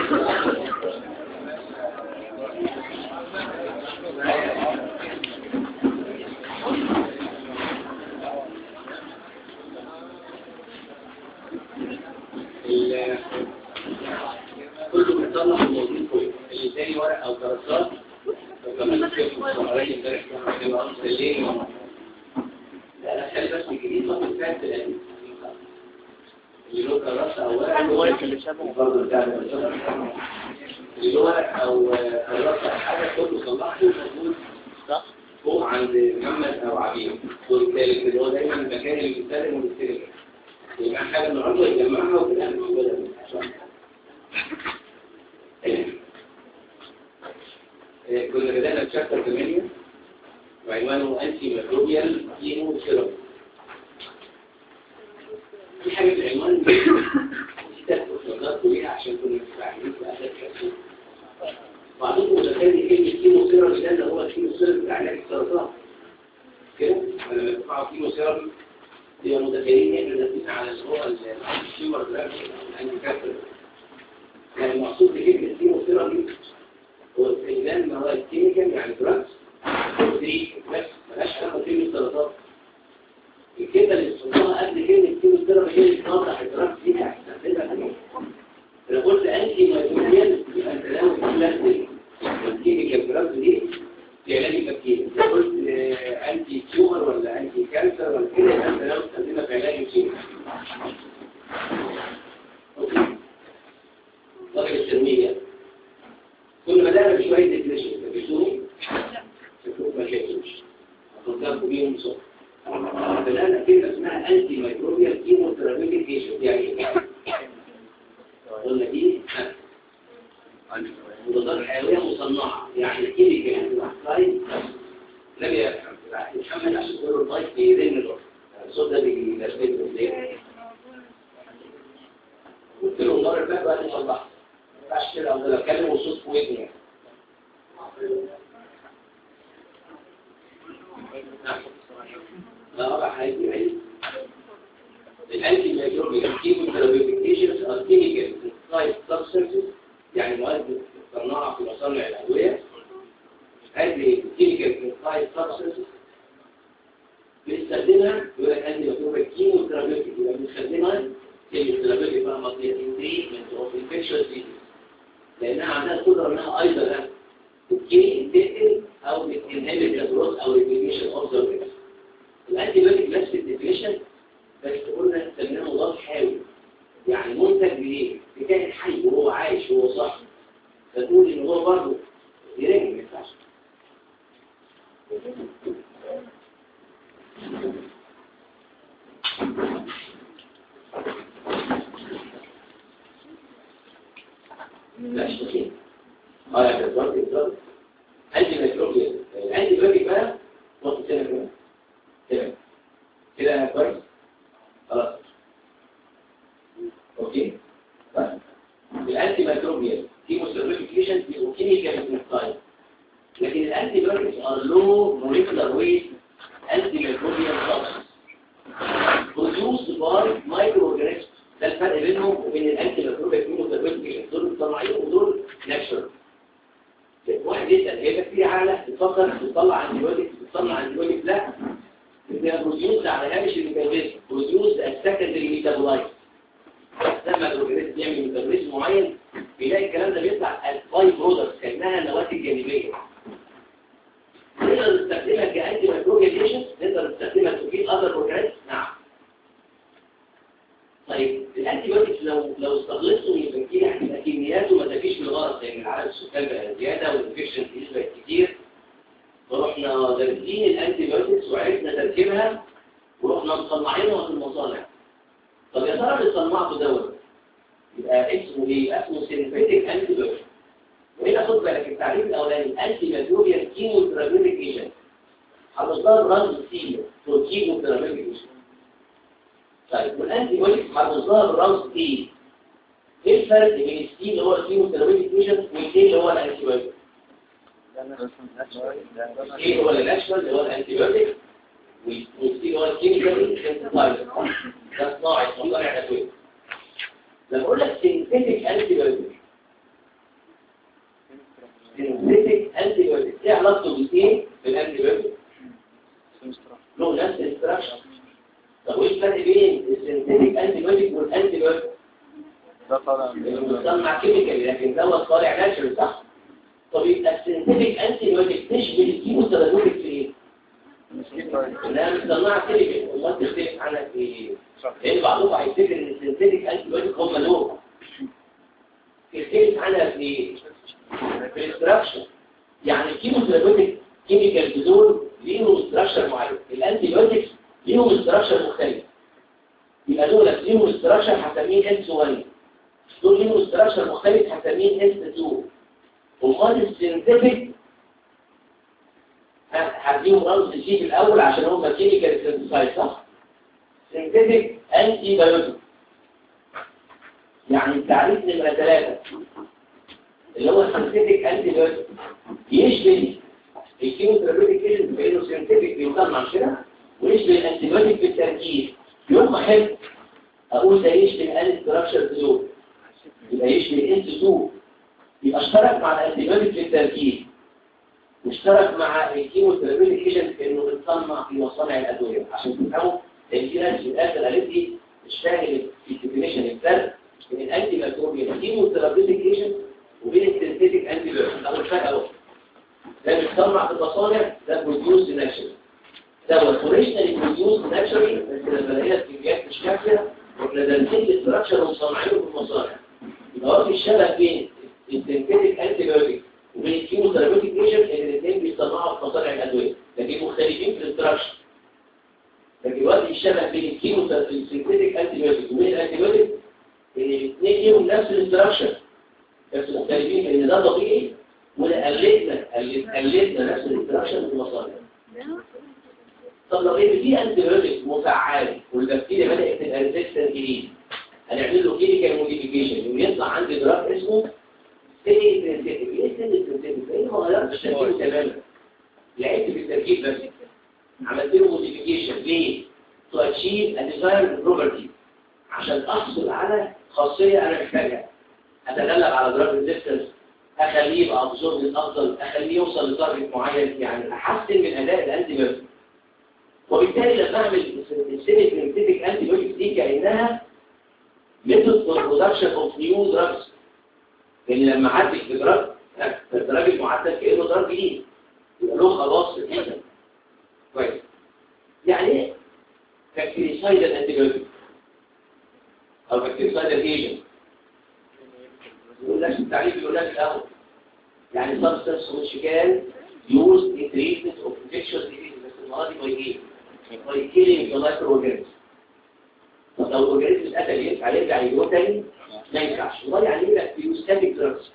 ال- كله بيطلع الموجود فوق اللي تاني ورق او كراسات وكمان كتب الراجل امبارح كان بيبقى أمس الليل لا لا خلي بس الجديد ما تنفعش القديم اللي له كراسة او ورق الورق اللي شبهه. برضه بتاع ده. اللي له ورق او كراسة او حاجة كله صلحه موجود صح فوق عند محمد او عبيد والثالث اللي هو دايما المكان اللي بيستلم وبيستلم يبقى حاجه النهارده يجمعها وفي الاخر يقولها إيه، كنا بدأنا بشابتر 8 وعنوانه انتي ميكروبيال كيمو ثيرابي في حاجه في العنوان دي تفكرت بيها عشان كنا مستعجلين في اخر الحصه بعضكم متخيل كلمة كيمو ثيرابي ده اللي هو الكيمو ثيرابي بتاع علاج السرطان كده لما بتسمعوا كيمو ثيرابي يبقى متخيلين ان احنا داخلين على اللي هو التيومر دراج الانتي كانسر يعني المقصود بكلمة كيمو ثيرابي هو استخدام مواد كيميكال يعني دراجز بس ملهاش علاقة بكلمة السرطان الكلمة اللي وصلناها قبل كلمة كيمو ثيرابي هي اللي توضح الدراجز دي هتستخدمها فين لو قلت انتي مايكروبيال يبقى انت ناوي تستخدم الكيميكال دراجز دي في علاج البكتيريا لو قلت آه، انتي تيومر ولا انتي كانسر ولا كده يبقى انت ناوي تستخدمها في علاج الكيمياء اوكي طريقه التنميه كنا بدانا بشويه ديفينيشن فاكرتوني شوفوا ما شفتوش هفكركم بيهم بسرعه بدانا كلمه اسمها انتي مايكروبيال كيموثيرابيوتيك ايجنت يعني ايه قلنا دي مضادات حيوية مصنعة يعني كيميكال اكسايد لم يفهم يتحمل عشان تقول له الضيف بيرن له الصوت ده بيجذبه ازاي قلت له المره اللي فاتت وقت صلحت ما ينفعش كده افضل اتكلم والصوت في ودني لا رابع هيجي هيجي الانتي ميكروبيال كيموثيرابيوتيك ايجنتس ار كيميكال سايد سبستانسز يعني مواد مصنعه في مصانع الادويه هذه كيميكال سايد سبستانسز بنستخدمها يقول لك انتي ميكروبيال كيموثيرابيوتيك يبقى بنستخدمها كيموثيرابيوتيك بقى مصنعين تريتمنت اوف انفكشوس ديزيز لانها عندها قدره انها ايضا بتكين تقتل او بتنهبت الجروث او الريبليكيشن اوف ذا فيروس الانتي بايوتيك نفس الديفينيشن بس قلنا سميناه مضاد حيوي يعني منتج بايه؟ بكائن حي وهو عايش وهو صح فتقول ان هو برضه يراجع ما ينفعش لا اشتكي اه يا كده بالظبط انتي ميكروبيال الانتي بايوتيك بقى وقت سنه كده كده كده كويس خلاص اوكي طيب الانتي ميكروبيال كيموثيرابيفيكيشن بيبقوا كيميكال سايد لكن الانتي بايوتكس ار لو موليكولار ويت انتي ميكروبيال سبستانس produced by microorganisms ده الفرق بينهم وبين الانتي ميكروبيال كيموثيرابيفيكيشن دول مصنعين ودول ناتشورال واحد يسال هي في حاله بتفكر تطلع انتي بايوتكس بتصنع انتي بايوتكس لا بتبقى بروديوس على هامش الميتابوليزم بروديوس السكندري ميتابولايت لما الاورجانيزم يعمل ميتابوليزم معين بيلاقي الكلام ده بيطلع الباي برودكتس كانها نواتج جانبيه نقدر نستخدمها كانتي ميكروبيال ايجنت نقدر نستخدمها في اذر اورجانيزم نعم طيب الانتي بايوتكس لو لو استغلصوا من البكتيريا هتبقى كمياته ما تفيش بالغلط لان العدد السكان بقى زياده والانفكشن بقت كتير فرحنا دارسين الانتي بايوتكس وعرفنا تركيبها ورحنا مصنعينها في المصانع طب يا ترى اللي صنعته دوت يبقى اسمه ايه اسمه سينثيتيك انتي بايوتكس وهنا خد بالك التعريف الاولاني الانتي ميكروبيال كيموثيرابيوتيك ايجنت حضرتها برمز سي تو كيموثيرابيوتيك ايجنت طيب والانتي بايوتكس حضرتها برمز اي ايه الفرق بين السي اللي هو الكيموثيرابيوتيك ايجنت والسي اللي هو الانتي بايوتكس ايه هو الناتشورال اللي هو الانتيبيوتيك والسي هو الكيميكال سينثيسايز ده صناعي مصنع ادويه لما اقول لك سينثيتيك انتيبيوتيك برضه باثنين في الانتي بايوتيك له نفس الاستراكشر طب وايه الفرق بين السنتيتيك انتي بايوتيك والانتي بايوتيك ده طالع بتصنع كيميكال لكن دوت طالع ناتشرال صح طب يبقى السنتيتيك انتي بايوتيك تشبه الكيموثيرابيوتيك في ايه؟ انها مصنعه كيميكال امال تختلف عنها في ايه؟ لان بعضهم هيفتكر ان السنتيتيك انتي بايوتيك هم دول تختلف عنها في ايه؟ في الاستراكشر يعني الكيموثيرابيوتيك كيميكال دول ليهم استراكشر معين الانتي بايوتيكس ليهم استراكشر مختلف يبقى دول ليهم استراكشر هسميه اس 1 دول ليهم استراكشر مختلف هسميه اس 2 امال السينثيتيك هديهم رمز جي في الاول عشان هم كيميكال سينثيسايد صح سينثيتيك انتي بايوتيك يعني التعريف نمره ثلاثة اللي هو سينثيتيك انتي بايوتيك يشبه الكيموثيرابيوتيك ايجنت بانه سينثيتيك بيصنع كده ويشبه الانتي بايوتيك في التركيز يوم ما احب اقول ده يشبه ان ستراكشر دول يبقى يشبه انت 2 يبقى اشترك مع الانتيبيوتيك في التركيز واشترك مع الكيموثيرابيوتيك ايجنت في انه بتصنع في مصانع الادويه عشان تفهموا ان في ناس في الاخر قالت لي مش فاهم الديفينيشن الفرق بين الانتي بكتيريال الكيموثيرابيوتيك ايجنت وبين السينثيتيك انتي بايوتيك او الفرق اهو ده بيتصنع في المصانع ده بروديوس ناتشرال ده هو اوريجينالي بروديوس ناتشرالي بس لما لقينا الكميات مش كافيه واحنا دارسين الاستراكشر ومصنعينه في المصانع يبقى هو في الشبه بين السينثيتيك انتي بايوتيك وبين الكيموثيرابيوتيك ايجنت ان الاثنين بيصنعوا في مصانع الادويه لكن مختلفين في الاستراكشر لكن دلوقتي الشبه بين الكيموثيرابيوتيك انتي بايوتيك وبين الانتي بايوتيك ان الاثنين ليهم نفس الاستراكشر بس مختلفين ان ده طبيعي وده قلتنا قلتنا نفس الاستراكشر في المصانع طب لو ان في انتيبيوتيك مفعل والبكتيريا بدات تبقى ريزيستنت جديد هنعمل له كيميكال موديفيكيشن ويطلع عندي دراج اسمه سيمي سنسيتيف ايه سيمي سنسيتيف ايه ما غيرتش تركيبه تماما لعبت في التركيب بس عملت له موديفيكيشن ليه؟ تو اتشيف ا ديزايرد بروبرتي عشان احصل على خاصيه انا محتاجها اتغلب على دراج ريزيستنس اخليه يبقى ابزورب افضل اخليه يوصل لتارجت معين يعني احسن من اداء الانتي وبالتالي لما اعمل السيمي سنسيتيك انتي بايوتيك دي كانها ميثود فور برودكشن اوف نيو دراجز لان لما اعدل في دراج الدراج المعدل كانه دراج جديد يبقى له خلاص كده كويس يعني ايه بكتيريسايدال انتي بايوتيك او بكتيريسايدال ايجنت يقول لك التعريف يقول لك الاول يعني substance which can used in treatment of infectious diseases بس المرة دي by ايه؟ by killing the microorganisms طب لو الاورجانيزم اتقتل ينفع يرجع يجوه تاني؟ ما ينفعش والله يعني ايه بكتيريوستاتيك دراجز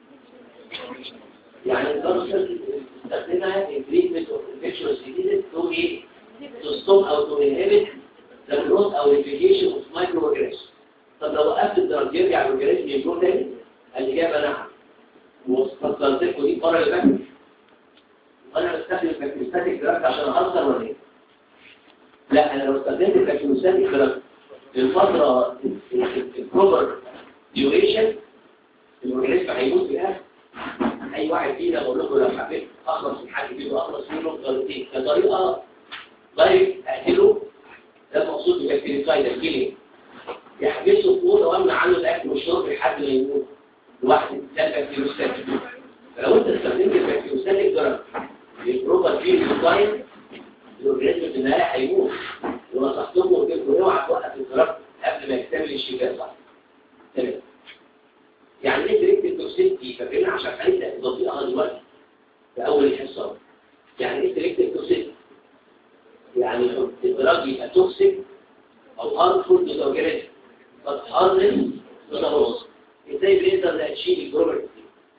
يعني الدرجة تستخدمها in treatment of infectious diseases to ايه؟ to stop او to inhibit the growth او replication of microorganisms طب لو وقفت الدرج يرجع الاورجانيزم يجوه تاني؟ الإجابة نعم واستخدمت لكم دي قرر البكتيريا انا بستخدم البكتيريوستاتيك دراج عشان اهزر ولا ايه؟ لا انا لو استخدمت البكتيريوستاتيك دراج للفترة البروبر ديوريشن الاورجانيزم هيموت في الاخر اي واحد فينا بقول لكم لو حبيت اخلص من حد فيه واخلص منه بطريقتين كطريقه دايركت اقتله ده المقصود بالبكتيريسايد الكيلينج يحبسه في اوضه وامنع عنه الاكل والشرب لحد ما يموت لوحده ده البكتيريوستاتيك فلو انت استخدمت البكتيريوستاتيك درجه للبروبر ديوريشن الاورجانيزم في النهايه هيموت ونصحتكم وقلت لكم اوعى توقف الدرج قبل ما يكتمل الشفاء صح تمام يعني ايه تريكت توكسيتي فاكرين عشان هنبدا نضيفها دلوقتي في اول الحصه يعني ايه تريكت توكسيتي يعني الدرج يبقى توكسيك او هارمفول للاورجانيزم قد هارملس للنص ازاي بنقدر نشيل الجروبرتي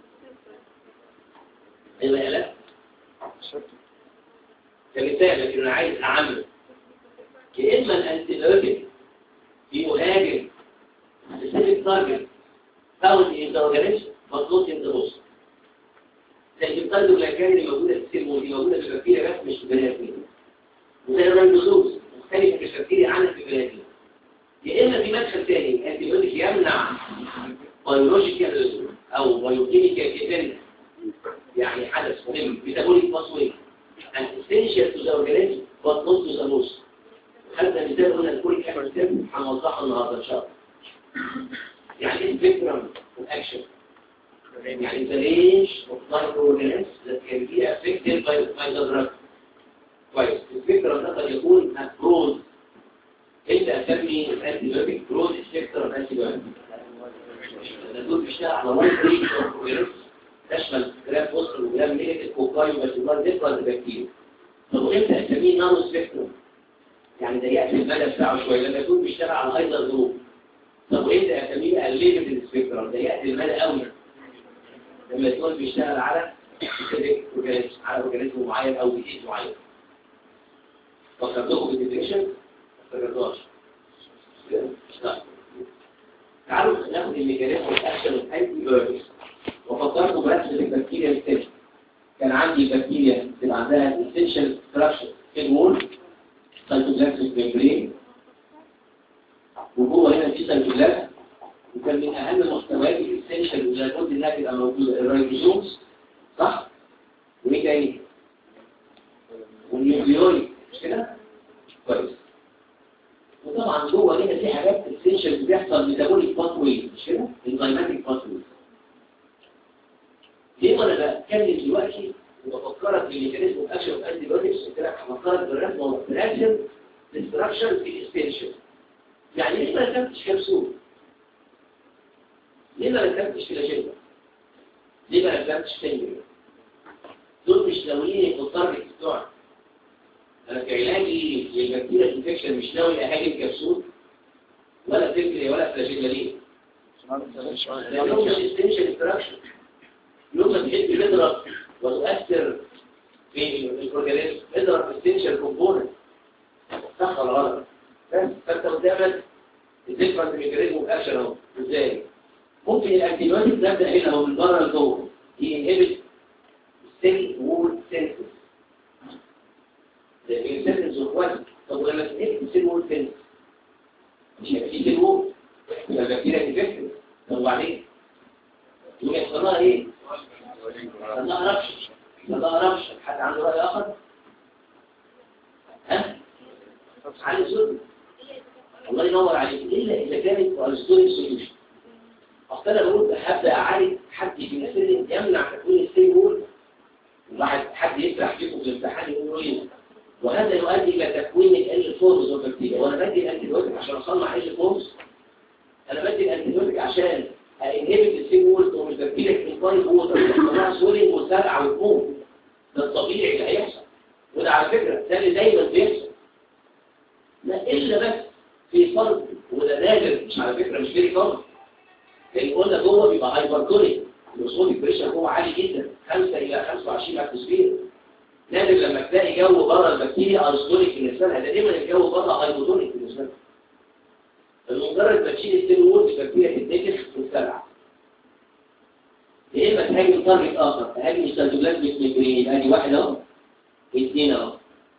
ايه لا كمثال لكن انا عايز اعمل يا اما الانتيبيوتيك بيهاجم specific target found in the organism but not in the host زي الكارديولاكان اللي موجوده في السيل ودي موجوده في البكتيريا بس مش في البني ادمين وزي الريندوزوز مختلفه في البكتيريا عنها في البني ادمين يا اما في مدخل ثاني الانتيبيوتيك يمنع بيولوجيكال او بايوكيميكال ديبندنس يعني حدث مهم metabolic pathway and essential to the organism but not to the most خدنا مثال قلنا الكوريك اكسيد هنوضحه النهارده ان شاء الله يعني ايه سبيكترم اكشن يعني the range of microorganisms that can be affected by, by the drug كويس السبيكترم ده قد يكون برود انت اسمي الانتيبيوتيك برود سبيكترم انتيبيوتيك دول بيشتغل على وايد رينج اوف اورجانيزمز تشمل جرام بوستر وجرام نيجاتيف كوكاي وباسيلار ديفرنت بكتيريا طب وامتى اسميه نانو سبيكترم يعني ضيقت المدى بتاعه شويه لما يكون بيشتغل على هايدر جروب طب وامتى اسميه الليمتد سبيكترم ضيقت المدى قوي لما يكون بيشتغل على اورجانيزم على اورجانيزم معين او ديزيز معين فكرتكم بالديفينيشن ما فكرتوهاش تعالوا ناخد الميكانيزم الاكشن الانتي بايوتكس وفكركم بس بالبكتيريا الثانيه كان عندي بكتيريا بتبقى عندها اسينشال ستراكشر في الوول سيتوبلازميك ميمبرين وجوه هنا في سيتوبلازم وكان من اهم محتويات الاسينشال اللي لابد انها تبقى موجوده الرايبوزومز صح؟ وايه تاني؟ والنيوكليوري مش كده؟ كويس وطبعا جوه هنا في حاجات اسينشال بيحصل ميتابوليك باثوي مش كده؟ انزيماتيك باثوي ليه وانا بتكلم دلوقتي وبفكرك بالميكانيزم اكشن اوف انتي بايوتكس قلت لك هفكرك بالرسمه والرسم الاستراكشر في الاسبنشن يعني ليه ما ركبتش كبسول؟ ليه ما ركبتش فلاجيلا؟ ليه ما ركبتش فينجر؟ دول مش ناويين يبقوا التارجت بتوعك انا كعلاجي للبكتيريا انفكشن مش ناوي اهاجم كبسول ولا فكري ولا فلاجيلا ليه؟ لانهم مش اسبنشن استراكشر يوم ما تحب تضرب وتؤثر في الاورجانيزم اضرب اسينشال كومبوننت صح ولا غلط بس فانت قدامك الديفرنت ميكانيزم اكشن اهو ازاي ممكن الانتيبيوتيك تبدا هنا اهو من بره لجوه ينهبت السيل وول سينسز السينسز اخوات طب ولما تنهبت السيل وول سينسز مش هيبقى في سيل وول يبقى البكتيريا تفكر طب وبعدين يقوم يحصل لها ايه؟ ما تعرفش ما تعرفش حد عنده رأي آخر ها علي سوري الله ينور عليك إلا إذا كانت الستوري سوليوشن أصل أنا بقول هبدأ أعالج حد في مثل يمنع تكوين السي وول وواحد حد يسرح فيكم في الامتحان يقول ايه وهذا يؤدي إلى تكوين ال فورز والبكتيريا وأنا بدي الأنتيبيوتيك عشان أصنع ال فورز أنا بدي الأنتيبيوتيك عشان هينهبت السي وولز ومش بكتيريا في الفايف ووتر يحصلها سولينج وسرعة وتموت ده الطبيعي اللي هيحصل وده على فكرة ده اللي دايما بيحصل لا إلا بس في فرق وده نادر مش على فكرة مش فيري فرق لأن قلنا جوه بيبقى هايبرتونيك الوصول البريشر جوه عالي جدا 5 إلى 25 أتموسفير نادر لما تلاقي جو بره البكتيريا أرستونيك بالنسبة لها ده دايما الجو بره هايبوتونيك بالنسبة لها المجرد ما تشيل السيل وول البكتيريا تتنكش وتسرع يا اما تهاجم تارجت اخر تهاجم السيتوبلازميك ميمبرين ادي واحد اهو اثنين اهو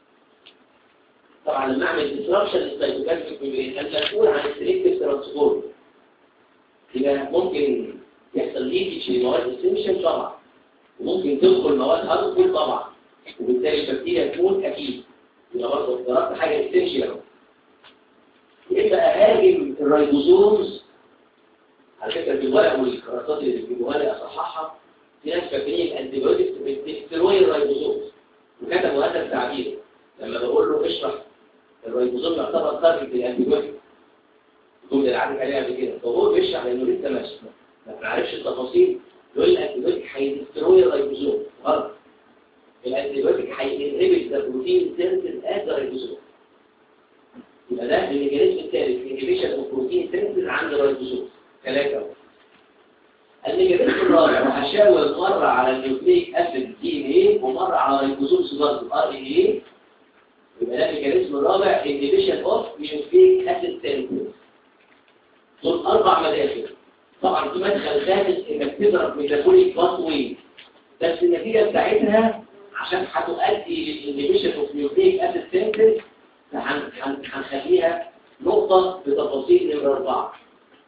طبعا لما اعمل ديسربشن للسيتوبلازميك ميمبرين انت مسؤول عن السلكتيف ترانسبورت يبقى ممكن يحصل ليكج لمواد السنشن طبعا وممكن تدخل مواد هارمفول طبعا وبالتالي البكتيريا تموت اكيد يبقى برضه ضربت حاجه اسينشال اهو يبقى اهاجم الرايبوزومز على فكره في الورق والكراسات اللي في الورق اصححها في ناس فاكرين الانتيبيوتكس بتستروي الرايبوزومز وكتبوا هذا التعبير لما بقول له اشرح الرايبوزوم يعتبر تارجت للانتيبيوتكس الجمله اللي عدت عليها قبل كده فهو بيشرح لانه لسه ماشي ما بنعرفش التفاصيل يقول الانتيبيوتك هيدستروي الرايبوزوم غلط الانتيبيوتك هينهبت البروتين سينثيز ات الرايبوزوم يبقى ده الميكانيزم الثالث انهبيشن اوف بروتين سينثيز عند الرايبوزوم ثلاثة الميكانيزم الرابع وهشاور مرة على النيوكليك اسيد دي ان ايه ومرة على الريبوزوم برضه ار ان ايه يبقى ده الميكانيزم الرابع انهبيشن اوف نيوكليك اسيد سينثيز دول اربع مداخل طبعا في مدخل خامس انك تضرب ميتابوليك باثوي بس النتيجة بتاعتها عشان هتؤدي للانهبيشن اوف نيوكليك اسيد سينثيز هنخليها نقطة بتفاصيل نمرة أربعة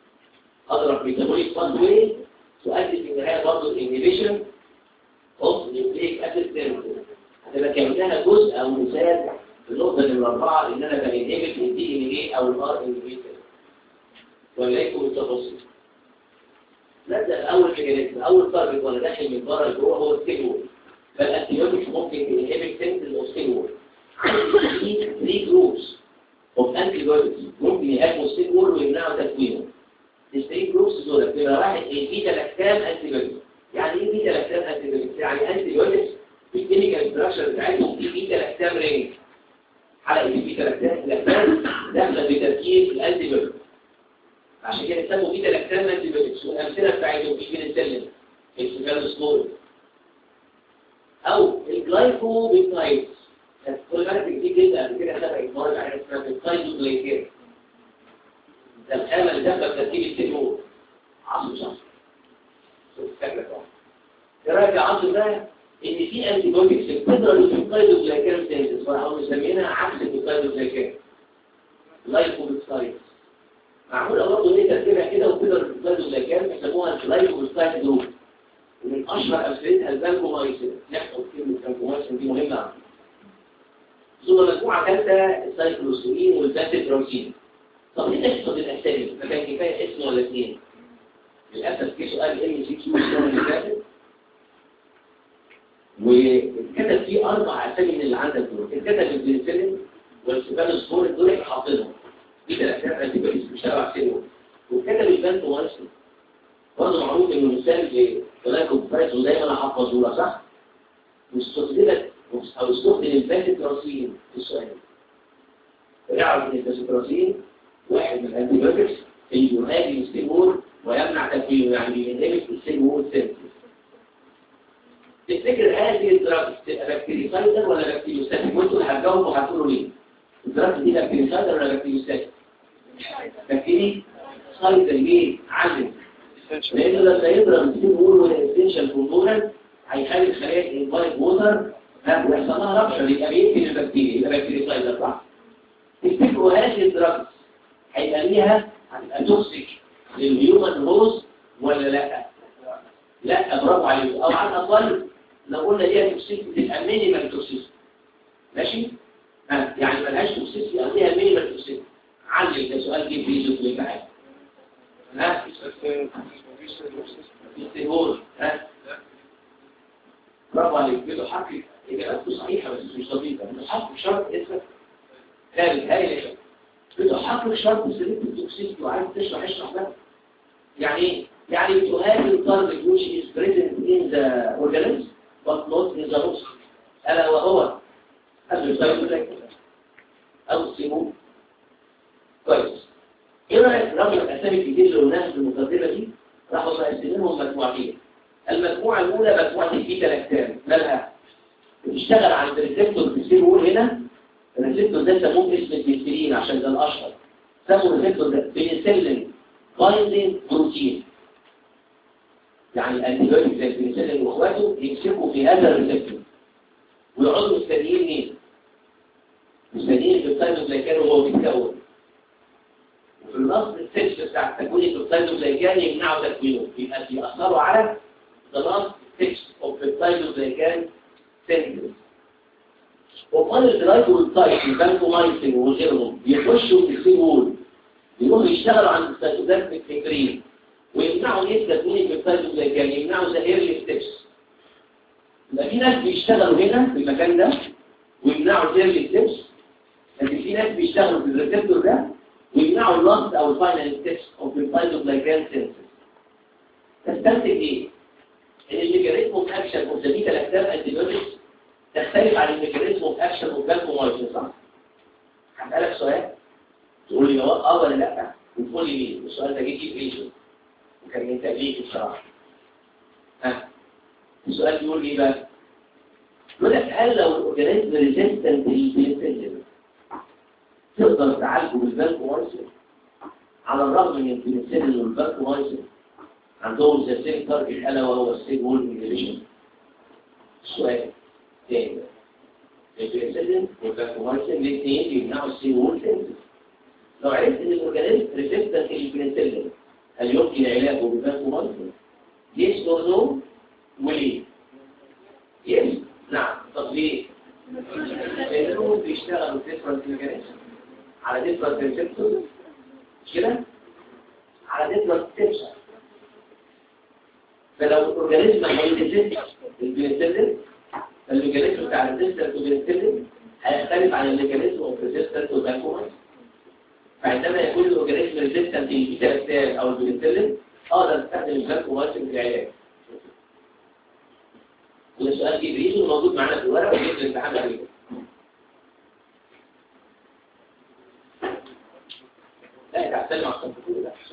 أضرب ميتابوليك باثوي تؤدي في النهاية برضه الانهبيشن اوف كأنها جزء أو مثال في النقطة نمرة أربعة إن أنا بنهبت الدي إن إيه أو الآر إن إيه وليكن التفاصيل نبدأ أول ميكانيزم أول تارجت وأنا داخل من بره لجوه هو السيجول فالأنتيبيوتكس ممكن تنهبت سنس الأوستيجول في 3 جروبس اوف انتيبيوتكس ممكن يهاجموا السيجول ويمنعوا تكوينه الثري جروبس دول بيبقى واحد البيتا لاكتام انتيبيوتكس يعني ايه بيتا لاكتام انتيبيوتكس يعني انتيبيوتكس في الكيميكال ستراكشر بتاعتهم في بيتا لاكتام رينج حلقه البيتا لاكتام لاكتام داخله بتركيز الانتيبيوتكس عشان كده يسموا بيتا لاكتام انتيبيوتكس والامثله بتاعتهم في بنسلين السيفالوسبور او الجلايكوبيتايدز كل بالك دي كده قبل كده خدها اتمرن على اسمها الكايزوجلايكيز ده الخامه اللي داخله في تركيب السيلول عصر شخص فاكرك اهو ايه رايك يا عصر ده ان في انتي بوديز بتضرب في الكايزوجلايكيز سينثيز فاحنا مسمينها عكس الكايزوجلايكيز لايكوبيتايدز معموله برضه ليه تركيبها كده وبتضرب في الكايزوجلايكيز بيسموها اللايكوبيتايد جروب ومن اشهر امثلتها البانكومايسين نحفظ كلمه بانكومايسين دي مهمه ثم مجموعه ثالثه السايكلوسين والباتيتروسين طب ليه تحفظ الاسامي فكان كفايه اسم ولا اثنين للاسف في سؤال ام سي كيو السنه اللي فاتت واتكتب فيه اربع اسامي من اللي عندك دول اتكتب البنسلين والسيفالوسبور دول احنا حاطينهم دي ثلاث انتي بوديز بيشتغلوا سنهم واتكتب البانكومايسين برضه معروف انه مثال في تلاقوا فايتو دايما حفظوا له صح واستخدمت او استخدم الباتيتراسين في السؤال يعرف ان الباتيتراسين واحد من الانتيبيوتكس اللي يهاجم السيمور ويمنع تكوينه يعني بينهبط السيمور سينثيز تفتكر هذه الدراجز تبقى بكتيريسايدر ولا بكتيريوستاتيك وانتوا اللي هتجاوبوا هتقولوا ليه الدراجز دي بكتيريسايدر ولا بكتيريوستاتيك بكتيريسايدر ليه علم لأنه لما يضرب السيمور والإنسنشال كومبوننت هيخلي الخلايا الانفايت ووتر ويحصل لها ربشة يبقى بيقتل البكتيريا يبقى بكتيريسايد صح تفتكروا هذه الدراجز هيبقى ليها هتبقى توكسيك للهيومن هوز ولا لا؟ لا برافو عليك او على الاقل لو قلنا ليها توكسيك تبقى مينيمال توكسيك ماشي؟ ها يعني ملهاش توكسيك او ليها مينيمال توكسيك علل ده سؤال جه في جزء اللي معاك ها؟ استهور ها؟ برافو عليك كده حقي إجابته صحيحة بس مش دقيقة بتحقق شرط اسمه ثالث هاي بتحقق شرط سليب التوكسيسيتي وعايز تشرح اشرح بقى يعني ايه؟ يعني بتهاجم التارجت which is present in the organism but not in the host ألا وهو الريسايكل أو السموم كويس ايه رأيك رغم الأسامي الكتير اللي قلناها في المقدمة دي راحوا مقسمينهم مجموعتين المجموعة الأولى مجموعة البيتا لاكتام مالها بتشتغل عند الريسبتور بيصير هنا الريسبتور ده سموه اسم البنسلين عشان ده الأشهر سموا الريسبتور ده بنسلين بايندينج بروتين يعني الانتيبيوتيك زي البنسلين واخواته يمسكوا في هذا الريسبتور ويقعدوا مستنيين مين؟ مستنيين البيبتايدوجلايكان وهو بيتكون وفي النص السكس بتاع تكوين البيبتايدوجلايكان يمنعوا تكوينه يبقى بيأثروا على the last six of peptidoglycan synthesis. وقال الجلايكوبيبتايد البانكومايسين وغيرهم بيخشوا في السي وول يروحوا يشتغلوا عند السيتوبلازميك فيبرين ويمنعوا نسبة تكوين البيبتايدوجلايكان يمنعوا ذا ايرلي ستيبس يبقى في ناس بيشتغلوا هنا في المكان ده ويمنعوا الايرلي ستيبس لكن في ناس بيشتغلوا في الريسبتور ده ويمنعوا اللاست او الفاينل ستيبس اوف البيبتايدوجلايكان سينثيس تستنتج ايه؟ ان الميكانيزم اوف اكشن اوف ذا بيتا لاكتام انتيبيوتكس تختلف عن الميكانيزم اوف اكشن اوف بانكومايسين صح؟ هسألك سؤال تقول لي اه ولا لا وتقول لي مين السؤال ده جه في ريجن وكان من تأليف بصراحة ها السؤال بيقول لي بقى يقول لك هل لو الاورجانيزم ريزيستنت للبنسلين تقدر تعالجه بالبانكومايسين على الرغم من البنسلين والبانكومايسين عندهم ذا سيم تارجت الا وهو السيل وول انهبيشن السؤال تاني البنسلين والبانكومايسين الاثنين بيمنعوا السيل وول سينثيسيس لو عرفت ان الاورجانيزم ريزيستنت للبنسلين هل يمكن علاجه بالبانكومايسين يس اور نو وليه يس نعم طب ليه ديفرنت ميكانيزم على ديفرنت ريسبتور مش كده على ديفرنت ستيبس فلو الاورجانيزم هيديزيت البنسلين الميكانيزم بتاع الريزيستنس والبنسلين هيختلف عن الميكانيزم اوف ريزيستنس والفاكومس فعندما يكون الاورجانيزم ريزيستنت للبيتا او البنسلين اقدر استخدم الفاكومس في العلاج وده سؤال جديد وموجود معانا في الورقه وجيب الامتحان عليه لا انت هتسلم على الصف ده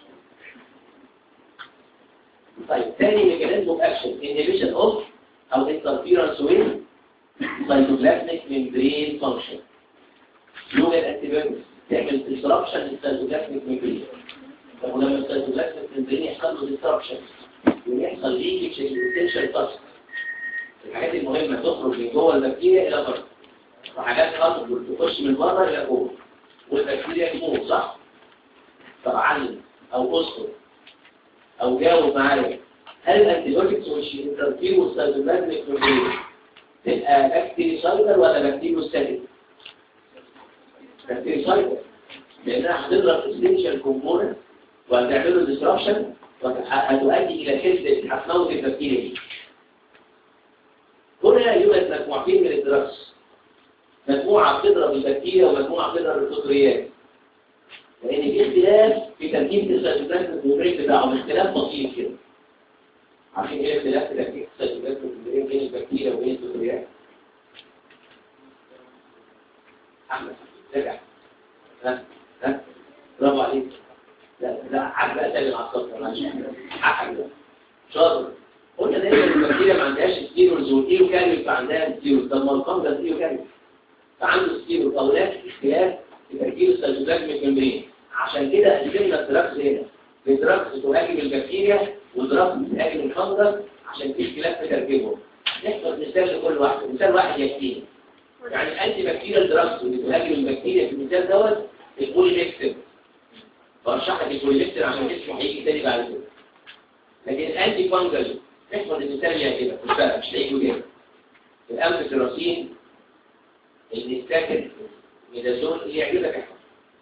طيب ثاني ميكانيزم اوف اكشن انهبيشن اوف او انترفيرنس ويز سايتوبلازميك ميمبرين فانكشن يوجد انتيبيوتكس تعمل ديستربشن للسايتوبلازميك ميمبرين طب ولما السايتوبلازميك ميمبرين يحصل له ديستربشن ويحصل ليكج الانتنشن تاسك الحاجات المهمة تخرج من جوه البكتيريا إلى بره وحاجات خاصة تخش من بره إلى جوه والبكتيريا تموت صح؟ طبعا أو أسكت أو جاوب معايا هل الأنتيبيوتكس مش انترفير والسايتوبلازميك ميمبرين تبقى بكتيري سايتر ولا بكتيريو ستاتيك؟ بكتيري سايتر لأنها هتضرب اسينشال كومبوننت وهتعمله ديستربشن وهتؤدي إلى كسب هتموت البكتيريا دي هنا يوجد مجموعتين من الدراسة مجموعة بتضرب البكتيريا ومجموعة بتضرب الفطريات لأن في اختلاف في تركيب السيتوبلازم الميمبرين بتاعهم اختلاف بسيط كده عارفين ايه اختلاف في تركيب السيتوبلازم الميمبرين بين البكتيريا وبين الفطريات؟ أحمد رجع ها ها برافو عليك لا لا حق بقى تاني مع الصوت معلش حقك ده شاطر قلنا دايما البكتيريا ما عندهاش ستيروز والايو كاريوس عندها ستيروز طب ما القلب ده ستيرو كاريوس فعنده ستيروز او لا اختلاف في تركيب السيتوبلازميك ميمبرين عشان كده قسمنا الدراكس هنا الدراكس تهاجم البكتيريا والدراكس تهاجم الفنجس عشان في اختلاف في تركيبهم نحفظ مثال لكل واحد مثال واحد يكفينا يعني انتي بكتيريا الدراكس اللي تهاجم البكتيريا في المثال دوت البوليميكسين برشح لك البوليميكسين عشان اسمه هيجي تاني بعد كده لكن الانتي فانجل احفظ المثال يا كده مش فارق مش لاقيه كده الامفيتراسين النستاكن ميدازول اللي يعجبك احفظ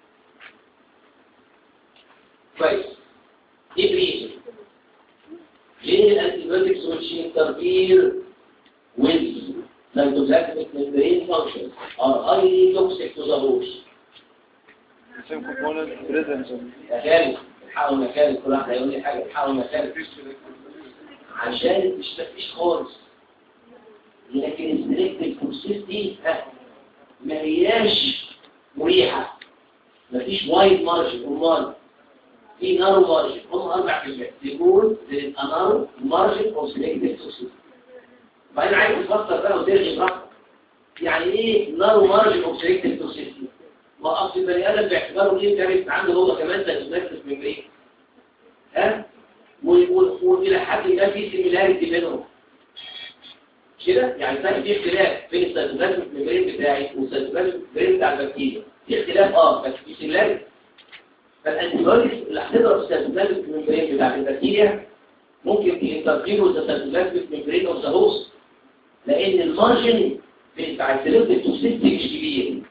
كويس دي بريزن ليه الانتيبيوتكس which interfere with cytoplasmic membrane functions are highly toxic to the host same component present مكان حاول مكان كل واحد هيقول لي حاجه حاول مكان عشان مش مفيش خالص لكن السلكتيف بروسيس دي ها، ما هياش مريحه مفيش وايد مارجن امال في نارو مارجن هم اربع كلمات يقول الانارو مارجن او سلكتيف بروسيس بعدين عايز تفسر بقى وترجم براحتك يعني ايه نارو مارجن او سلكتيف بروسيس ما اصل البني ادم باعتباره ليه كارث عنده هو كمان تجميل ميمبرين ها والى حد ما في سيميلاريتي بينهم كده يعني ده في اختلاف بين السيتوبلازم الميمبرين بتاعي والسيتوبلازم الميمبرين بتاع البكتيريا في اختلاف اه بس في سيميلاريتي فالانتيبيوتكس اللي هتضرب السيتوبلازم الميمبرين بتاع البكتيريا ممكن تنترفير وذ السيتوبلازم الميمبرين اوف ذا هوست لان المارجن بتاع السيلكتيف توكسيستي مش كبير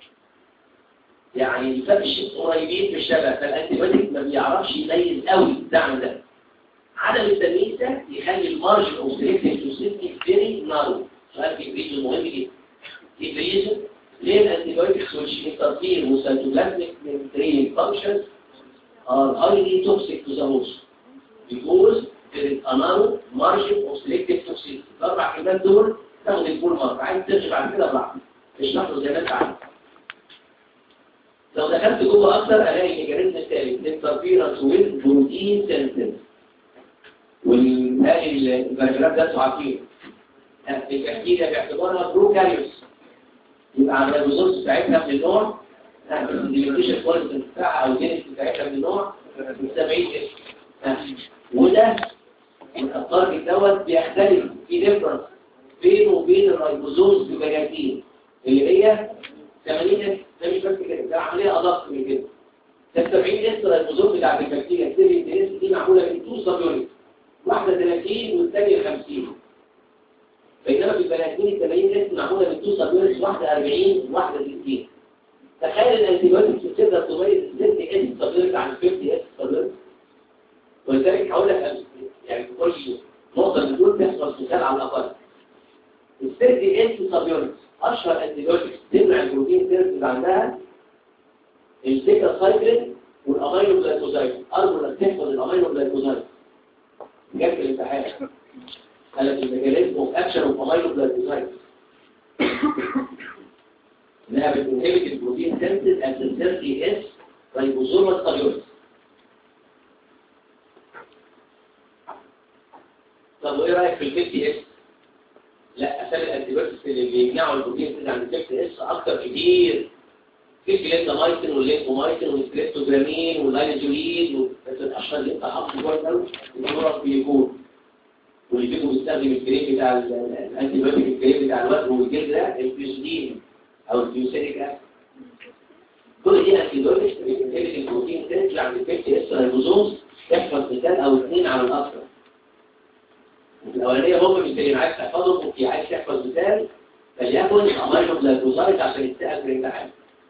يعني مفيش قريبين في الشبه فالانتيبيوتيك ما بيعرفش يميز قوي الدعم ده عدم التمييز ده يخلي المارجن اوف سيلكتيف توكسيستي فيري نارو سؤال في بريز مهم جدا في بريز ليه الانتيبيوتكس which interfere with cytoplasmic membrane functions are highly toxic to the host because there is a narrow margin of selective toxicity الاربع كلمات دول تاخد الفول مارك عايز ترجع بعد كده براحتك اشرحه زي ما انت عايز لو دخلت جوه اكتر الاقي ميكانيزم الثالث انترفيرنس ويز بروتين سنسز والباقي البرجرات ده انتوا عارفين البكتيريا باعتبارها بروكاريوس يبقى على الريسورس بتاعتها من النوع الديليكيشن كواليتي بتاعها او الجينيس بتاعتها من النوع 70 اسم وده التارجت دوت بيختلف في ديفرنس بينه وبين الرايبوزومز ببياناتين اللي هي 80 اسم ده مش بس كده ده عمليه ادق من كده ده 70 اسم الرايبوزوم بتاع البكتيريا السيري دي معموله من تو سب يونت واحده 30 والثانيه 50 بينما في البني ادمين ال 80 اسم معموله من تو سب يونت واحده 40 وواحده 60 تخيل الانتيبيوتكس بتقدر تميز 60 اس سبيرت عن 50 اس سبيرت ولذلك هقول لك يعني كل نقطه من دول تحصل مثال على الاقل ال 30 اس سبيرت اشهر انتيبيوتكس تمنع البروتين سيرفز عندها الديكا سايكلين والامينو جلايكوزايد ارجو انك تحفظ الامينو جلايكوزايد جت في الامتحان قالت الميكانيزم اوف اكشن اوف امينو جلايكوزايد انها بتنهبت البروتين سنتز at the 30 s ribosomal stability طب وايه رايك في ال 50 اس لا اسامي الانتيبيوتكس اللي بيمنعوا البروتين سنتز عند 50 اس اكتر كتير في كلينتامايسين واللينكومايسين والكريبتوجرامين واللاينجوليد بس الاشهر اللي انت حاطه كويس قوي النورا بيكون واللي بيكون بيستخدم الكريم بتاع الانتي بايوتيك الكريم بتاع الوجه والجلد ده الفيوزين او الفيوسيريك اسيد كل دي انتي بايوتكس بتنهبت البروتين تنزل عند الفيكتي اس رايبوزومز تحفظ مثال او اثنين على الاكثر الاولانيه هم مثالين عايز تحفظهم وفي عايز تحفظ مثال فليكن امينو جلايكوزايد عشان يستقبل في الامتحان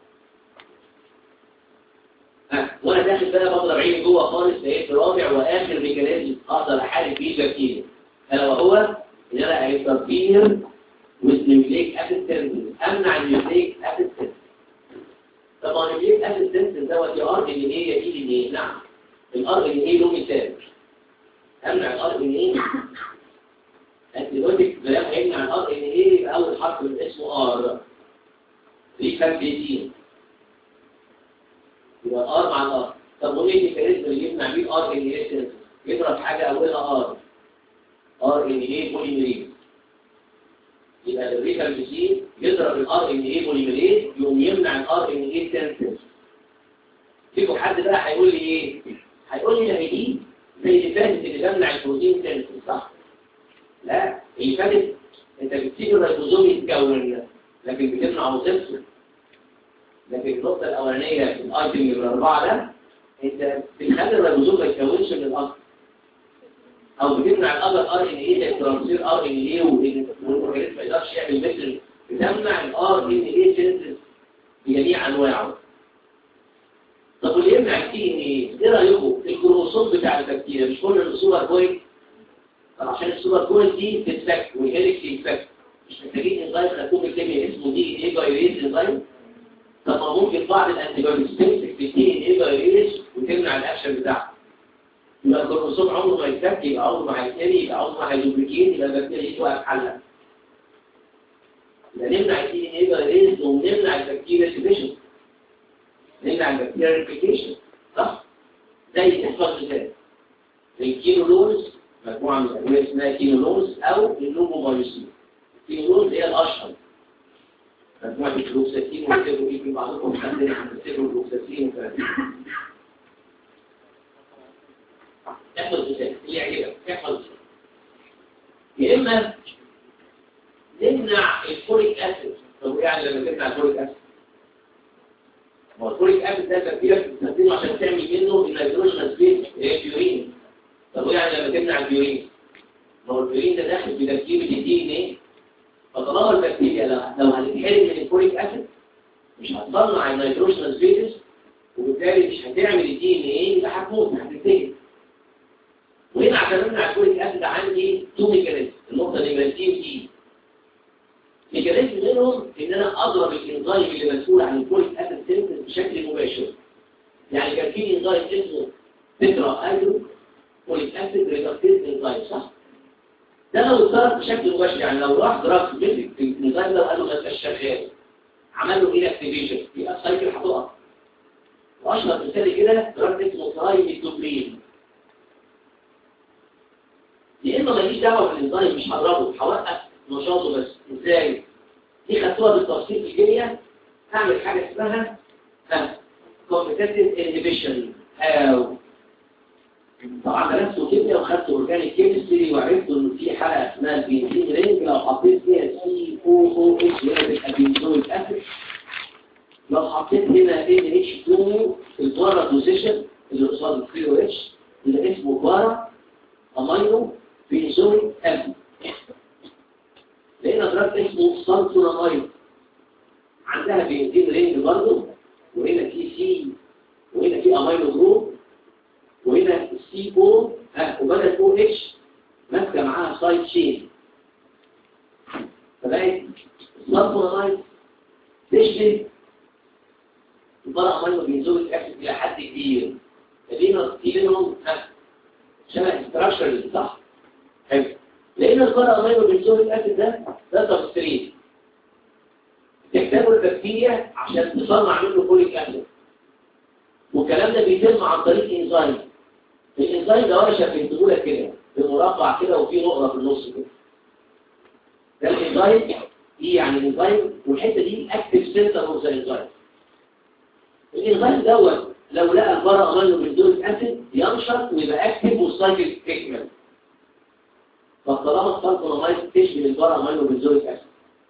وانا داخل بقى بضرب عيني جوه خالص لقيت رابع واخر ميكانيزم اقدر احارب بيه البكتيريا الا وهو ان انا هيتربير والنيوكليك اسيد سينثيز امنع النيوكليك اسيد سينثيز طبعا النيوكليك اسيد سينثيز دوت يا ار ان ايه يا اي ان ايه نعم الار ان ايه له مثال امنع الار ان ايه انتيبيوتيك كلام هيمنع الار ان ايه يبقى اول حرف من اسمه ار ريكامبيتين يبقى ار مع الار طب وايه الميكانيزم اللي يمنع بيه الار ان ايه سينثيز يضرب حاجه اولها ار ار ان ايه بوليميريز يبقى الريكامبيتين يضرب الار ان ايه بوليميريز يقوم يمنع الار ان ايه سينثيز فيكم حد بقى هيقول لي ايه هيقول لي ده دي زي اللي فاتت اللي بمنع البروتين سينثيز صح لا اللي فاتت انت بتسيب الريبوزوم يتكون لكن بتمنع وظيفته لكن النقطه الاولانيه في الايتم نمره 4 ده انت بتخلي الريبوزوم ما يتكونش من الاصل او بتمنع الابر ار ان ايه ترانسفير ار ان ايه والمورجانيزم ما يقدرش يعمل مثل بتمنع الار ان ايه سينثيز بجميع انواعه طب واللي يمنع التي ان ايه ايه رايكم الكروموسوم بتاع البكتيريا مش كل السوبر كويس طب عشان السوبر كويس دي تتفك والهيلكس يتفك مش محتاجين انزيم نكون الكيمياء اسمه دي ان ايه جايريز انزيم طب ما ممكن بعض الانتيبيوتكس تمسك في الدي ان ايه جايريز وتمنع الاكشن بتاعها يبقى الكروموسوم عمره ما يتفك يبقى عمره ما هيتني يبقى عمره ما هيدوبليكيت يبقى البكتيريا دي توقف حلها يبقى نمنع الدي ان ايه جايريز ونمنع البكتيريا سيبيشن نمنع البكتيريا ريبليكيشن صح زي تحفظ مثال الكينولونز مجموعه من الادويه اسمها كينولونز او النومومايوسين الكينولونز هي الاشهر مجموعه الفلوكساتين والسيروبي في بعضكم عندنا السيروبروكساتين احفظ مثال اللي يعجبك احفظ يا اما نمنع الفوليك اسيد طب يعني لما تمنع الفوليك اسيد ما هو الفوليك اسيد ده تركيبك بتستخدمه عشان تعمل منه النيتروجينس بيز البيورين طب يعني لما تمنع البيورين ما هو البيورين ده داخل في تركيبه الدي ان ايه فطالما البكتيريا لو هتتحرم من الفوليك اسيد مش هتصنع النيتروجينس بيز وبالتالي مش هتعمل الدي ان ايه يبقى هتموت هتنتهي وهنا عشان امنع الفوليك اسيد عندي تو ميكانيزم النقطه اللي بنتين دي ميكانيزم منهم ان انا اضرب الانزيم اللي مسؤول عن الفوليك اسيد سينثيز بشكل مباشر يعني كان في انزيم اسمه تترا ايدرو فوليك اسيد ريدكتيز انزيم صح ده لو اتصرف بشكل مباشر يعني لو راح ضرب مسك في الانزيم ده وقال له ما تبقاش شغال عمل له ايه اكتيفيشن يبقى السايكل هتقف واشهر مثال كده ضرب اسمه سايميتوبرين يا اما ماليش دعوه بالانزيم مش هضربه هوقف نشاطه بس ازاي دي خدتوها بالتفصيل في الكيمياء هعمل حاجه اسمها كومبيتيتيف انهبيشن او طبعا درست كيمياء وخدت اورجانيك كيمستري وعرفت ان في حاجه اسمها البنزين رينج لو حطيت فيها سي او او اتش هي تبقى بنزويك اسيد لو حطيت هنا ان اتش 2 في البارا بوزيشن اللي قصاد الفري او اتش اللي اسمه بارا امينو بنزويك اسيد لقينا دراج اسمه سلفونامايد عندها بنزين رينج برضه وهنا في سي وهنا في امينو جروب وهنا السي او ها وبدل او اتش ماسكه معاها سايد تشين فبقت السلفونامايد تشبه البرا امينو بينزل اسيد الى حد كبير لقينا كتيرهم شبه استراكشر صح حلو لقينا البرا امينو بينزل اسيد ده ده سبستريت تحتاجه البكتيريا عشان تصنع منه فوليك اسيد والكلام ده بيتم عن طريق انزيم الانزيم ده انا شبهته لك كده بمربع كده وفي نقطه في النص كده ده الانزيم دي يعني الانزيم والحته دي اكتف سنتر اوف ذا انزيم الانزيم دوت لو لقى البرا امينو بنزوليك اسيد ينشط ويبقى اكتف والسايكل تكمل فطالما السلفونامايد تشبه البرا امينو بنزوليك اسيد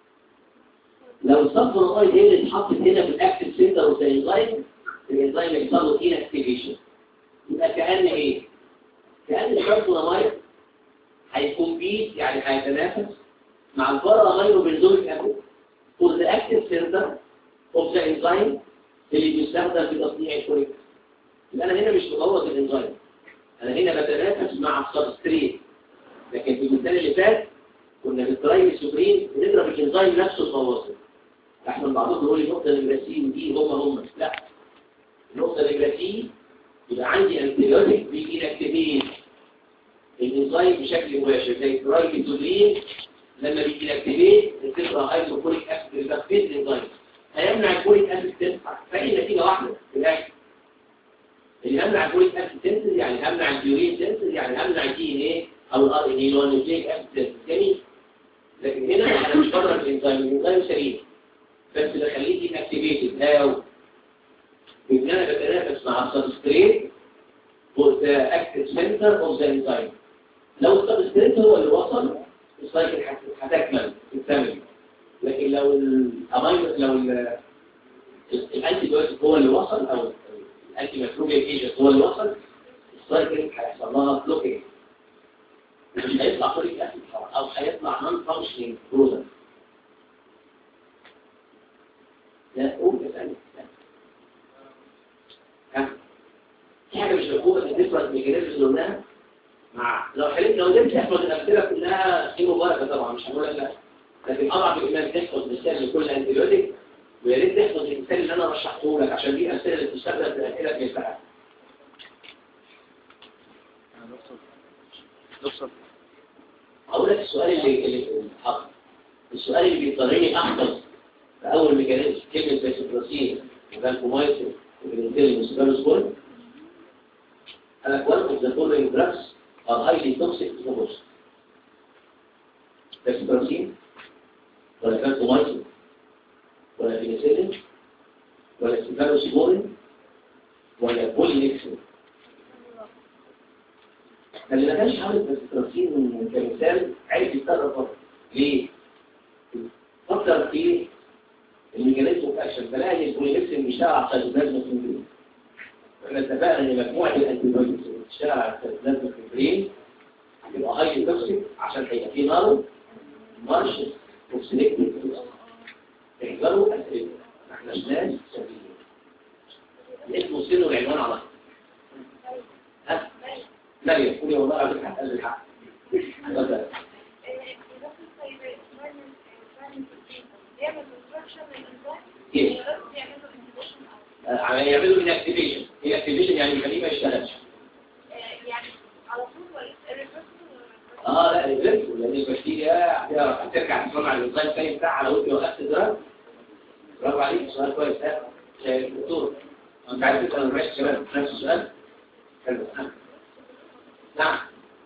لو السلفونامايد هي اللي اتحطت هنا في الاكتف سنتر اوف ذا انزيم الانزيم يحصل له انكتيفيشن يبقى كأن ايه كأن السلفونامايد هيكون بيت يعني هيتنافس مع البرا امينو بنزوليك اسيد for the active center of the enzyme اللي بيستخدم في تصنيع الكوليك يبقى انا هنا مش مغوط الانزيم انا هنا بتنافس مع السبستريت لكن في المثال اللي فات كنا بالترايم السوبرين بنضرب الانزيم نفسه الفواصل احنا بعضهم يقول لي النقطه الجراسين دي هم هم لا النقطه الجراسين يبقى عندي انتيبيوتيك بينكتيفيت الانزيم بشكل مباشر زي الترايم السوبرين لما بينكتيفيت بتبقى هايدروكوليك اسيد بتفيد الانزيم هيمنع الكوليك اسيد تنفع فهي نتيجه واحده في الاخر اللي همنع الكوليك اسيد تنسل يعني همنع الديورين تنسل يعني همنع الدي ان ايه او الار ان اي اللي هو النيوكليك اسيد تنسل جميل لكن هنا انا مش بضرب الانزيم الانزيم سليم بس بخليه دي اكتيفيتد هاو ان انا بتنافس مع السبستريت for the active center of the enzyme لو السبستريت هو اللي وصل السايكل هتكمل تكتمل لكن لو الامينو لو الانتي بايوتيك هو اللي وصل او الانتي ميكروبيال ايجنت هو اللي وصل السايكل هيحصل لها بلوكينج مش هيطلع فوليك اسيد او هيطلع نون فانكشنينج بروزن لا قول اسالني ها في حاجه مش مفهومه في الديفرنت ميكانيزمز اللي قلناها مع لو حليت لو قدرت تحفظ الامثله كلها خير وبركه طبعا مش هقول لك لا لكن اضعف الايمان تحفظ مثال لكل انتيبيوتيك ويا ريت تحفظ المثال اللي انا رشحته لك عشان دي امثله اللي بتستخدم في الاسئله في الفقه اقول لك السؤال اللي اللي حاضر السؤال اللي بيضطرني احفظ في اول ميكانيزم كلمه بيسوبراسين وفانكومايسين وبنزيل وسبانوسبول انا one of the following drugs are highly toxic to the host بيسوبراسين ولا فانكومايسين ولا بنزيلين ولا سبانوسبول ولا بولينكسين اللي ما كانش حاطط بيسوبراسين كمثال عايز يتصرف ليه؟ فكر في الميكانيزم اوف اكشن فلاقي البولينكسين بيشتغل على السيتوبلازم الفيبرين احنا اتفقنا ان مجموعه الانتيبيوتكس اللي بتشتغل على السيتوبلازم الفيبرين يبقى هاي توكسيك عشان هيبقى فيه نارو مارش وسلكتيف تحذروا اسئله ما احناش ناس سبيلين اسمه سنه العنوان على ها مريم قولي والله عايز الحق قال الحق اتفضل كيف يعملوا انكتيفيشن انكتيفيشن يعني يخليه ما يشتغلش يعني على طول اه لا ريفيرس لان البكتيريا هترجع تصنع الانزيم الثاني بتاعها لو انت وقفت الدرج برافو عليك سؤال كويس ده شايف الدكتور انت عايز تسال ماشي شباب نفس السؤال حلو نعم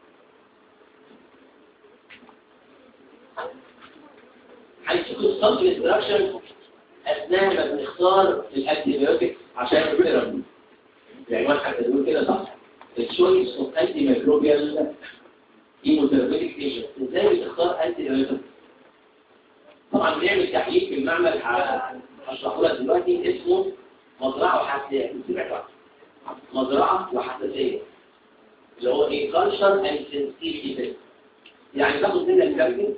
هنشوف الصلب الاستراكشن اثناء ما بنختار الانتيبيوتيك عشان الثيرابي العنوان حتى بيقول كده صح التشويس اوف انتي ميكروبيال كيموثيرابيتيك ايجنت ازاي بتختار انتي طبعا بنعمل تحليل في المعمل هشرحه لك دلوقتي اسمه مزرعه وحساسيه سمعت مزرعه وحساسيه اللي هو ايه كالشر اند سنسيتيفيتي يعني باخد منها الكابتن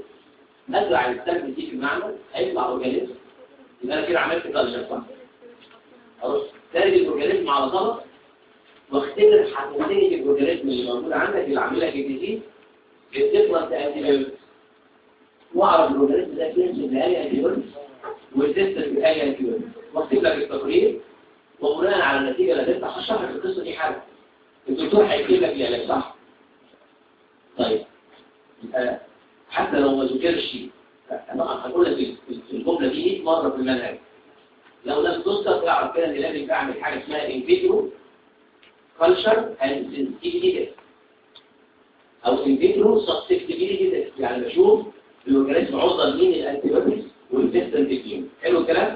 ازرع السلب دي في المعمل هيطلع اورجانيزم يبقى انا كده عملت كالشر صح اروح سارد الاورجانيزم على طبق واختبر حساسيه الاورجانيزم اللي موجود عندك اللي عاملها جي دي سي بالديفرنت انتي واعرف الاورجانيزم ده كلينشن لأي انتي بيوتكس والسيستم بأي انتي بيوتكس واكتب لك التقرير وبناء على النتيجه اللي هتفتح هشرح لك القصه دي حاجه الدكتور هيكتب لك العلاج صح طيب آه، حتى لو ما ذكرش طبعا هنقول لك في الجمله دي 100 مره في المنهج لو لم تذكر اعرف كده ان لازم تعمل حاجه اسمها انفيترو كلتشر اند سنسيتيفيتي او انفيترو سبسيتيفيتي يعني بشوف الاورجانيزم عرضه لمين الانتيبيوتكس والتستنت فيهم حلو الكلام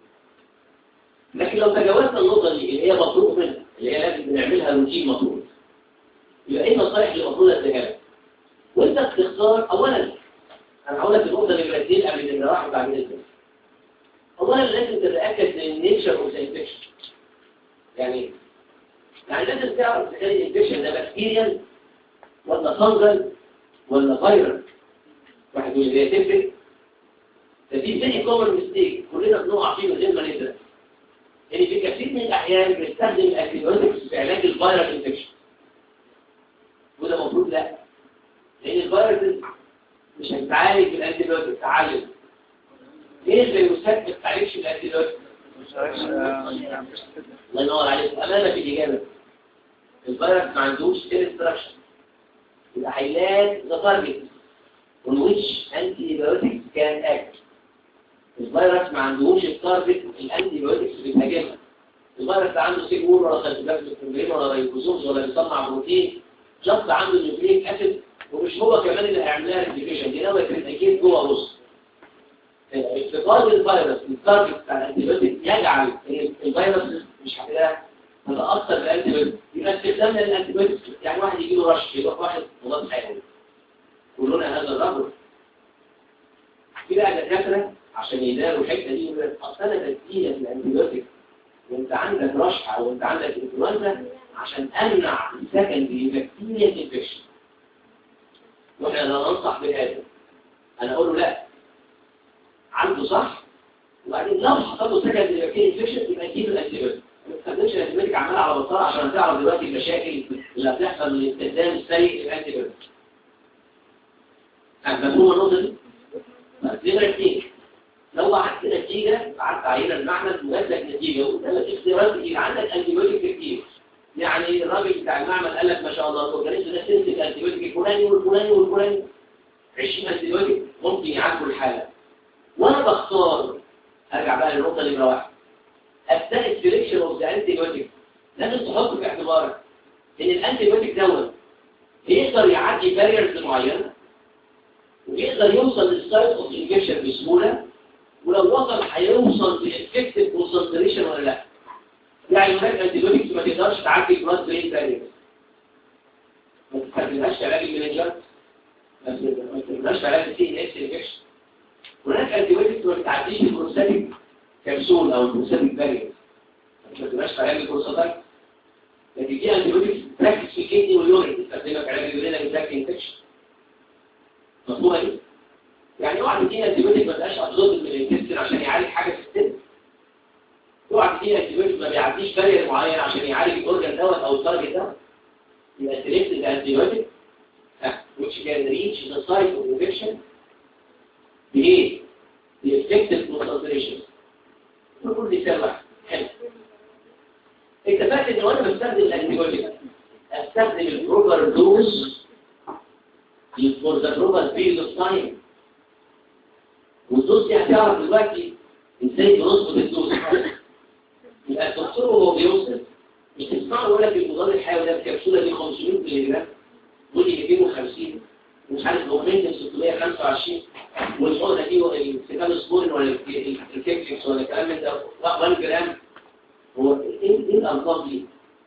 لكن لو تجاوزنا النقطه دي اللي هي مطلوب منها اللي هي لازم بنعملها روتين مطلوب يبقى ايه النصائح اللي المفروض اتجاهها وانت بتختار اولا انا هقول لك النقطه اللي بتدين قبل ان راح بعد اذنك اولا لازم تتاكد من النيتشر اوف الانفكشن يعني إيه؟ يعني لازم تعرف اذا كان الانفكشن ده بكتيريال ولا فانجل ولا فيروس واحد يقول لي هي تفرق فدي تاني كومن ميستيك كلنا بنقع فيه من غير ما ندرك ان في كثير من الاحيان بنستخدم الانتيبيوتكس في علاج الفيروس انفكشن وده المفروض لا لان الفيروس مش هيتعالج بالانتيبيوتكس تعالج ليه الفيروسات ما بتتعالجش بالانتيبيوتكس مش عارف آه، الله ينور عليك امانه في الاجابه الفيروس ما عندوش انستراكشن يبقى هيلاقي ذا تارجت on which antibiotics can act الفيروس ما عندهوش التارجت الانتيبيوتكس بتهاجمها الفيروس لا عنده سيجور ولا سيتوبلازم ولا ريبوزومز ولا بيصنع بروتين جاست عنده نيوكليك اسيد ومش هو كمان اللي هيعملها ريبليكيشن دي نوع اكيد جوه بص افتقاد الفيروس للتارجت بتاع الانتيبيوتيك يجعل إن الفيروس مش هتلاقيها تتاثر بالانتيبيوتيك يبقى استخدامنا للانتيبيوتيك يعني واحد يجي له رش يروح واحد مضاد حيوي كلنا هذا الرجل في بقى دكاتره عشان يداروا الحته دي يقول لك اصل انا بديلك الانتيبيوتيك وانت عندك رشح او انت عندك انفلونزا عشان امنع السكندري بكتيريا انفكشن واحنا لا ننصح بهذا انا اقول له لا عنده صح وبعدين لو حصل له سكندري بكتيريا انفكشن يبقى يجيب الانتيبيوتيك ما تستخدمش الانتيبيوتيك عمال على بطال عشان تعرف دلوقتي المشاكل اللي هتحصل من الاستخدام السيء للانتيبيوتيك مفهوم النقطه دي؟ نمرة اثنين لو بعت نتيجة بعت عينة المعمل وجاب لك نتيجة وقدامك اختيارات كتير عندك انتيبيوتيك كتير يعني الراجل بتاع المعمل قال لك ما شاء الله الاورجانيزم ده سنسيتيف انتيبيوتيك الفلاني والفلاني والفلاني 20 انتيبيوتيك ممكن يعالجوا الحالة وانا بختار ارجع بقى للنقطة اللي واحد اثناء السلكشن اوف ذا انتيبيوتيك لازم تحط في اعتبارك ان الانتيبيوتيك دوت يقدر يعدي باريرز معينه ويقدر يوصل للسايت اوف انجكشن بسهوله ولو وصل هيوصل لافكتيف كونسنتريشن ولا لا يعني هناك انتيبيوتكس ما تقدرش تعدي بلاد برين بارير ما تستخدمهاش في علاج المنجات ما تستخدمهاش في علاج السي ان اس انفكشن هناك انتيبيوتكس ما بتعديش الكورساتيك كبسول او الكورساتيك بارير ما تستخدمهاش في علاج الكورساتيك لكن في انتيبيوتكس براكتس في كيدني واليورين تستخدمها في علاج اليورينال انفكشن انفكشن مفهومه دي يعني اوعى تدينا انتيبيوتيك ما تبقاش ابزورب من الانتستين عشان يعالج حاجه في السن اوعى تدينا انتيبيوتيك ما بيعديش بارير معين عشان يعالج الاورجن دوت او التارجت ده يبقى سيلكت الانتيبيوتيك which can reach the site of infection بايه؟ بإفكتيف concentration نقول مثال واحد حلو اتفقت ان وانا بستخدم الانتيبيوتيك استخدم البروبر دوز for the proper period of time والدوز دي هتعرف دلوقتي ازاي بنظبط الدوز يبقى الدكتور وهو بيوصل مش تسمعوا يقول لك المضاد الحيوي ده الكبسوله دي 500 مللي جرام دول 250 ومش عارف اومنتم 625 والحقنه دي السيكالوسبورين ولا الكيكفيكس ولا الكلام من ده 1 جرام هو ايه ايه الارقام دي؟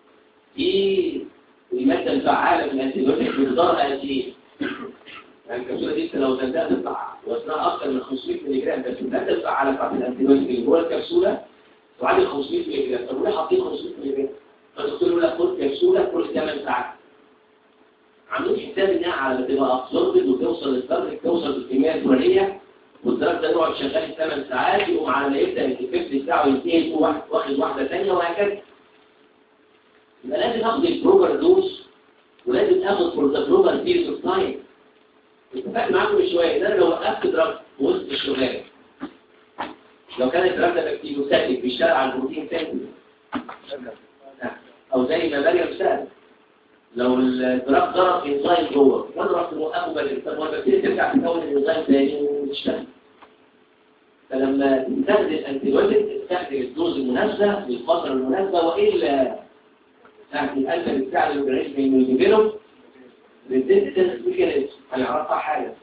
دي الماده الفعاله في الانتيبيوتيك مقدارها قد ايه؟ يعني الكبسوله دي انت لو تنتهي تطلع وزنها اكثر من 500 مللي جرام بس الماده الفعاله بتاعت الانتيبيوتيك اللي جوه الكبسوله تعادل 500 مللي جرام طب وليه حاطين 500 مللي جرام؟ فالدكتور يقول لك خد كبسوله كل 8 ساعات عاملين حساب انها على ما تبقى ابسوربد وتوصل للتارجت توصل بالكميه الفلانيه والدرج ده يقعد شغال 8 ساعات يقوم على ما يبدا الافكت بتاعه ينتهي يقوم واحد واخد واحده ثانيه وهكذا يبقى لازم اخد البروجر دوز ولازم اخد فور ذا بروجر بيريد اوف تايم اتفقت معاكم من شويه ان انا لو وقفت دراج في وسط الشغلانه لو كان الدراج ده بكتيروساتيك بيشتغل على البروتين ثاني او زي ما مريم سأل لو الدراج ضرب انزيم جوه نضرب في موقفه بدل طب ما البكتيريا ترجع تكون الانزيم تاني وتشتغل فلما تستخدم الانتيبيوتيك تستخدم الدوز المناسبه للفتره المناسبه والا هتقلل بتاع الاورجانيزم انه يديفلوب ريزيستنس ميكانيزم هنعرفها حاجه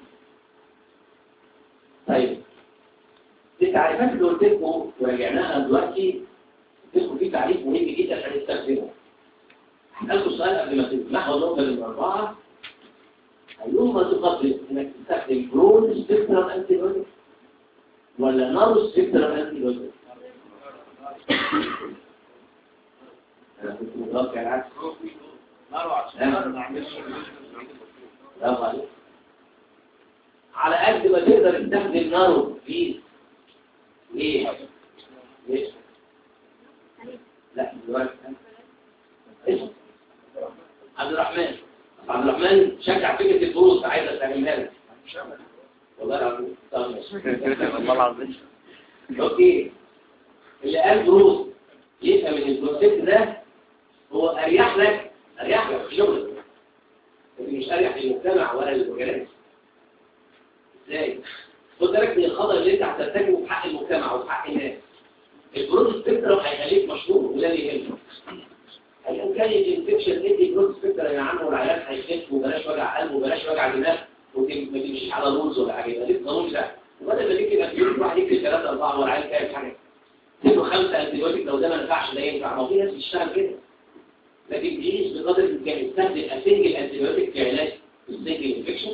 طيب التعريفات اللي قلت لكم وراجعناها دلوقتي تدخل فيه تعريف مهم جدا عشان نستخدمه هسألكم سؤال قبل ما تسمحوا النقطة الأربعة أيهما تفضل إنك تستخدم برون سبيكترم أنتي بيوتيك ولا نارو سبيكترم أنتي بيوتيك؟ أنا كنت متوقع العكس برافو عليك على قد ما تقدر تستخدم نارو في ليه؟ ليه؟ لا دلوقتي اسم عبد الرحمن عبد الرحمن شجع فكرة الدروس عايز افهمها لك والله العظيم طب ماشي. والله العظيم اوكي اللي قال دروس يفهم ان الكونسيبت ده هو اريح لك اريح لك في شغلك لكن مش اريح للمجتمع ولا للوكالات ازاي خد بالك من الخطر اللي انت هترتكبه في حق المجتمع وفي حق الناس البرود سبيكترم هيخليك مشهور وده اللي يهمك عشان كان الانفكشن ادي برود سبيكترم يا عم والعيال هيخف وبلاش وجع قلب وبلاش وجع دماغ وما تمشيش على رولز ولا حاجه يبقى ليك قانون ده وبدل ما ليك يبقى في يوم واحد يكتب ثلاثه اربعه والعيال كام حاجه تبقوا خمسه انتيبيوتيك لو ده ما ينفعش ده ينفع ما هو في ناس بتشتغل كده لكن بيقيس بقدر الامكان يستخدم اسنجل انتيبيوتيك في علاج السنجل انفكشن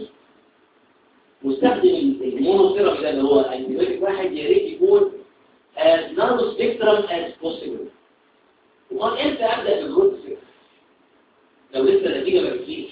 واستخدم المونوثيرابي ده اللي هو انتيبيوتيك واحد يا ريت يكون as narrow spectrum as possible وقال امتى ابدا بالجروث سبيكترم لو لسه النتيجه ما بتجيش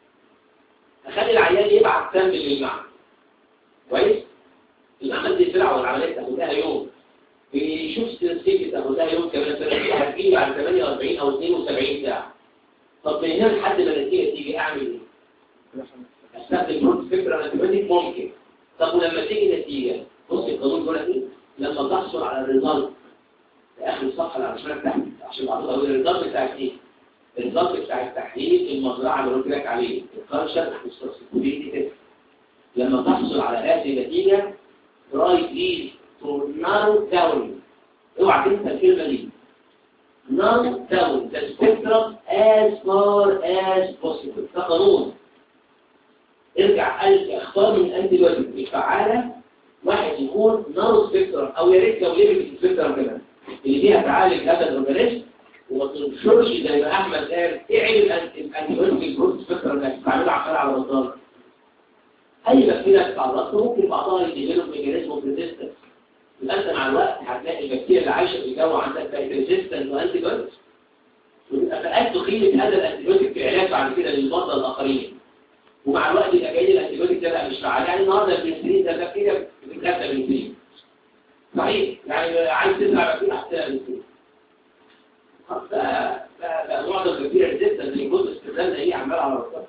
اخلي العيان يبعت سامبل للمعمل كويس المعمل دي سرعه والعمليه تاخدها يوم بيشوف ستاتستيك تاخدها يوم كمان سنه هتجيلي بعد 48 او 72 ساعه طب من هنا لحد ما النتيجه تيجي اعمل ايه؟ استخدم جروث سبيكترم انتيبيوتيك ممكن طب ولما تيجي نتيجه بص القانون بيقول لك ايه؟ لما تحصل على الريزلت في اخر الصفحه اللي على تحت عشان اقول الريزلت بتاع ايه الريزلت بتاع التحليل المزرعه اللي قلت لك عليه الكالشر والسستينابيلتي لما تحصل على هذه النتيجه try please to narrow down اوعى تنسى الكلمه دي narrow down the spectrum as far as possible ده قانون ارجع قال اختار من انتي بايوتيك الفعاله واحد يكون نارو سبيكترم او يا ريت لو ليميت سبيكترم كمان اللي فيها تعالج هذا الاورجانيزم وما تنشرش زي ما احمد قال ايه عيب الانتيبيوتيك جروث سبيكترم انك تعمله عمال على بطال اي بكتيريا تتعرض له ممكن بعضها يديفلوب ميكانيزم اوف ريزيستنس يبقى انت مع الوقت هتلاقي البكتيريا اللي عايشه في الجو عندك بقت ريزيستنت وانتي بايوتيك ويبقى فقدت قيمه هذا الانتيبيوتيك في العلاج بعد كده للمرضى الاخرين ومع الوقت يبقى جاي الانتيبيوتيك ده بقى مش فعال يعني النهارده البنسلين ده بكتيريا بتتكتب بنسلين صحيح يعني عايز تزرع بكتيريا هتزرع بنسلين ده ده معظم البكتيريا ريزيستنت اللي جزء استخدامنا ايه عمال على راسها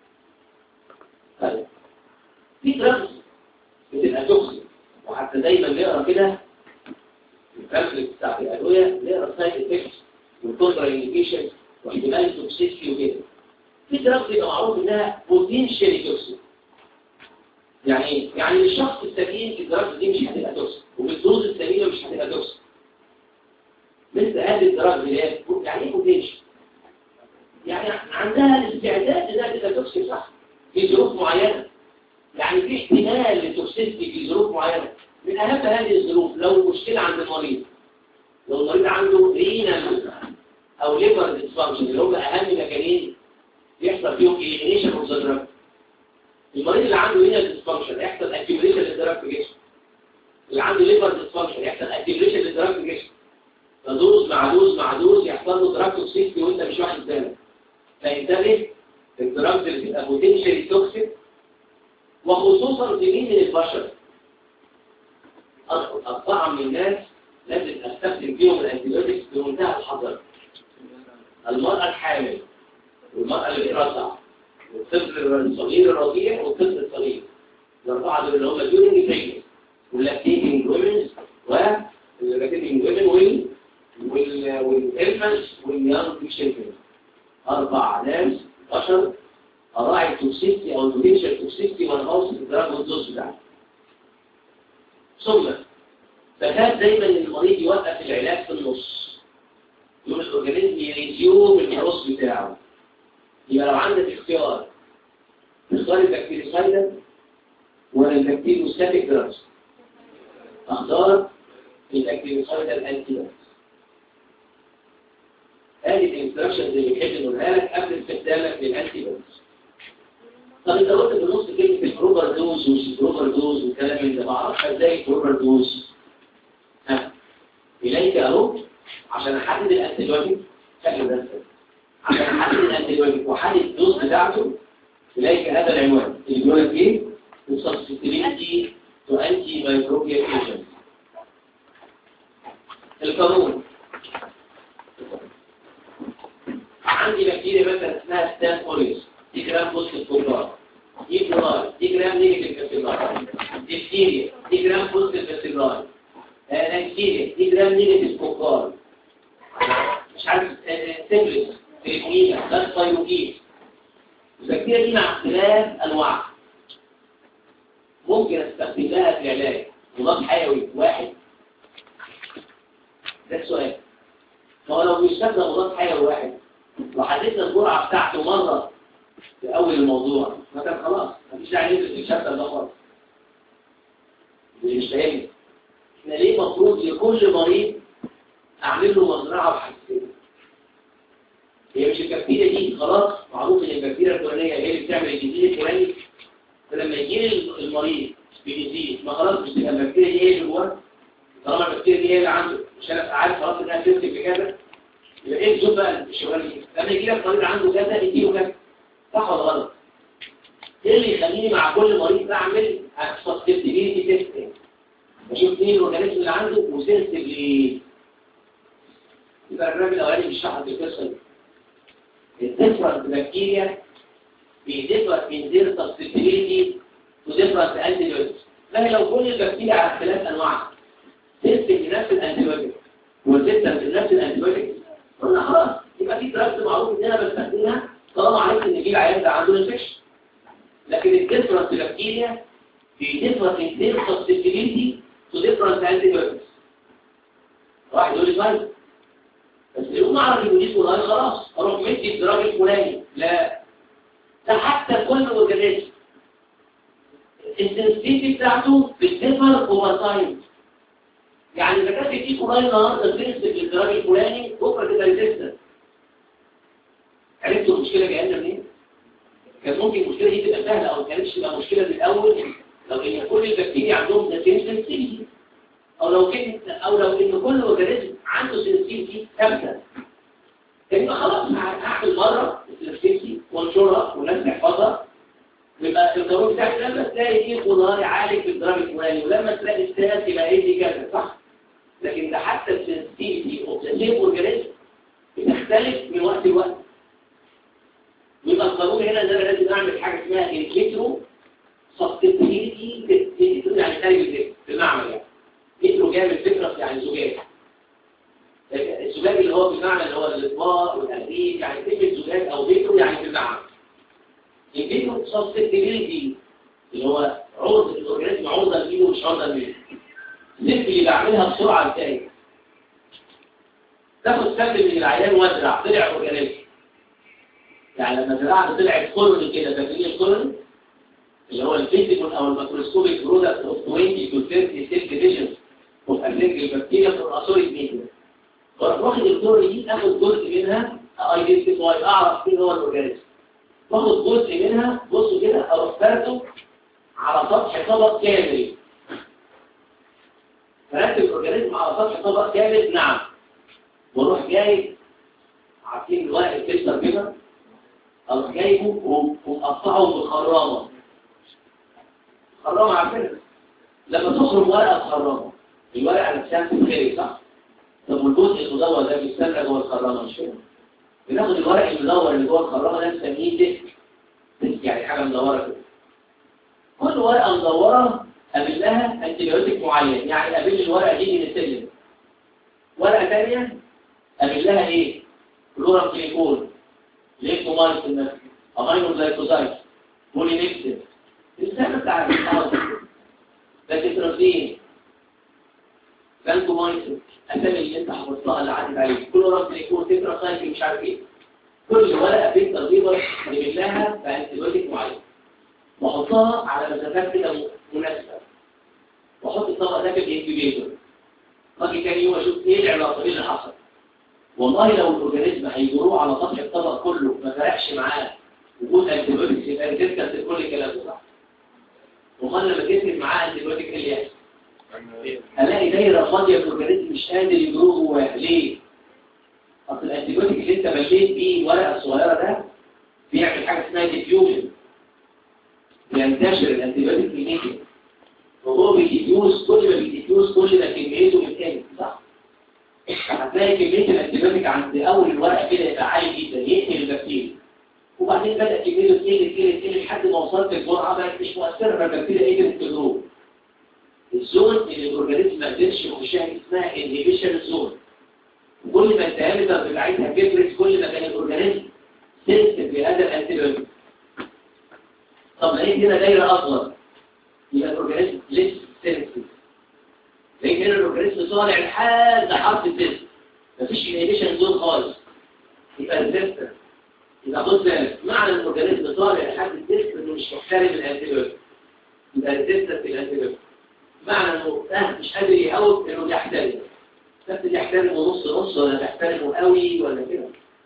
طيب في دراجز بتبقى توكسيك وحتى دايما نقرا كده الفاميلي بتاع الادويه نقرا سايد افكتس والكونترا انديكيشن واحتمال التوكسيسيتي وكده في دراجز بيبقى معروف انها بوتنشالي توكسيك يعني ايه؟ يعني الشخص السليم الدراجز دي مش هتبقى توكسيك وبالدوز السليمه مش هتبقى توكسيك مثل هذه الدراجز اللي هي يعني ايه بوتنشال؟ يعني عندها الاستعداد انها تبقى توكسيك صح في ظروف معينه يعني في احتمال للتوكسيستي في ظروف معينة من أهم هذه الظروف لو مشكلة عند المريض لو المريض عنده رينال أو ليفر ديسفانكشن اللي هم أهم مكانين يحصل فيهم إليمينيشن أوف ذا دراج المريض اللي عنده رينال ديسفانكشن يحصل أكيوميليشن للدراج في جسمه اللي عنده ليفر ديسفانكشن يحصل أكيوميليشن للدراج في جسمه فدوز مع دوز مع دوز يحصل له دراج توكسيستي وأنت مش واخد بالك فانتبه الدراج اللي بتبقى بوتنشالي توكسيك وخصوصا في مين من البشر أدخل أربعة من الناس لازم أستخدم فيهم الأنتيبيوتكس بمنتهى الحذر المرأة الحامل والمرأة اللي بترضع والطفل الصغير الرضيع والطفل الصغير الأربعة دول اللي هم اليورين بريجنس واللاكتيتنج ويمنز واللاكتيتنج ويمن وال والإنفانس واليانج تشيلدرن أربع ناس بشر أراعي التوكسيستي أو البوتنشال توكسيستي والهاوس الدراج والدوز بتاعته ثم فكان دايما المريض يوقف العلاج في النص يقول الأورجانيزم يريزيوم الكروس بتاعه يبقى لو عندك اختيار تختار البكتيريسايدا ولا البكتيريوستاتيك دراجز اختار البكتيريسايدا الانتي دراجز هذه الانستراكشنز اللي بيحب نقولها لك قبل استخدامك للانتي دراجز طب انت قلت في النص كلمه البروبر دوز ومش البروبر دوز والكلام من ده ما اعرفش ازاي البروبر دوز ها اليك اهو عشان احدد الانتيبيوتيك شكل ده عشان احدد الانتيبيوتيك واحدد الدوز بتاعته اليك هذا العنوان اللي بيقول لك ايه السبستيبيليتي تو انتي مايكروبيال ايجنت القانون عندي بكتيريا مثلا اسمها ستان اوريوس دي جرام بوزيتيف كوبار دي كلار دي جرام نيجاتيف كابيلار ديفتيريا دي جرام بوزيتيف كابيلار نكتيريا دي جرام نيجاتيف كوبار مش عارف سيمبلس تريكمينا ده فايروكين البكتيريا دي مع اختلاف انواعها ممكن استخدم لها في العلاج مضاد حيوي واحد ده السؤال هو لو بيستخدم مضاد حيوي واحد لو حددنا الجرعه بتاعته مره في اول الموضوع ما كان خلاص مفيش داعي ندرس الشابتر ده خالص اللي مش فاهمني احنا ليه المفروض لكل مريض اعمل له مزرعه وحساسيه هي مش البكتيريا دي خلاص معروف ان البكتيريا الفلانيه هي اللي بتعمل الجديد الفلاني فلما يجي المريض بجديد ما خلاص مش تبقى البكتيريا دي هي اللي جواه طالما البكتيريا دي هي اللي عنده مش انا عارف خلاص انها تمسك في كذا يبقى ايه الزوم بقى الشغل دي لما يجي لك مريض عنده كذا يديله كذا صح ولا غلط ايه اللي يخليني مع كل مريض اعمل سسبتيبيليتي تيست اشوف مين الاورجانيزم اللي عنده وسنسيتيف ليه يبقى الراجل الاولاني بيشرح لي القصه دي الديفرنت بكتيريا بيديفر من دير سسبتيبيليتي تو ديفرنت انتيبيوتكس لكن لو كل البكتيريا على اختلاف انواعها سنسيتيف لنفس الانتيبيوتكس وسيستم لنفس الانتيبيوتكس قلنا خلاص يبقى في دراجز معروف ان انا بستخدمها طالما عرفت ان في العيان ده عنده انفكشن لكن الديفرنت بكتيريا في ديفرنت انتير سسبتيبيليتي تو ديفرنت انتيبيوتكس واحد يقول لي طيب بس يقوم اعرف ان دي فلان خلاص اروح مدي الدراج الفلاني لا ده حتى كل اورجانيزم السنسيتي بتاعته بتديفر اوفر تايم يعني اذا كانت في فلان النهارده سنسيتيف للدراج الفلاني بكره تبقى ريزيستنت عرفتوا المشكله جايه لنا منين؟ كان ممكن المشكله دي تبقى سهله او ما كانتش تبقى مشكله من الاول لو ان كل البكتيريا عندهم سنسيتيفيتي او لو كان او لو ان كل اورجانيزم عنده سنسيتيفيتي ثابته يبقى خلاص هعمل مره السنسيتيفيتي وانشرها والناس تحفظها يبقى القانون بتاعك لما تلاقي فيه خضار يعالج في الدرجه الفلاني ولما تلاقي الساس يبقى ايه دي كذا صح لكن ده حتى السنسيتيفيتي اوف ذا سيم اورجانيزم بتختلف من وقت لوقت يبقى القانون هنا ان انا لازم اعمل حاجه اسمها الكترو سبستيبيليتي يعني خارج الجسم في المعمل يعني كترو جاي من فكره يعني زجاج الزجاج اللي هو في المعمل اللي هو الاطباق والتهديد يعني كلمه زجاج او كترو يعني في المعمل الكترو سبستيبيليتي اللي هو عرض الاورجانيزم عرضه لمين ومش عرضه لمين الست اللي بعملها بسرعه ازاي تاخد سم من العيان وازرع طلع اورجانيزم يعني لما زرعت طلعت كولوني كده فاكرين الكولوني اللي هو الفيزيكال او الميكروسكوبيك برودكت اوف 20 تو 30 سيل ديفيجن اوف اسينجل بكتيريا في الاسوريك ميديا واخد الكولوني دي اخد جزء منها ايدنتيفاي اعرف مين هو الاورجانيزم واخد جزء منها بصوا كده او اخترته على سطح طبق كامل فركب الاورجانيزم على سطح طبق كامل نعم واروح جاي عارفين الورق الكسر كده اروح جايبه ومقطعه بخرامه خرامه عارفينها لما تخرم ورقه بخرامه الورقه نفسها بتتخرج صح طب والجزء المدور ده بيستنى جوه الخرامه مش كده بناخد الورق المدور اللي جوه الخرامه ده نسميه ديسك ديسك يعني حاجه مدوره كده كل ورقه مدوره قابل لها انتيبيوتيك معين يعني قابل الورقه دي بنسلم ورقه ثانيه قابل لها ايه كلورام كليكول ليكومايسين امينو جلايكوزايد بولينكسين السنه بتاع الحاضر ده تترازين فانكومايسين اسامي اللي انت حفظتها اللي عدت عليك كلورام كليكول تتراسايكل مش عارف ايه كل ورقه بين ترغيبه قابل لها بانتيبيوتيك معين واحطها على مسافات كده مناسبه واحط الطبق ده في الانكيبيتور باجي كان يوم اشوف ايه العلاقه ايه اللي حصل والله لو الاورجانيزم هيجروه على سطح الطبق كله ما فرقش معاه وجود انتيبيوتكس يبقى تركز كل الكلام ده صح امال لما تكتب معاه انتيبيوتك ايه اللي يحصل؟ هلاقي دايره فاضيه في الاورجانيزم مش قادر يجروه جواه ليه؟ اصل الانتيبيوتك اللي انت مليت بيه الورقه الصغيره ده بيعمل حاجه اسمها ديفيوجن بينتشر الانتيبيوتك في الميديا وهو بيديفيوز كل ما بيديفيوز كل ما كميته بتقل صح؟ هتلاقي كمية الانتيبيوتيك عند أول الورقة كده يبقى عالي جدا يقتل البكتيريا وبعدين بدأ كميته تقل تقل تقل لحد ما وصلت الجرعة بقت مش مؤثرة فالبكتيريا قدرت تجروه الزون اللي الأورجانيزم ما قدرش يخشها اسمها انهيبيشن زون كل ما الديامتر بتاعتها كبرت كل ما كان الأورجانيزم سنسيتيف لهذا الانتيبيوتيك طب لقيت هنا دايرة أصغر يبقى الأورجانيزم لسه سنسيتيف لكن هنا الاورجانيزم طالع لحد حرف الدس مفيش انهيبيشن زون خالص يبقى الدس يبقى خد بالك معنى الاورجانيزم طالع لحد الدس انه مش محترم الانتيبيوتيك يبقى الدس في الانتيبيوتيك معنى انه ده مش قادر يهوب انه بيحترم بس بيحترمه نص نص ولا بيحترمه قوي ولا كده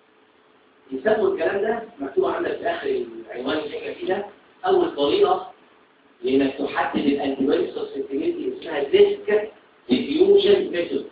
يسموا الكلام ده مكتوب عندك في اخر العنوان اللي احنا فيه ده اول طريقه لانك تحدد الانتيبيوتيك سسبتيبيليتي اسمها ديسك ديفيوجن ميثود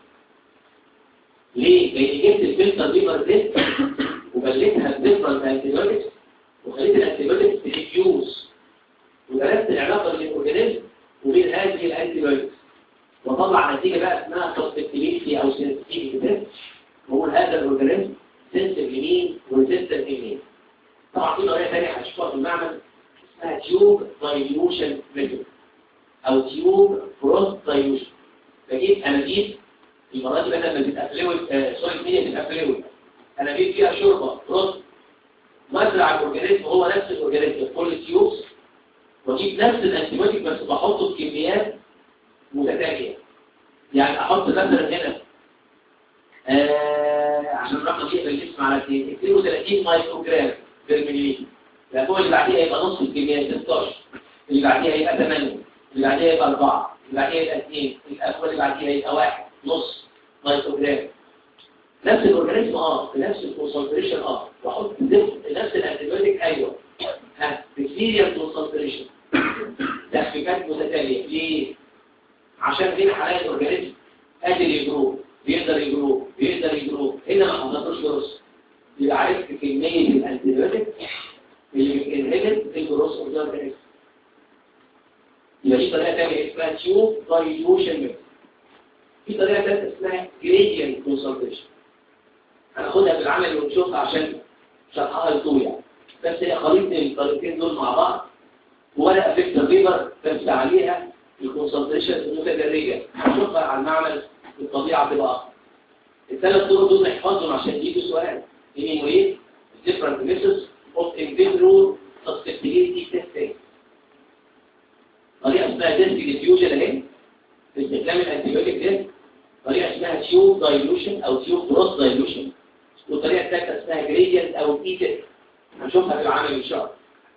ليه؟ لان جبت الفلتر ليفر ديسك وبلتها بديفرنت انتيبيوتكس وخليت الانتيبيوتكس ديفيوز ودرست العلاقه بين الاورجانيزم وبين هذه الانتيبيوتكس وطلع نتيجه بقى اسمها سسبتيبيليتي او سنسيتيفيتي تيست بقول هذا الاورجانيزم سنسيتيف لمين وريزيستنت لمين طبعا في طريقه ثانيه هتشوفها في المعمل اسمها تيوب دايليوشن ميثود او تيوب فروست دايليوشن بجيب انابيب المره دي بدل ما تبقى فلويد آه سوري ميديا تبقى فلويد انابيب فيها شوربه فروست مزرع الاورجانيزم هو نفس الاورجانيزم في كل تيوبس واجيب نفس الانتيبيوتيك بس بحطه بكميات متتاليه يعني احط مثلا هنا آه عشان الرقم يقبل الجسم على 2 32 مايكرو جرام بالمليلتر الأسبوع اللي بعديها يبقى نص الكمية 16 اللي بعديها يبقى 8 اللي بعديها يبقى 4 اللي بعديها يبقى 2 الأسبوع اللي بعديها يبقى 1 نص مايكروجرام نفس الأورجانيزم اه بنفس الكونسنتريشن اه واحط نفس الانتيبيوتيك ايوه ها بكتيريا كونسنتريشن تخفيفات متتالية ليه؟ عشان هنا هلاقي الأورجانيزم قادر يجروه بيقدر يجروه بيقدر يجروه هنا ما حصلتوش جروس يبقى عرفت كمية الانتيبيوتيك اللي بتنهبت الجروس اوف ذا اورجانيزم يبقى دي طريقه ثانيه اسمها تيوب دايلوشن ميثود في طريقه ثالثه اسمها جريدينت كونسنتريشن هناخدها بالعمل ونشوفها عشان شرحها يطول يعني بس هي خليط الطريقتين دول مع بعض ولا افكت بيبر بس عليها الكونسنتريشن المتدرجه هنشوفها على المعمل الطبيعه تبقى اكتر الثلاث طرق دول نحفظهم عشان يجوا سؤال ايه ايه different methods of individual susceptibility testing طريقة اسمها ديسك ديفيوجن اهي باستخدام الانتيبيوتيك ده طريقة اسمها تيوب دايلوشن او تيوب بروس دايلوشن والطريقة الثالثة اسمها جريدينت او اي تيست هنشوفها في العمل ان شاء الله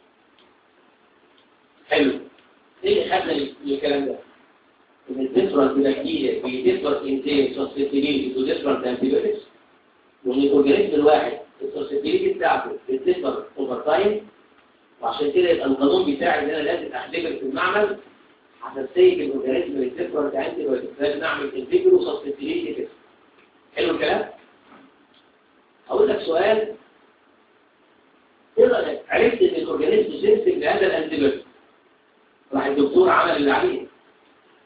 حلو ايه اللي خدنا الكلام ده؟ ان الديفرنت بكتيريا بيديفرنت انتين سسبتيبيليتي تو ديفرنت انتيبيوتكس وان الاورجانيزم الواحد السوسيتيليتي بتاعته بتكبر اوفر تايم وعشان كده يبقى القانون بتاعي ان انا لازم احتكر في المعمل حساسيه الاورجانيزم اللي بتكبر عندي لازم اعمل انتجرو سوسيتيليتي كده حلو الكلام هقول لك سؤال ايه رايك عرفت ان الاورجانيزم سنسيتيف لهذا الانتيبيوتيك راح الدكتور عمل اللي عليه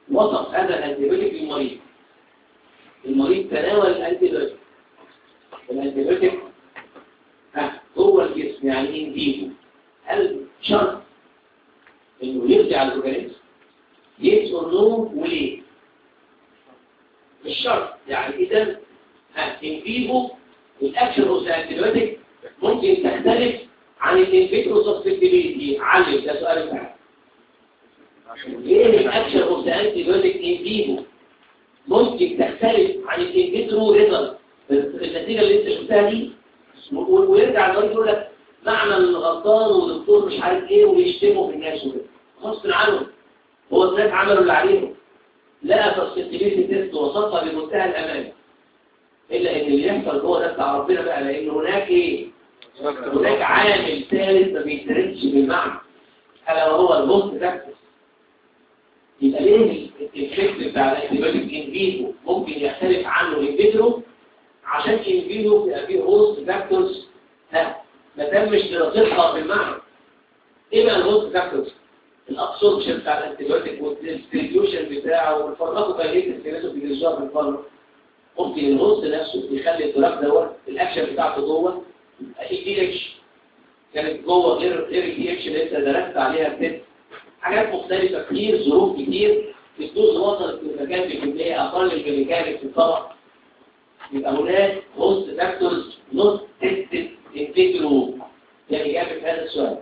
وصف هذا الانتيبيوتيك للمريض المريض تناول الانتيبيوتيك الانتيبيوتيك ها جوه الجسم يعني ايه فيجو هل شرط انه يرجع الاورجانيزم يس اور نو وليه مش شرط يعني اذا ها ان فيجو الاكشن اوف الانتيبيوتيك ممكن تختلف عن الانفيترو سبستيبيليتي علم ده سؤال بتاعك ايه الاكشن اوف ذا انتي بايوتيك ان فيفو ممكن تختلف عن الانفيترو ريزلت النتيجه اللي انت شفتها دي و- ويرجع المريض يقول لك معنى الغلطان ودكتور مش عارف ايه ويشتموا في الناس وكده غصب عنهم هو الناس عملوا اللي عليهم لقى سبستيبيليتي تيست وصفها بمنتهى الامان الا ان اللي يحصل جوه ده بتاع ربنا بقى لان هناك ايه هناك عامل ثالث ما بيتردش بالمعنى الا وهو البوست فاكتور يبقى ليه الافكت بتاع الانتيبيوتيك ان فيفو ممكن يختلف عنه ان فيترو عشان ان فيفو بيبقى فيه هوست فاكتورز ها ما تمش دراستها بالمعنى ايه بقى الهوست فاكتورز الابسوربشن بتاع الانتيبيوتيك والديستريبيوشن بتاعه والفارماكوكاينيتكس كده في الجزار في الفارما ممكن الهوست نفسه يخلي الدراج دوت الاكشن بتاعته جوه اي دي اتش كانت جوه غير غير الدي اتش اللي انت درست عليها التست حاجات مختلفه كتير ظروف كتير الدوز وصلت لمكان بكميه اقل من اللي كانت في الطبق يبقى هناك هوست فاكتورز نوت تيستد ان فيترو ده اجابه هذا السؤال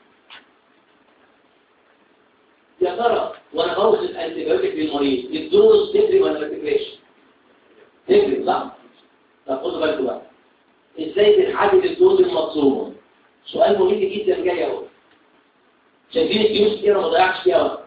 يا ترى وانا بوصف الانتيبيوتيك للمريض الدوز تفرق ولا ما تفرقش؟ تفرق صح؟ طب خدوا بالكم بقى ازاي بنحدد الدوز المطلوبه سؤال مهم جدا جاي اهو شايفين الفلوس كتير ما ضيعش فيها وقت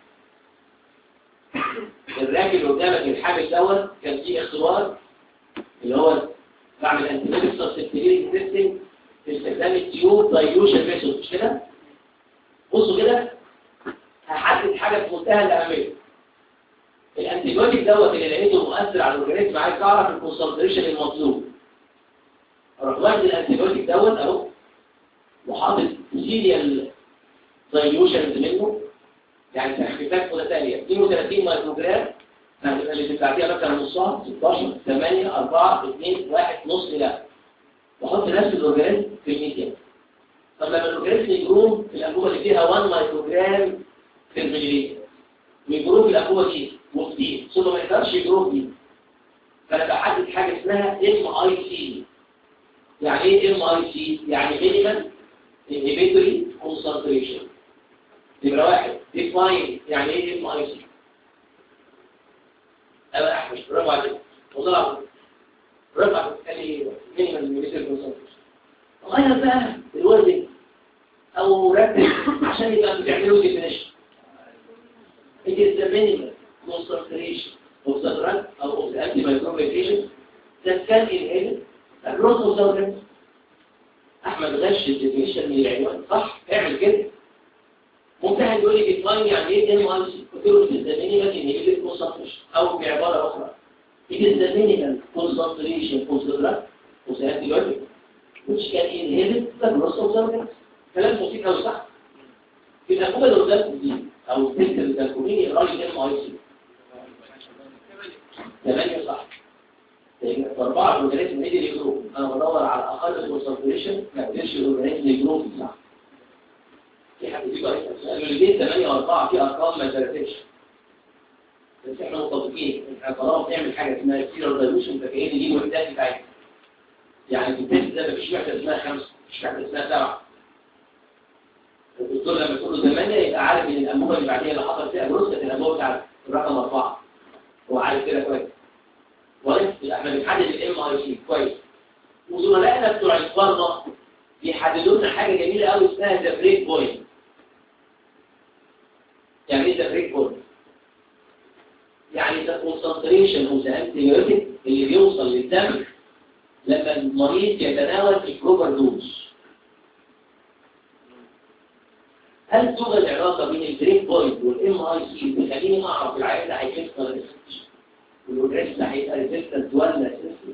الراجل اللي قدامك الحامل دوت كان فيه اختبار اللي هو بعمل انتيبيوتيك سبستيبيليتي تيستنج في استخدام التيوب دايلوشن ميثود مش كده بصوا كده هحدد حاجه في منتهى الاهميه الانتيبيوتيك دوت اللي لقيته مؤثر على الاورجانيزم عايز اعرف الكونسنتريشن المطلوب اروح واخد الانتيبيوتيك دوت اهو وحاطط سيريال دايلوشنز منه يعني تحقيقات متتاليه 32 مايكروجرام اللي بتاعتيها مثلا نصها 16 8 4 2 1 نص لا واحط نفس الاورجانيزم في الميديا طب لما الاورجانيزم يجروم في الانبوبه اللي فيها 1 مايكروجرام في المليلتر ويجروم في الانبوبه دي وكتير ثم ما يقدرش يجروم دي فانا بحدد حاجه اسمها ام اي سي يعني ايه ام اي سي يعني مينيمال انهبيتوري كونسنتريشن نمرة واحد ديفاين يعني ايه ام اي سي انا احمد برافو عليك والله العظيم برافو عليك قال لي مينيمال انهبيتوري كونسنتريشن غير بقى الوزن او ركز عشان يبقى بتعملوا ديفينيشن It is the minimal concentration of the drug or of the antimicrobial agent that can inhibit the growth of the organism. احمد غش الديفينيشن من العنوان صح اعمل كده ممكن واحد يقول لي ديفاين يعني ايه ام اي سي قلت له ده مينيمال انهبيتد كونسنتريشن او بعباره اخرى it is the minimal concentration of the drug of the antibiotic which can inhibit the growth of the organism كلام بسيط او صح في الانبوبه اللي قدامكم دي او التلك اللي قدامكم مين يقرا لي ام اي سي ثمانية صح أربعة الأورجانيزم هي اللي يجروه أنا بدور على أقل كونسنتريشن ما قدرش الأورجانيزم يجروه صح في حد يجي يسأل سؤال اللي بين 8 و4 في أرقام ما ثبتتش بس احنا متفقين احنا طالما بنعمل حاجة اسمها سيرال دايلوشن فكأن دي الوحدات بتاعتها يعني في التست ده مفيش وحدة اسمها خمسة مفيش وحدة اسمها سبعة الدكتور لما يقول له 8 يبقى عارف ان الأنبوبة اللي بعديها اللي حصل فيها جروس كانت الأنبوبة بتاعت الرقم 4 هو عارف كده كويس كويس يبقى احنا بنحدد الام اي سي كويس وزملائنا بتوع الفارما بيحددوا لنا حاجه جميله قوي اسمها ذا بريك بوينت يعني ايه ذا بريك بوينت يعني ذا كونسنتريشن اوف ذا انتيبيوتيك اللي بيوصل للدم لما المريض يتناول البروبر دوز هل توجد علاقه بين البريك بوينت والام اي سي بتخليني اعرف العيان ده هيخف ولا لسه والأورجانيزم هيبقى ريزيستنت ولا اساسي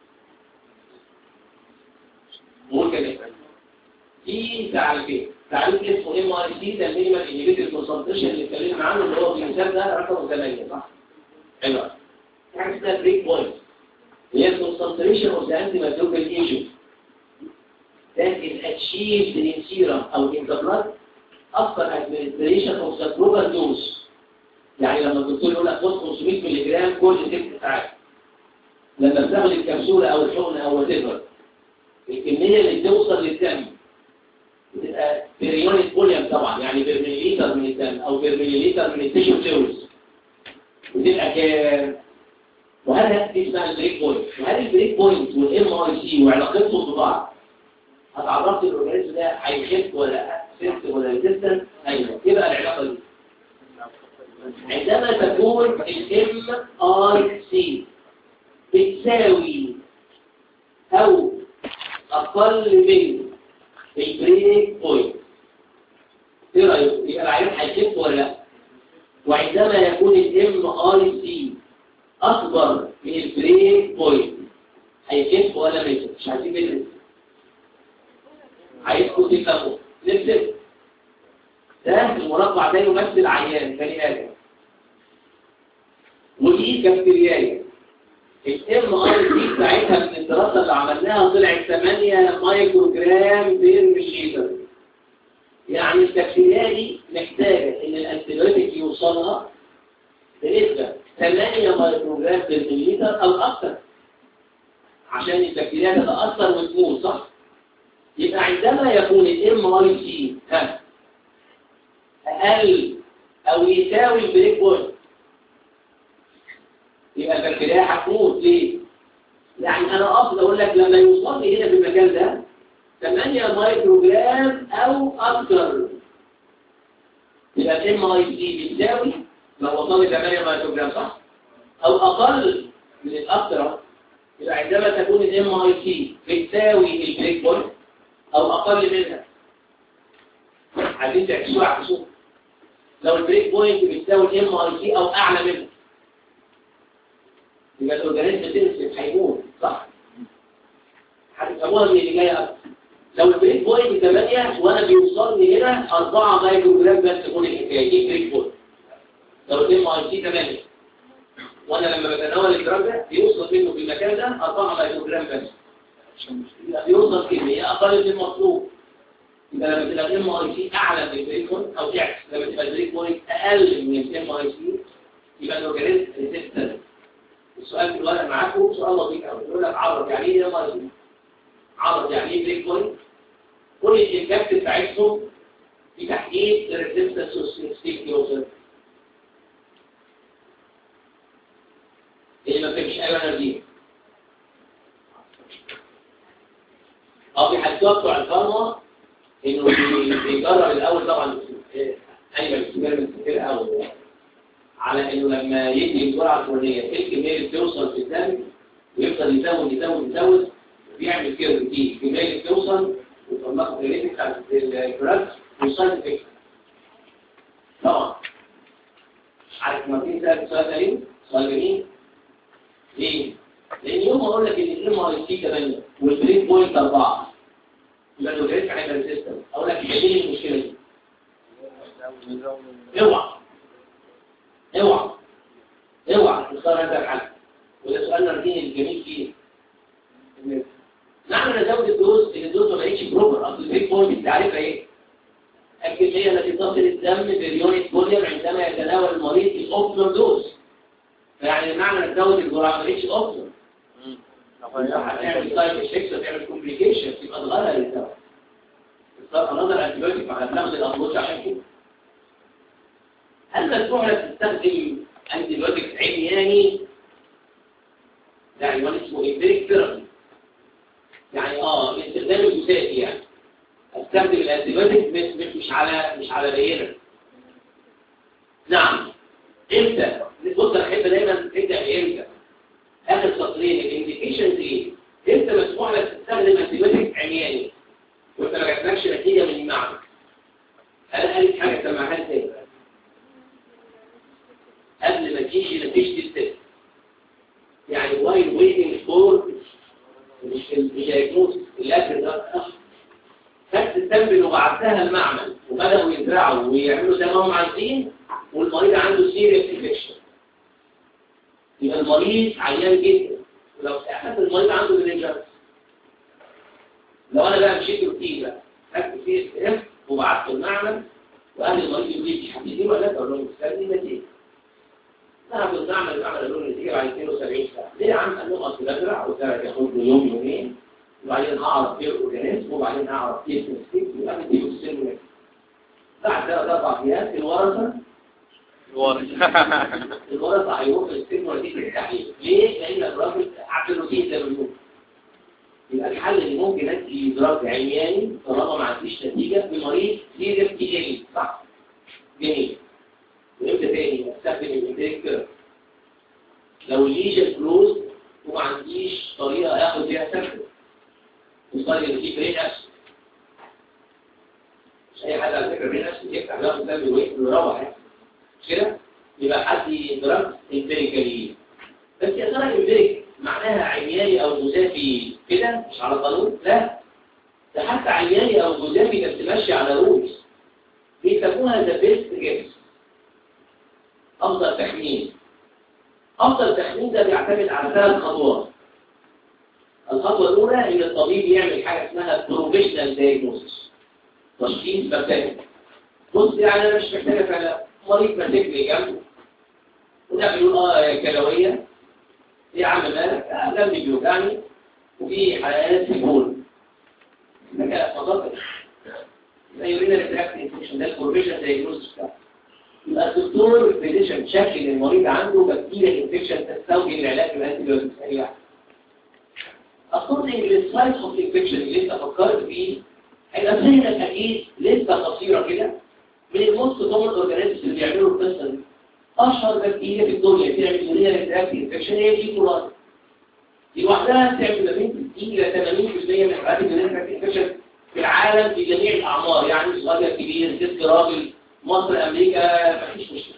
ممكن في تعريفين تعريف اسمه ام ار سي ده مينيمال انهبيتور كونسنتريشن اللي اتكلمنا عنه اللي هو في المثال ده رقم 8 صح حلو في حاجه اسمها بريك بوينت هي الكونسنتريشن اوف ذا انتي مايكروبيال ايجنت that is achieved in serum او in the blood after administration of the proper dose يعني لما الدكتور يقول لك خد 500 مللي جرام كل ست ساعات لما بتاخد الكبسوله او الحقنه او وات الكميه اللي بتوصل للدم بتبقى بريونت فوليوم طبعا يعني برميليتر من الدم او برميليتر من التيشو فلويدز بتبقى كام وهذا اسمها البريك بوينت وهل البريك بوينت والام اي سي وعلاقتهم ببعض هتعرفت الاورجانيزم ده هيخف ولا سيفت ولا ريزيستنت ايوه ايه بقى العلاقه دي عندما تكون الام اي سي بتساوي او اقل من البريك بوينت ايه رايك يبقى العيان هيخف ولا لا وعندما يكون الام اي سي اكبر من البريك بوينت هيخف ولا ما يخفش مش عايزين ندرس عايزكم تفهموا نفسك ده المربع ده يمثل عيان بني ادم ودي بكتيريايه الام اي دي بتاعتها من الدراسه اللي عملناها طلعت 8 مايكرو جرام بير مليلتر يعني البكتيريا دي محتاجه ان الانتيبيوتيك يوصلها بنسبه 8 مايكرو جرام بير مليلتر او اكثر عشان البكتيريا تتاثر وتموت صح يبقى عندما يكون الام اي سي اقل او يساوي البريك بوينت يبقى البكتيريا هتموت ليه؟ يعني انا اقصد اقول لك لما يوصل لي هنا في المكان ده 8 مايكرو جرام او اكثر يبقى الام اي سي بتساوي لو وصل لي 8 مايكرو جرام صح؟ او اقل من الاكثر يبقى عندما تكون الام اي سي بتساوي البريك بوينت او اقل منها عايزين تعكسوها عكسوها لو البريك بوينت بتساوي الام اي سي او اعلى منها يبقى الاورجانيزم تنسف هيموت صح هتفهموها من اللي جايه اكتر لو البريك بوينت 8 وانا بيوصلني هنا 4 مايكرو جرام بس تكون الحكايه دي بريك بوينت لو الام اي سي 8 وانا لما بتناول الجرام ده بيوصل منه في المكان ده 4 مايكرو جرام بس يبقى بيوصل كميه اقل من المطلوب يبقى لما تبقى الام اي سي اعلى من البريك بوينت او تعكس لما تبقى البريك بوينت اقل من الام اي سي يبقى الاورجانيزم ريسيستنت السؤال في الورق معاكم سؤال لطيف قوي يقول لك عرض يعني ايه ام اي سي عرض يعني ايه بريك بوينت كل الانجكت بتاعتهم في تحديد الريسيستنس والسيستيك يوزر اللي ما فهمش ايوه انا دي اه في حدوته بتوع الفارما انه بيجرب الاول طبعا ايوه الاكسبيرمنت كتير قوي على انه لما يدي الجرعه الفلانيه ايه الكميه اللي بتوصل في الدم ويفضل يزود يزود يزود بيعمل كده دي الكميه اللي بتوصل وتطلقوا الريتك على الجراف وصلت افكت طبعا عارف ما في سؤال سؤال ده ليه؟ سؤال جميل ليه؟ لان يوم ما اقول لك ان الام اي سي 8 والبريك بوينت 4 يبقى لو جريت على السيستم اقول لك ايه المشكله دي؟ اوعى اوعى اوعى تختار هذا الحل وده سؤالنا الديني الجميل فيه نحن نزود الدوز ان الدوز ما بقتش بروبر اصل البريك بوينت انت عارفها ايه؟ الكميه التي تصل الدم باليونت فوليوم عندما يتناول المريض الاوبتيمم دوز فيعني معنى نزود الجرعه ما بقتش اوبتيمم هتعمل سايد افكتس وتعمل كومبليكيشن يبقى تغير الدواء الصراحه نظر انتيبيوتيك مع بناخد الامبوش عشان كده هل مسموح لك تستخدم انتيبيوتيك عمياني يعني وانا اسمه امبيريك ثيرابي يعني اه الاستخدام الجزائي يعني استخدم الانتيبيوتيك مش مش على مش على بينه نعم امتى بص انا احب دايما ابدا بامتى اخر سطرين الانديكيشنز ايه امتى مسموح لك تستخدم انتيبيوتيك عمياني وانت ما جاتلكش نتيجه من المعمل انا قالت حاجه سمعها تاني قبل ما تيجي نتيجه التست يعني وايل ويتنج فور مش الدياجنوز الاكل ده خدت السامبل وبعتها المعمل وبداوا يزرعوا ويعملوا زي ما هم عايزين والمريض عنده سيريس انفكشن يبقى المريض عيان جدا ولو احنا المريض عنده رينجرز لو انا بقى مشيت روتين بقى اكتب فيه اس اف وبعته المعمل واهل المريض يقول لي مش هتدي ولا اقول لهم استني نتيجه ذهب المعمل المعمل قالوا لي النتيجه بعد 72 ساعه ليه يا عم قال لهم اصل بزرع وزرع ياخد له يوم يومين وبعدين هعرف ايه الاورجانيزم وبعدين هعرف ايه السنسيتيف وبعدين ايه السن بعد ثلاث اربع ايام الورثه الوارث الورثه هيروح يستلموا نتيجه التحليل ليه؟ لان الراجل عبد الروتين زي ما بيقول يبقى الحل اللي ممكن ادي دراج عمياني طالما ما عنديش نتيجه بمريض سيريس تي ال صح جميل وامتى تاني استخدم الانتريك لو الليجن كلوز وما عنديش طريقه اخد بيها سكر وصار يجيب برين نفسه مش اي حد على فكره برين نفسه يفتح بقى قدام ويقفل ويروح يعني مش كده يبقى حد دراج امبيريكالي بس يا ترى امبيريك معناها عمياني او جزافي كده مش على قانون لا ده حتى عمياني او جزافي ده بتمشي على رولز بيسموها ذا بيست جيمز افضل تخمين افضل تخمين ده بيعتمد على ثلاث خطوات الخطوه الاولى ان الطبيب يعمل حاجه اسمها بروفيشنال دايجنوستس تشخيص مبدئي بص يعني انا مش محتاج فعلا مريض ماسكني جنبه وده بيقول اه كلويه ايه يا عم مالك آه جنبي بيوجعني وفي حالات في البول ده كده فضلت ده يورينا الاتراكت انفكشن ده البروفيشنال دايجنوستس بتاعه يبقى الدكتور فيزيشن شك ان المريض عنده بكتيريا انفكشن تستوجب العلاج بالانتيبيوتكس ايوه according للسايت اوف انفكشن اللي انت فكرت فيه هيبقى ذهنك اكيد لسه قصيره كده من الموست كومن اورجانيزمز اللي بيعملوا القصه دي اشهر بكتيريا في الدنيا بتعمل يوريا ريتراكت انفكشن هي دي كولاي دي لوحدها بتعمل ما بين 60 الى 80% من حالات اليوريا ريتراكت انفكشن في العالم في جميع الاعمار يعني صغير كبير ست راجل مصر امريكا مفيش مشكله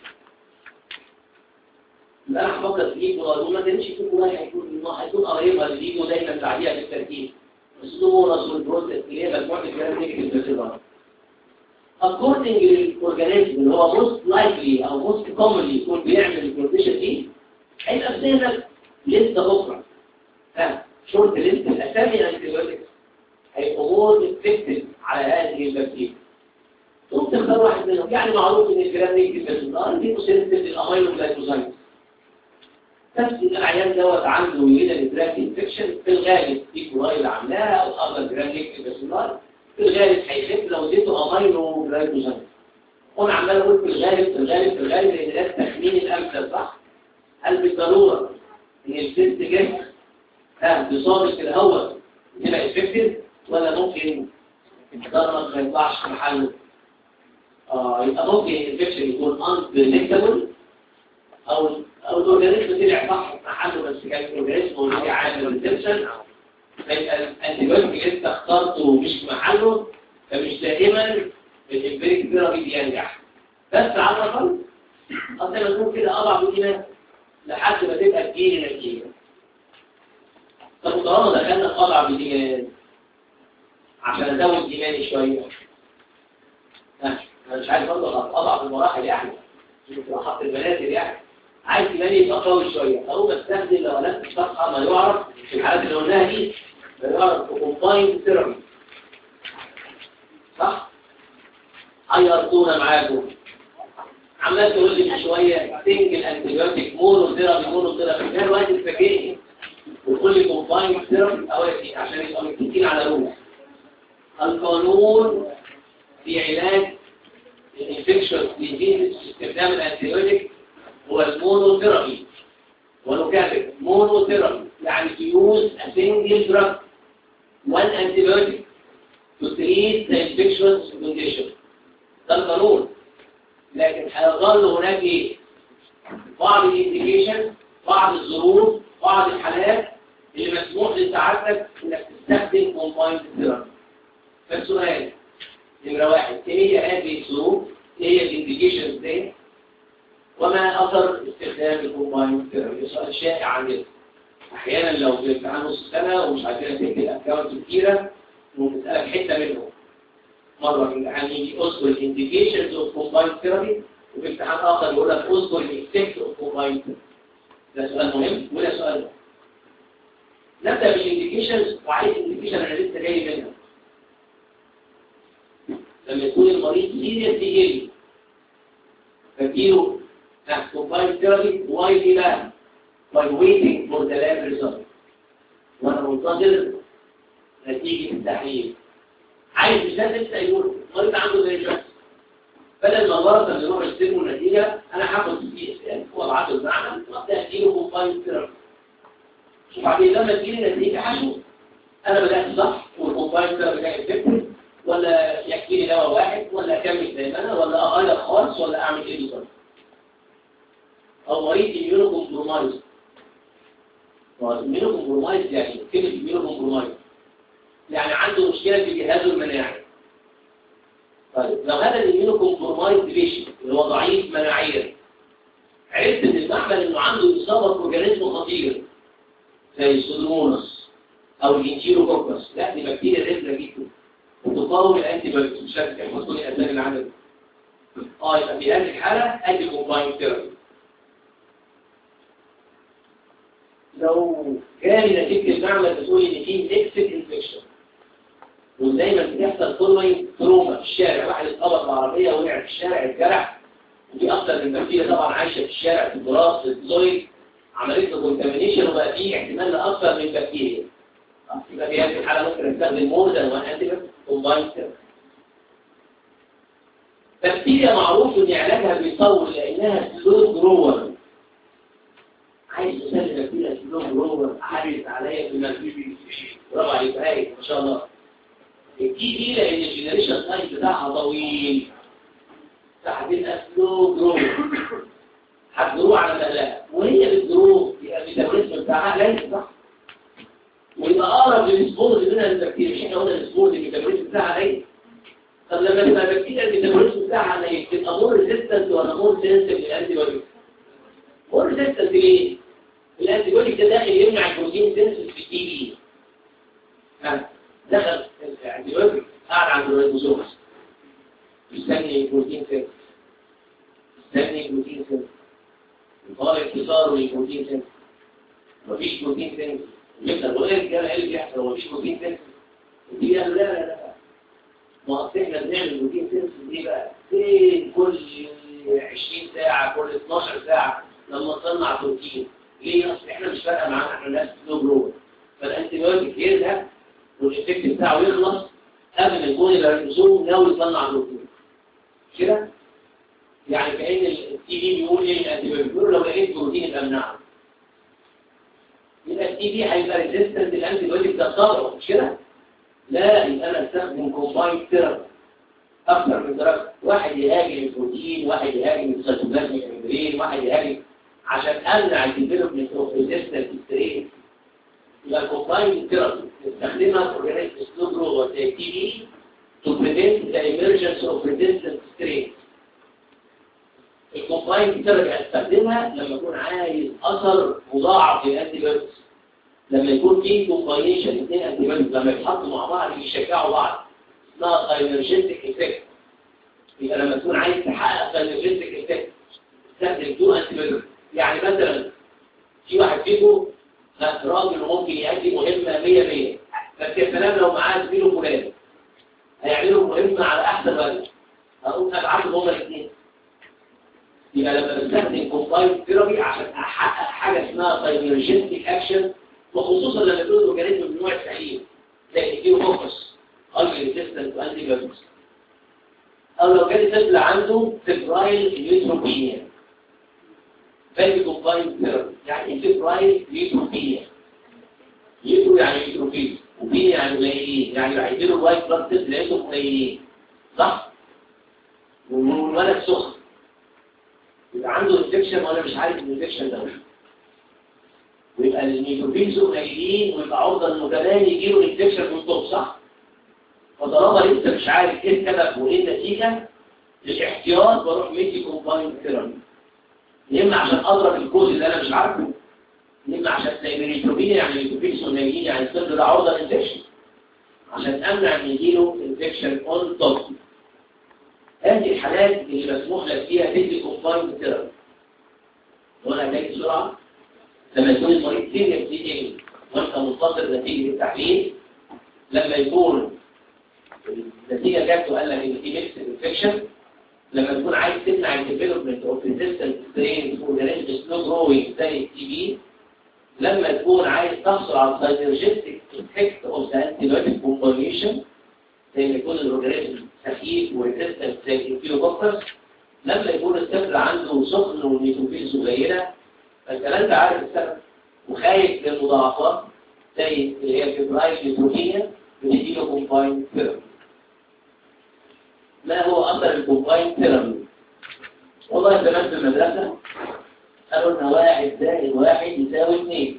لا انا هفكر في ايده وما كانش في كولاي هيكون هيكون قريبها للايده دايما بعديها بالترتيب السورس والبروتين اللي هي مجموعه الكلام نيجاتيف بس according للاورجانيزم اللي هو most likely او most commonly يكون بيعمل البروتيشن دي هيبقى في ذهنك لسه بكره ها شورت ليست الاسامي الانتيبيوتكس هيبقوا مور افكتيف على هذه البكتيريا ثم تختار واحد منهم يعني معروف ان الكلام نيجاتيف بس النهار دي مسيرتيف للامينو جلايكوزايد بس العيان دوت عنده يورينا نتراك انفكشن في الغالب في كولايل عاملاها او اخر جرانيك بس النهار في الغالب هيخف لو اديته امينو جلايكوزايد وانا عمال اقول في الغالب في الغالب في الغالب لان ده التخمين الامثل صح هل بالضروره ان الست جه ها بصابه الهواء تبقى افكتيف ولا ممكن ضرر ما يطلعش في محله اه يبقى ممكن الانفكشن يكون unpredictable او او الاورجانيزم طلع صح في محله بس كان الاورجانيزم هو اللي عامل ريسبشن فيبقى الانتيبيوتيك اللي انت اخترته مش في محله فمش دائما الامبريك ثيرابي بينجح بس على الاقل اصل لما تكون كده اضع بالايمان لحد ما تبقى تجيلي نتيجه طب طالما دخلنا في اضع بالايمان عشان ازود ايماني شويه انا مش عايز برضه اضع في المراحل يعني مش حط البنات يعني عايز ايماني يبقى قوي شويه او بستخدم لو انا الصفحه ما يعرف في الحالات اللي قلناها دي ما يعرف كومباين ثيرابي صح حيرتونا معاكم عمال تقول لي شويه سنجل انتيبيوتيك مونو ثيرابي مونو ثيرابي ده الوقت تفاجئني وتقول لي كومباين ثيرابي اولي عشان يبقوا متفقين على روح القانون في علاج الانفكشن ديزيز استخدام الانتيبيوتيك هو المونوثيرابي ونكافئ مونوثيرابي يعني to use a single drug one antibiotic to treat the infectious condition ده القانون لكن هيظل هناك ايه بعض الانديكيشن بعض الظروف بعض الحالات اللي مسموح لسعادتك انك تستخدم كومبايند ثيرابي فالسؤال نمرة واحد ايه هي هذه الظروف ايه هي الانديكيشنز دي وما اثر استخدام الكومبايند ثيرابي سؤال شائع عندنا احيانا لو في امتحان نص سنه ومش عارفين تكتب اكونت كتيره ونسالك حته منهم مره في امتحان يجي اذكر الانديكيشنز اوف كومبايند ثيرابي وفي امتحان اخر يقول لك اذكر الاكتيفيتي اوف كومبايند ده سؤال مهم وده سؤال مهم نبدأ بالانديكيشنز وعايز انديكيشن انا لسه جاي منها لما يكون المريض سيريس يجي فاديله كومباين ثيرابي واي دي بقى by waiting for the lab result وانا منتظر نتيجة التحليل عايز مش لازم لسه يقول المريض عنده زي الشخص بدل ما مرض اللي يروح يستلموا النتيجة انا هاخد سي اس ام وابعته المعمل وابدا اديله كومباين ثيرابي وبعدين لما تجيلي النتيجة هشوف انا بدأت صح والكومباين ثيرابي ده افكتيف ولا يكفيني دواء واحد ولا اكمل زي ما انا ولا اغير خالص ولا اعمل ايه بالظبط او مريض اميونو كومبرومايز اميونو كومبرومايز يعني كلمه اميونو كومبرومايز يعني عنده مشكله في جهازه المناعي طيب لو هذا الاميونو كومبرومايز بيشن اللي هو ضعيف مناعيا عرفت من المعمل انه عنده اصابه باورجانيزم خطير زي السودوموناس او الانتيروكوكس لا دي بكتيريا ريزله جدا وتقاوم الانتي بايوتكس مش لازم يحطوا لي اسامي العدد اه يبقى في هذه الحاله ادي كومباين ثيرابي لو جالي نتيجه المعمل بتقول ان في اكسيت انفكشن ودايما بتحصل كل تروما في الشارع واحد اتقبض بعربيه وقع في الشارع اتجرح ودي اكتر من بكتيريا طبعا عايشه في الشارع في التراث في الزويد عملت له كونتامينيشن وبقى فيه احتمال لاكثر من بكتيريا يبقى في هذه الحاله ممكن نستخدم مور ذان وان انتي كومباين بكتيريا معروف ان علاجها بيطول لانها سلو جروور عايز تسلم بكتيريا سلو جروور حارس عليا في المنزل برافو عليك هاي ما شاء الله دي دي لان الجنريشن تايم بتاعها طويل فهتبقى سلو جروور هتجرو على مهلها وهي بتجرو يبقى الميتابوليزم بتاعها قليل صح ويبقى اقرب للسبور اللي منها البكتيريا مش احنا قلنا السبور اللي الميتابوليزم بتاعها قليل طب لما تبقى البكتيريا الميتابوليزم بتاعها قليل تبقى مور ريزيستنت ولا مور سنسيتيف للانتي بايوتيك مور ريزيستنت ليه؟ الانتي بايوتيك ده داخل يمنع البروتين سنسيتيف في التي بي دخل الانتي بايوتيك قاعد عند الريبوزوم مستني البروتين سنسيتيف مستني البروتين سنسيتيف يطالب اختصاره للبروتين سنسيتيف مفيش بروتين سنسيتيف يبقى هو ايه كان اللي بيحصل هو مفيش بروتين سنسيتيف دي قال لا لا لا ما اصل احنا بنعمل بروتين سنسيتيف دي بقى فين كل 20 ساعه كل 12 ساعه لما نصنع بروتين ليه اصل احنا مش فارقه معانا احنا ناس سلو جرو فالانتي بايوتيك يذهب والافكت بتاعه يخلص قبل ما يكون الريبوزوم ناوي يصنع بروتين كده يعني كأن التي في بيقول ايه الانتي بايوتيك بيقول لو لقيت بروتين يبقى امنعه يبقى التي في هيبقى ريزيستنت للانتي بايوتيك ده طبعه مش كده لا يبقى انا استخدم كومباين ثيرابي اكثر من درجه واحد يهاجم البروتين واحد يهاجم السيتوبلازميك ميمبرين واحد يهاجم عشان امنع الديفلوبمنت اوف ريزيستنت ستريس يبقى الكومباين ثيرابي استخدمها في اورجانيك سلو جروث زي التي في to prevent the emergence of resistant strains الكومباين ثيرابي هستخدمها لما اكون عايز اثر مضاعف للانتي بايوتكس لما يكون في كومباينيشن اثنين انتي بايوتكس لما يتحطوا مع بعض يشجعوا بعض اسمها ساينرجيتك افكت يبقى لما تكون عايز تحقق ساينرجيتك افكت تستخدم تو انتي بايوتكس يعني مثلا في واحد فيكم راجل ممكن يأدي مهمة 100 100 بس يا سلام لو معاه زميله فلان هيعملوا مهمة على احسن وجه هقوم ابعتهم هما الاثنين يبقى لما بستخدم كومباين ثيرابي عشان احقق حاجه اسمها ساينرجيتك اكشن وخصوصا لما يكون الاورجانيزم من نوع السليم زي الكيو فوكس الجي ريزيستنت وانتي بايوتكس او لو كان طفل عنده فيبرايل نيوتروبينيا فالي كومباين ثيرابي يعني فيبرايل نيوتروبينيا يوترو يعني نيوتروبين وبين يعني قليلين يعني هيديله الوايت بلاد سيلز لقيتهم قليلين صح؟ والولد سخن يبقى عنده انفكشن وانا مش عارف الانفكشن ده ويبقى النيوتروفيلز قليلين ويبقى عرضه المتباني يجي له انفكشن في الطب صح فطالما لسه مش عارف ايه السبب وايه النتيجه للاحتياط بروح ميدي كومباين ثيرابي يا اما عشان اضرب الكوز اللي انا مش عارفه يا اما عشان زي النيوتروفيل يعني النيوتروفيلز قليلين يعني الطفل ده عرضه للانفكشن عشان امنع ان يجي له انفكشن اون توب هذه الحالات اللي مسموح لك فيها تدي كومباين ثيرابي وانا جاي بسرعه لما يكون المريض سيريس سيتنج وانت منتظر نتيجه التحليل لما يكون النتيجه جت وقال لك ان في ميكس انفكشن لما تكون عايز تمنع الديفلوبمنت اوف ريزيستنت سترين اورجانيزم سلو جروينج زي التي بي لما تكون عايز تحصل على الساينرجيستيك افكت اوف ذا انتيبيوتيك كومبونيشن زي ما يكون الاورجانيزم سخيف وريزيستنت زي الانفيلوكوكس لما يكون الطفل عنده سخن والنيتروفيلز قليله فالكلام ده عارف السبب وخايف من المضاعفات زي اللي هي الفبرايل نيتروفينيا بتديله كومباين ثيرابي ما هو اثر الكومباين ثيرابي والله زمان في المدرسه قالوا لنا واحد زائد واحد يساوي اثنين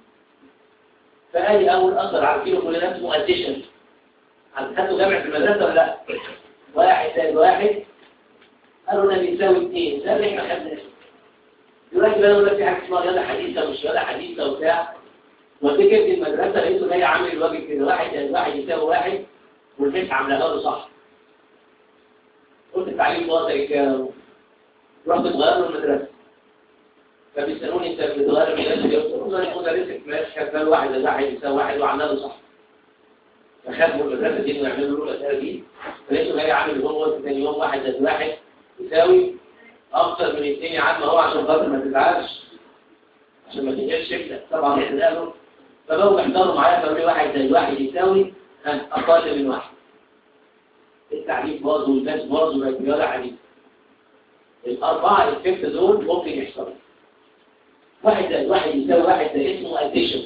فادي اول اثر عارفينه كلنا اسمه اديشن هتخدوا جامع في المدرسه ولا لا واحد زائد واحد قالوا لنا بيساوي اثنين ده اللي احنا خدناه دلوقتي بقى يقول لك في حاجه اسمها رياضه حديثه مش رياضه حديثه وبتاع وديك في المدرسه لقيته جاي عامل الواجب كده واحد زائد واحد يساوي واحد والمس عاملاها له صح قلت التعليم وضعي كام رحت اتغير له المدرسه فبيسالوني انت بتغير المدرسه دي قلت لهم انا مدرسك ماشي كان واحد زائد واحد يساوي واحد وعملها له صح فخافوا المدرسه دي انه يعملوا له الاسئله دي فلقيته جاي عامل هو ثاني يوم واحد زائد واحد يساوي اكتر من اثنين يا عم هو عشان خاطر ما تزعلش عشان ما تنجلش شكلك طبعا احنا له فبقوا بيحضروا معايا فقالوا لي واحد زائد واحد يساوي اقل من واحد التعريف برضه والناس برضه ما رياضه حديثه الاربعه الفكت دول ممكن يحصلوا واحد زائد واحد يساوي واحد ده اسمه اديشن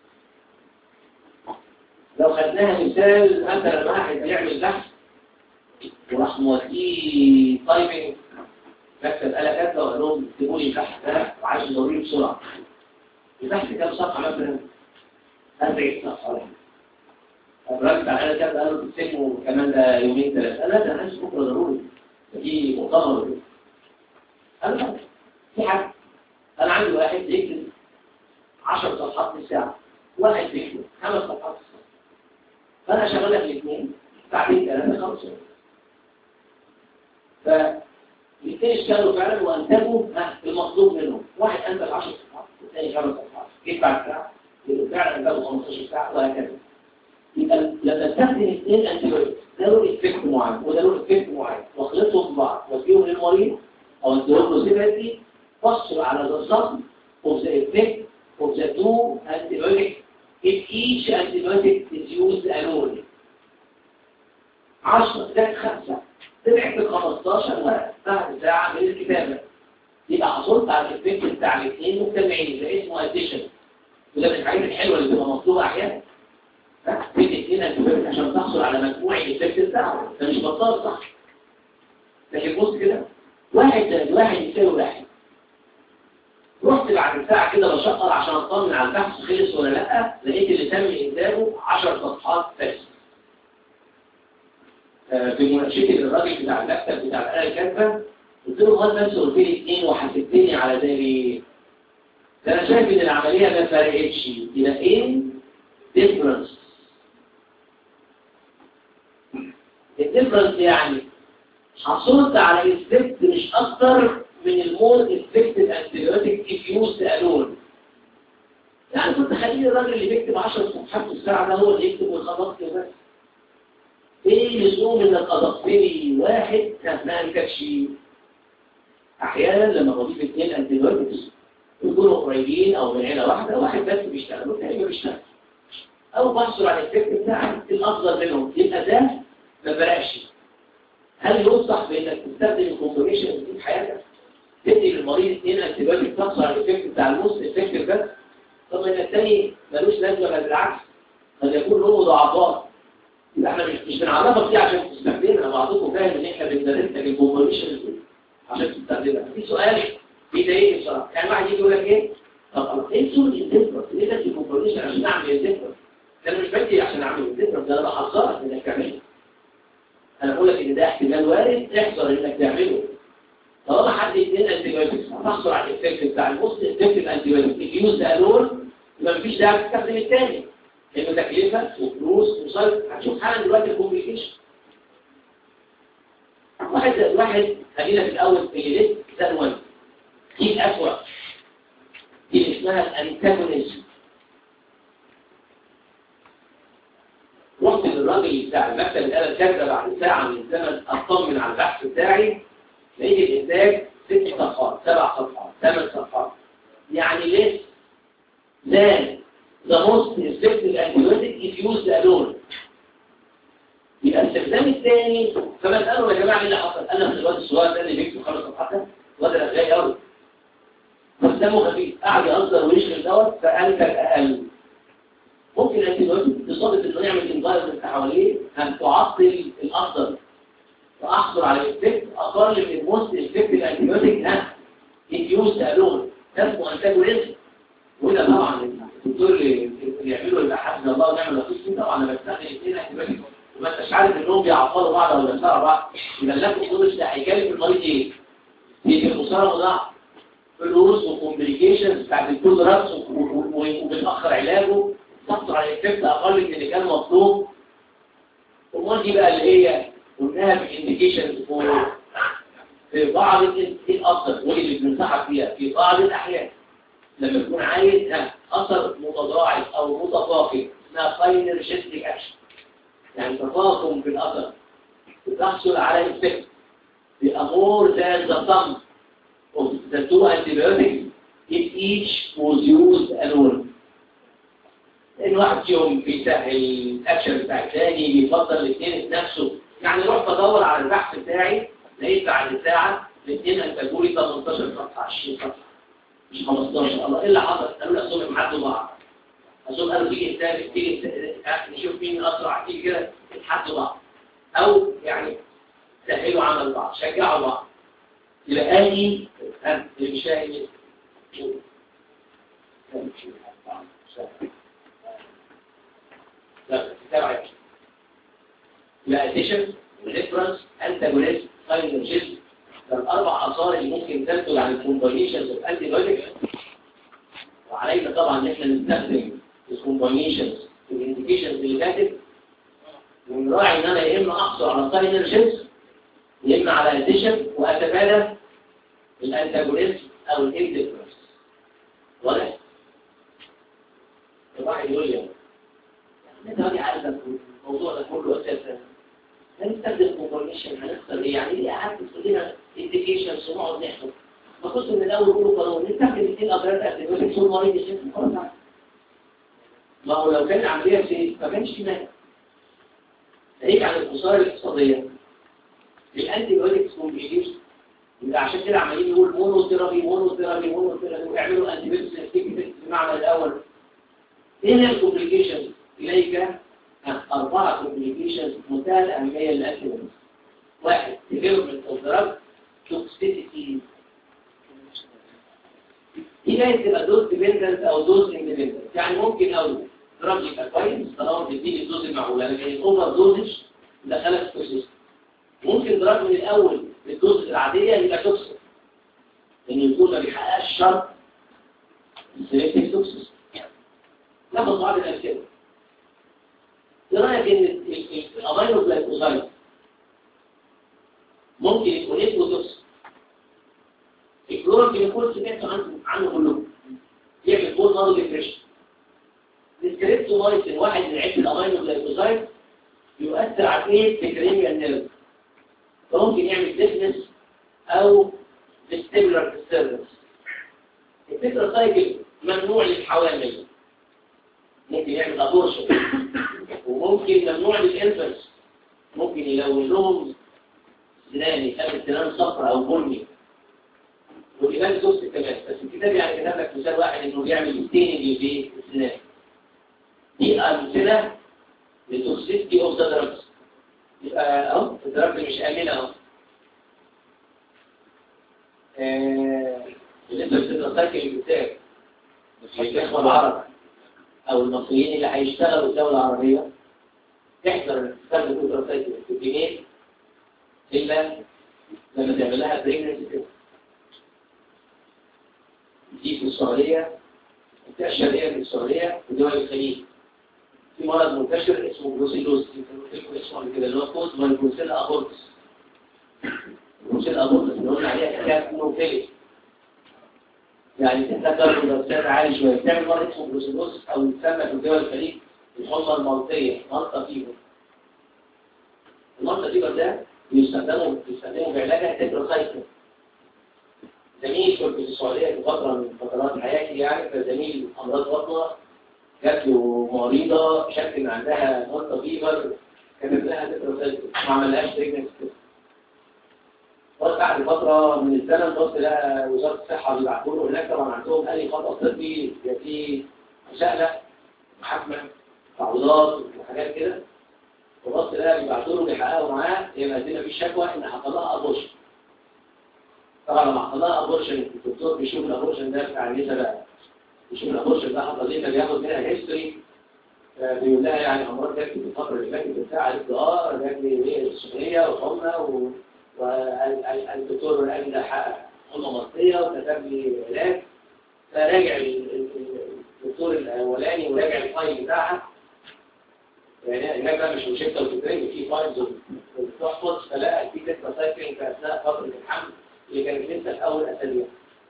لو خدناها مثال مثلا واحد بيعمل بحث وراح موديه تايبنج مكتب آلة كاتبة وقال لهم اكتبوا لي البحث ده وعايز ضروري بسرعة البحث كام صفحة مثلا 40 صفحة الراجل على الآلة كاتبة قال له تسيبه كمان ده يومين ثلاثة قال لا ده عايز بكرة ضروري دي مؤتمر وكده قال لا في حاجة أنا عندي واحد يكتب 10 صفحات في الساعة واحد بيكتب خمس صفحات في الساعة فأنا شغالة في الاثنين ساعتين ثلاثة خمسة ف الاثنين اشتغلوا فعلا وانتجوا المطلوب منهم واحد انتج 10 صفحات والثاني خمس صفحات جيت بعد ساعه فعلا انتجوا 15 ساعه وهكذا يبقى لما تستخدم اثنين انتيبيوتيك ده له افكت معين وده له افكت معين واخلطهم ببعض واديهم للمريض او اديهم له سيبرتي فصل على ذا sum of the effect of the two antibiotics if each antibiotic is used alone 10 زائد 5 طلعت ب 15 ورقه بعد ساعه من الكتابه يبقى حصلت على الافكت بتاع الاثنين مجتمعين ده اسمه اديشن وده من الحاجات الحلوه اللي بتبقى مطلوبه احيانا في الاثنين انتبهت عشان تحصل على مجموع الافكت بتاعه ده مش بطال صح لكن بص كده واحد زائد واحد يساوي واحد رحت بعد ساعه كده بشقر عشان اطمن على البحث خلص ولا لا لقيت اللي تم انتاجه 10 صفحات بس في مناقشتي للراجل بتاع المكتب بتاع الآلة الكاتبة قلت له هل بس قلت لي اثنين وحسبتني على ذلك ده انا شايف ان العملية ما فرقتش الى ايه ديفرنس الديفرنس يعني حصلت على افكت مش اكتر من المور افكت الانتيبيوتيك اف يوز الون يعني كنت خليل الراجل اللي بيكتب 10 صفحات في الساعه ده هو اللي يكتب ويخلص كده بس ايه لزوم انك اضفتني واحد ما انكتش احيانا لما بضيف اثنين انتيبيوتكس يكونوا قريبين او من عيله واحده واحد بس بيشتغل والثاني ما بيشتغل او بحصل على الافكت بتاعك الافضل منهم يبقى ده ما فرقش هل ينصح بانك تستخدم الكومبينيشن دي في حياتك تدي للمريض اثنين انتيبيوتكس تحصل على الافكت بتاع الموست افكتيف بس طب ان الثاني ملوش لازمه بل بالعكس قد يكون له مضاعفات يبقى احنا مش مش بنعرفك دي عشان تستخدمها بعضكم فاهم ان احنا بندرسك الكومبينيشن عشان تستخدمها في سؤال بيضايقني بصراحه يعني واحد يجي يقول لك ايه طب ايه سوره الديفرنس ليه ده الكومبينيشن عشان اعمل الديفرنس انا مش بدي عشان اعمل الديفرنس ده انا بحذرك انك تعمله انا بقول لك ان ده احتمال وارد تحصل انك تعمله طالما حد يدينا انتيبيوتكس هتحصل على الايفكت بتاع البوست افكتيف انتيبيوتكس يوز الون يبقى مفيش داعي تستخدم الثاني لانه تكلفه وفلوس وصرف هتشوف حالا دلوقتي الكومبليكيشن واحد زائد واحد خلينا في الاول في ليست زائد 1 دي الاسوء دي اسمها الانتاجونيزم رحت للراجل بتاع المكتب الآلة الكاتبة بعد ساعة من الزمن أطمن على البحث بتاعي لقيت الإنتاج ست صفحات سبع صفحات ثمان صفحات يعني ليه than the most effective antibiotic if used alone يبقى الاستخدام الثاني فبسأله يا جماعة ايه اللي حصل؟ أنا في الواد الصغير ده اللي بيكتب خمس صفحات ده الواد ده غالي قوي بس دمه خفيف قعد يهزر ويشغل دوت فأنتج أقل ممكن الانتيبيوتيك تصادف انه يعمل انفايرمنت حواليه ان تعطل الافضل فاحصل على افكت اقل من الموست افكت الانتيبيوتيك ها يوز الون ده اسمه انتاجونيزم وده طبعا الدكتور اللي يعملوا يبقى حسبنا الله ونعم الوكيل طبعا انا بستخدم اثنين انتيبيوتيك وما انتش عارف انهم بيعطلوا بعض ولا بيسرعوا بعض يبقى لك الدكتور ده هيكلف المريض ايه؟ في الخساره مضاعف فلوس وكومبليكيشنز بتاعت الكل راس وبتاخر علاجه تحصل على الافكت اقل من اللي كان مطلوب امال دي بقى اللي هي قلناها في الانديكيشنز في بعض الافضل واللي بننصحك فيها في بعض الاحيان لما تكون عايز اثر متضاعف او متفاقم اسمها ساينرجيستيك اكشن يعني تفاقم في الاثر بتحصل على افكت بامور ذات the sum of the two antibiotics if each was used alone لان واحد فيهم بيسهل الاكشن بتاع الثاني بيفضل الاثنين في نفسه يعني رحت ادور على البحث بتاعي لقيت بعد ساعه الاثنين انتجوا لي 18 صفحه 20 صفحه مش 15 الله ايه اللي حصل؟ قالوا لي اصلهم حدوا بعض اصلهم قالوا تيجي الثالث تيجي نشوف مين اسرع تيجي كده يتحدوا بعض او يعني سهلوا عمل بعض شجعوا بعض يبقى اني اللي مش فاهم لا تتابع لا اديشن ريفرنس انتاجونيزم ساينرجيزم ده الاربع اثار اللي ممكن تنتج عن الكومباينيشنز اوف انتي بايوتكس وعلينا طبعا ان احنا نستخدم الكومباينيشنز في الانديكيشنز اللي فاتت ونراعي ان انا يا اما احصل على ساينرجيزم يا اما على اديشن واتفادى الانتاجونيزم او الانديفرنس واضح؟ الواحد يقول لي انت راجع عارف الموضوع ده كله اساسا هنستخدم كومبونيشن هنختار ايه يعني ايه قعدت تدينا انديكيشنز ونقعد نحفظ ما كنت من الاول كله قانون نستخدم اثنين ابرات اكتيفيتي طول مريض يشوف خلاص ما هو لو كان عمليه في ما كانش في مانع ناهيك عن الخساره الاقتصاديه الانتي بايوتكس كومبليكيشن يبقى عشان كده عمالين يقول مونو ثيرابي مونو ثيرابي مونو ثيرابي ويعملوا انتي بايوتكس بمعنى الاول ايه هي الكومبليكيشن إليك أربعة كومبليكيشنز منتهى الأهمية للأكل واحد development of drug toxicity دي بقى تبقى دوز ديبندنت أو دوز اندبندنت يعني ممكن أو دراج يبقى كويس طالما بتديني الدوز المعقولة لكن الأوفر دوزج دخلت توكسيس ممكن دراج من الأول بالدوز العادية يبقى توكسيك لأن يكون ما بيحققش شرط السيلكتيف توكسيس ناخد بعض الأمثلة ايه رايك ان الامينو جلايكوزايد ممكن يكون اسمه توكس الكلوروكينيكول سمعت عنه عنه كلهم يعمل فول مارو ديبريشن السكريبتومايسين واحد من عده الامينو جلايكوزايد يؤثر على ايه تكريميال نيرف فممكن يعمل ديفنس او فيستيبولار ديستربنس الفكره سايكل ممنوع للحوامل ممكن يعمل ابورشن وممكن ممنوع للانفنس ممكن يلون لهم سنان يخلي السنان صفراء او بني والإمام دوست كمان بس الكتاب يعني كتاب لك مثال واحد انه بيعمل ستيننج في السنان دي امثله لتوكسيستي اوف ذا دراجز يبقى اهو الدراجز مش امنه اهو بالنسبه للسايكل الكتاب الاخوه العرب او المصريين اللي هيشتغلوا الدوله العربيه تحضر تستخدم التراسايكل في الجنيه الا لما تعمل لها بريجنسي دي في السعوديه المنطقه الشرقيه في السعوديه ودول الخليج في مرض منتشر اسمه بروسيلوز اسمه كده اللي هو كوز مايكروسيلا ابورتس بروسيلا ابورتس اللي قلنا عليها كانت نوفيلي يعني تحتاج درجة درجات عالي شوية تعمل مرض اسمه بروسيدوس أو يسمى في دول الخليج الحمى المالطية مالطا فيبر المالطا فيبر ده بيستخدموا بيستخدموا في علاجها تتراسايكل زميل كنت في السعودية في فترة من فترات حياتي يعني فزميل أمراض بطنة جات له مريضة شك إن عندها مالطا فيبر كتب لها تتراسايكل ما عملهاش تريتمنت بص بعد فترة من الزمن بص لقى وزارة الصحة بيبعتوا له هناك طبعا عندهم أي خطأ طبي في مساءلة محاكمة تعويضات وحاجات كده وبص لقى بيبعتوا له بيحققوا معاه هي مقدمة في الشكوى إن حصل لها أبورشن طبعا لما حصل لها أبورشن الدكتور بيشوف الأبورشن ده بتاع النساء بقى بيشوف الأبورشن ده حصل ليه فبياخد منها هيستوري بيقول لها يعني أمراض جات في الفترة اللي فاتت بتاع قالت له اه جات لي السخونية وحمى و والدكتور قال ده حقق حمى مصرية وكتب لي علاج فراجع الدكتور الأولاني وراجع الفايل بتاعها يعني العلاج ده مش مشكلة وتدريج في فايلز بتحفظ فلقى في تسمى سايكلينج في أثناء فترة الحمل اللي كانت لسه الأول أسابيع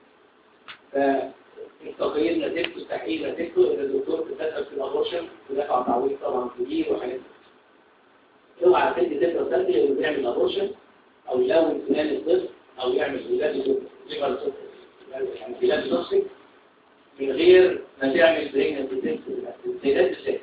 فالتقييد نتيجته استحيل نتيجته إن الدكتور كتب في الأبورشن ودفع تعويض طبعا كبير وحاجات اوعى تدي تسمى سايكلينج وبيعمل أبورشن او يلون خلال الطفل او يعمل بلاد ليفر يعني بلاد نفسك من غير ما تعمل بريجننت تيست السيدات السيدات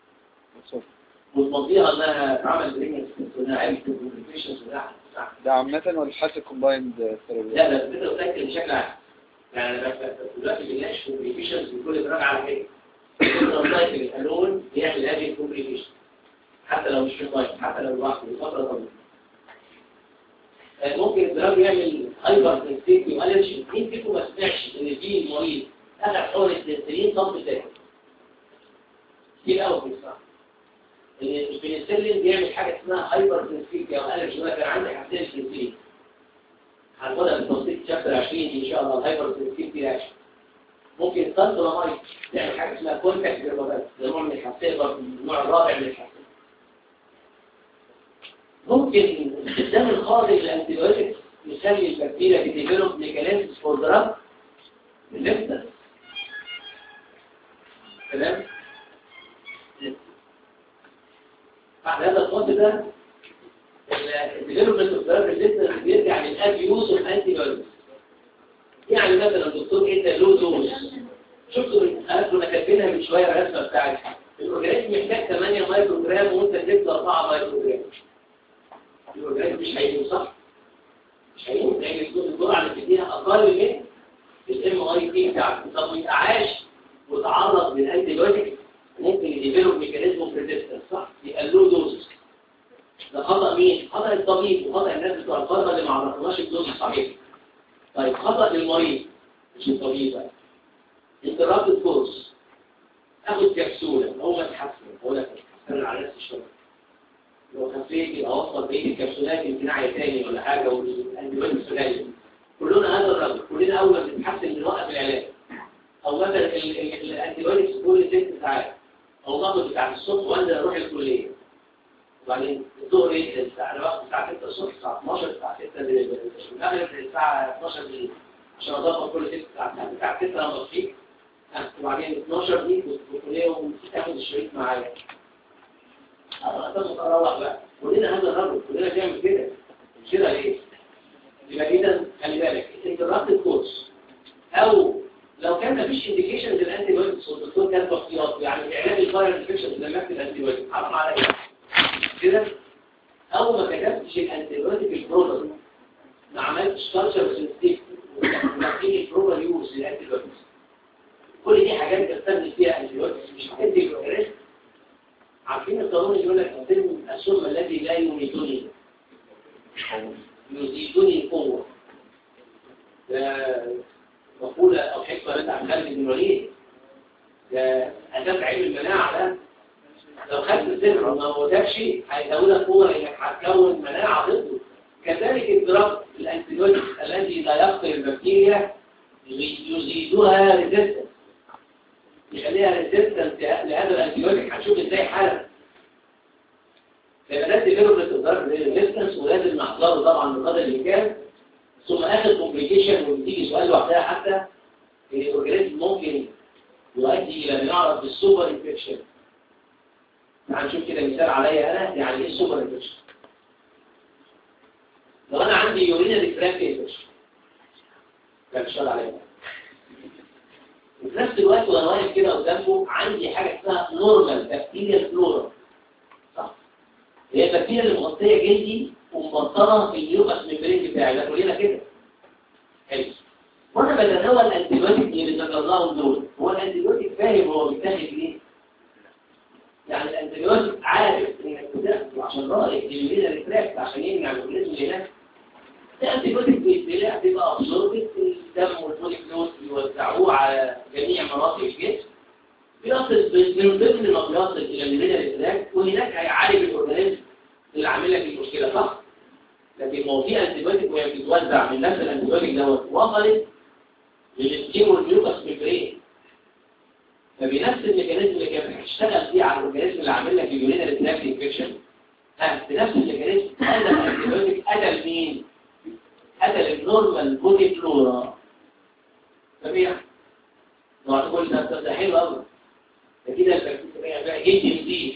وتمضيها انها عمل بريجننت تيست وانها عملت كومبليكيشنز ده عامة ولا حاسة كومبايند ثيرابي؟ لا لا الفكره بتاعتك بشكل عام يعني انا دلوقتي بنناقش كومبليكيشنز بكل دراجه على حاجه كل سايكل الالون بيعمل هذه الكومبليكيشن حتى لو مش في طيب حتى لو لوحده لفتره طويله ممكن الدراج يعمل هايبر سنسيتي والرجي مين فيكم ما سمعش ان في مريض اخذ حوالي 20 صف تاني كتير قوي في الصح ان البنسلين بيعمل حاجه اسمها هايبر سنسيتي او الرجي ولا كان عندك حساسيه سنسيتي هنقولها بالتفصيل شابتر 20 ان شاء الله الهايبر سنسيتي رياكشن ممكن التنترامايد تعمل حاجه اسمها كونتاكت ديرماتايتس ده نوع من الحساسيه برضه النوع الرابع من الحساسيه ممكن استخدام الخاطئ للانتيبيوتكس يخلي البكتيريا تديفلوب ميكانيزمز فور دراج ريزيستنس تمام بعد هذا الخط ده الديفلوبمنت اوف دراج ريزيستنس بيرجع من اب يوز اوف انتيبيوتكس يعني مثلا الدكتور ادى له دوز شفتوا كنا كاتبينها من شويه الرسمه بتاعت الاورجانيزم محتاج 8 مايكرو جرام وانت اديت 4 مايكرو جرام الأورجانيزم مش هيموت صح؟ مش هيموت لأن الجرعة اللي بتديها أقل من الام اي تي بتاعك طب ويتعاش وتعرض للأنتي بايوتيك ممكن يديفلوب ميكانيزم اوف ريزيستنس صح؟ يقللوا دوزز ده خطأ مين؟ خطأ الطبيب وخطأ الناس بتوع الفرقة اللي ما عرفناش الدوز الصحيح طيب خطأ للمريض مش الطبيب بقى انت رابط كورس اخد كبسولة هو ما تحسن هو لك تحسن على نفس الشغل لو خفيت يبقى اوصل بقيه الكبسولات يمكن ناحيه تاني ولا حاجه والانتيبيوتكس قليل كلنا هذا الرجل كلنا اول ما بنتحسن بنوقف العلاج او مثلا الانتيبيوتكس كل ست ساعات او ناخد بتاع الصبح وانزل اروح الكليه وبعدين الظهر ايه الساعه انا باخد الساعه 6 الصبح الساعه 12 الساعه 6 المغرب الساعه 12 بالليل عشان اضبط كل ست ساعات الساعه 6 لما بصحيك وبعدين 12 دي كنت في الكليه وتاخد الشريط معايا أتفق أروح بقى كلنا هذا الرجل كلنا بيعمل كده كده ليه؟ يبقى إذا خلي بالك أنت ربط الكورس أو لو كان مفيش انديكيشن للانتي بايوتكس والدكتور كان باختيار يعني علاج الفايرال انفكشن لما كتب الانتي بايوتكس حرام عليا كده أو ما كتبتش الانتي بايوتيك البروبر ما عملتش كالتشر سنسيتيف ما فيش بروبر يوز للانتي بايوتكس كل دي حاجات بستخدم فيها انتي بايوتكس مش هتدي ريسك عارفين القانون يقول لك السم السم الذي لا يميتني يزيدني قوة ده مقولة أو حكمة بتاع خالد بن الوليد ده أساس علم المناعة ده لو خدت السم وما موتكش هيزودك قوة لأنك هتكون مناعة ضده كذلك الدراج الأنتيبيوتيك الذي لا يقتل البكتيريا يزيدها ريزيستنس يخليها ريزيستنس لهذا الانتيبيوتيك هنشوف ازاي حاله فيبقى ده ديفلوبمنت اوف ريزيستنس ولازم نحضره طبعا بقدر الامكان ثم اخر كومبليكيشن وبتيجي سؤال لوحدها حتى ان الاورجانيزم ممكن يؤدي الى ما يعرف بالسوبر انفكشن تعال نشوف كده مثال عليا انا يعني ايه سوبر انفكشن لو انا عندي يورينال تراك انفكشن كان بيشتغل عليا وفي نفس الوقت وانا واقف كده قدامكم عندي حاجه اسمها نورمال بكتيريا فلورا صح هي البكتيريا اللي مغطيه جلدي ومبطنه في اليوكس ميمبرين بتاعي ده كلنا كده حلو وانا بتناول الانتيبيوتيك اللي ذكرناهم دول هو الانتيبيوتيك فاهم هو بيتاخد ليه يعني الانتيبيوتيك عارف انك بتاخده عشان رايح يورينا ريتراكت عشان يمنع الاورجانيزم اللي هناك ده انتيبيوتيك بيتبلع بيبقى ابسوربت الدم والموليكيولز يوزعوه على جميع مناطق الجسم بيصل من ضمن ما بيصل الى اليورينا ريتراكت وهناك هيعالج الاورجانيزم اللي عامل لك المشكله صح لكن ما هو في انتيبيوتيك وهي بتتوزع من نفس الانتيبيوتيك دوت وصلت للسكين والميوكس ميمبرين فبنفس الميكانيزم اللي كانت بتشتغل فيه على الاورجانيزم اللي عامل لك اليورينال تراكت انفكشن ها بنفس الميكانيزم ادى الانتيبيوتيك ادى لمين؟ ادى للنورمال بودي فلورا طبيعي ما تقول ده ده حلو قوي ده كده البكتيريا بقى جيت جديد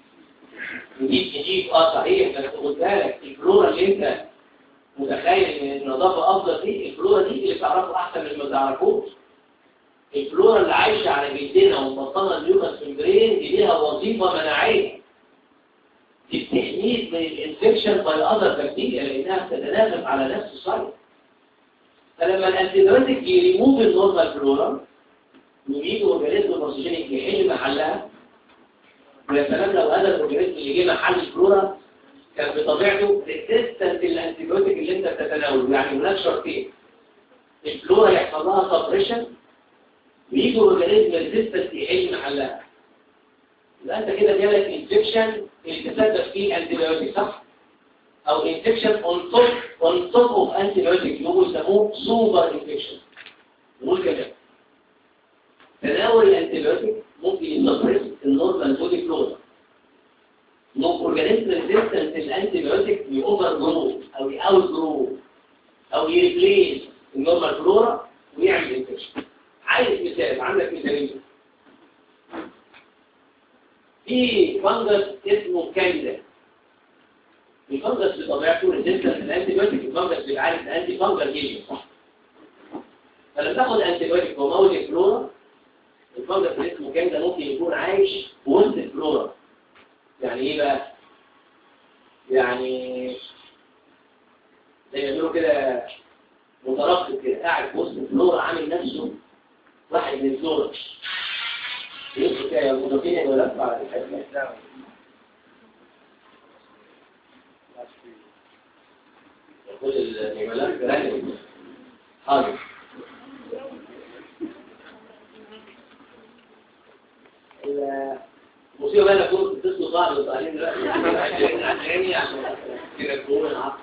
نجيب نجيب اه صحيح بس خد بالك الفلورا اللي انت متخيل ان النظافه افضل دي الفلورا دي اللي تعرفه احسن من ما تعرفوش الفلورا اللي عايشه على جلدنا ومبطنه اليوكس ممبرين دي ليها وظيفه مناعيه دي بتحميك من الانفكشن باي اذر بكتيريا لانها بتتنافس على نفس السايت فلما الانتيبيوتيك يريموف النورمال فلورا ويجي اورجانيزم بارسوجينيك يحل محلها ويا سلام لو هذا الاورجانيزم اللي جه محل الفلورا كان بطبيعته ريزيستنت للانتيبيوتيك اللي انت بتتناوله يعني هناك شرطين الفلورا يحصل لها سبريشن ويجي اورجانيزم ريزيستنت يحل محلها يبقى انت كده جالك انفكشن اللي تسبب فيه انتيبيوتيك صح او انفكشن اون توب اون توب اوف انتيبيوتيك اللي هو يسموه سوبر انفكشن نقول كده تناول الانتيبيوتيك ممكن يسبرس النورمال بودي فلورا لو اورجانيزم ريزيستنت للانتيبيوتيك يوفر جرو او ياوت جرو او يريبليس النورمال فلورا ويعمل انفكشن عايز مثال عندك مثالين في فانجس اسمه كاندا الفانجس بطبيعته ريزيستنت للانتيبيوتيك الفانجس بيعالج الانتي فانجل جيجن صح فلما تاخد انتيبيوتيك وموت الفلورا الفانجس اللي اسمه كاندا ممكن يكون عايش في وسط الفلورا يعني ايه بقى يعني زي ما بيقولوا كده مترقب كده قاعد في وسط الفلورا عامل نفسه واحد من الفلورا يدخل كده المضافين ولا يدفع على الحاجة يقول الإيمانات كلامي حاضر المصيبة بقى نكون بتصل بعض الصالحين دلوقتي عشان عشان كده يكون العقل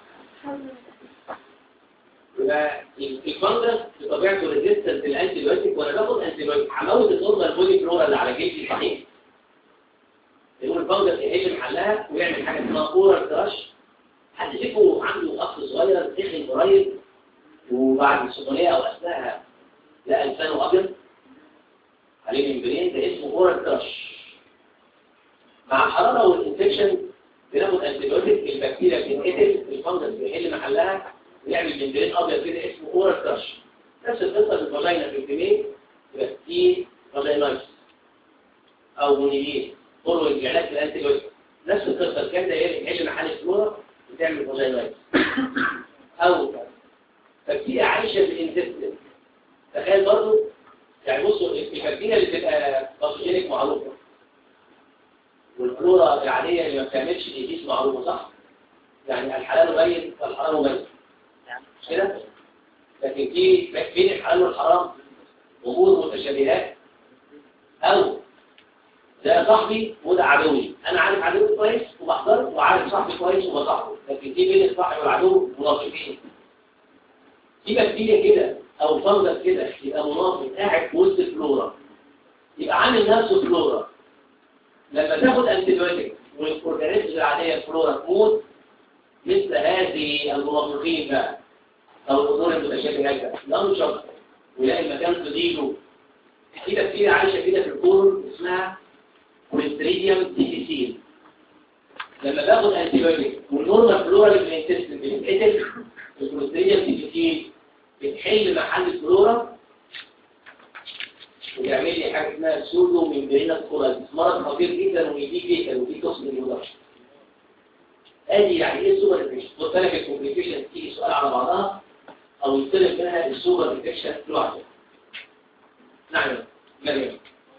يبقى الفنجس بطبيعته ريزيستنت للانتي بايوتيك وانا باخد انتي بايوتيك هموت النورمال بودي فلورا اللي على جلدي صحيح يقول الفنجس يحل محلها ويعمل حاجه اسمها اورال كراش حد فيكم عنده اخ صغير تخن قريب وبعد السخونيه او اثناءها لقى لسانه ابيض عليه ممبرين ده اسمه اورال كراش مع الحراره والانفكشن بناخد انتي بايوتيك البكتيريا بتنقتل الفنجس بيحل محلها ويعمل ممبرين ابيض كده اسمه اورال كراش نفس القصه في الفاجينا في الجميل يبقى في فاجينايتس او مونيلين طرق العلاج الانتيبيوتيك نفس القصه الكلام ده يحل محل الفلورا وتعمل فاجينايتس او بكتيريا عايشه في الانتستين تخيل برضه يعني بصوا البكتيريا اللي بتبقى باثوجينيك معروفه والفلورا العاديه اللي ما بتعملش ايديس معروفه صح؟ يعني الحلال مبين فالحرام مبين مش كده لكن في بين الحلال والحرام امور متشابهات او ده صاحبي وده عدوي انا عارف عدوي كويس وبحضره وعارف صاحبي كويس وبصاحبه لكن في بين الصاحب والعدو منافقين في بكتيريا كده او فنجس كده يبقى منافق قاعد في وسط الفلورا يبقى عامل نفسه فلورا لما تاخد انتيبيوتيك والاورجانيزم العاديه الفلورا تموت مثل هذه المنافقين بقى او الامور المتشابهات بقى لا نشك ويلاقي المكان فضيله في بكتيريا عايشه كده في الكورن اسمها كوليستريديوم ديسيسيل لما باخد انتيبيوتيك والنورمال فلورا اللي في الانتستين بتتقتل الكوليستريديوم ديسيسيل بتحل محل الفلورا ويعمل لي حاجه اسمها سودو ميمبرينا كولايتس مرض خطير جدا ويجي جدا وفي قسم المدرس ادي يعني ايه السوبر انفكشن قلت لك الكومبليكيشن تيجي سؤال على بعضها او يطلب منها السوبر انفكشن لوحده نعم مريم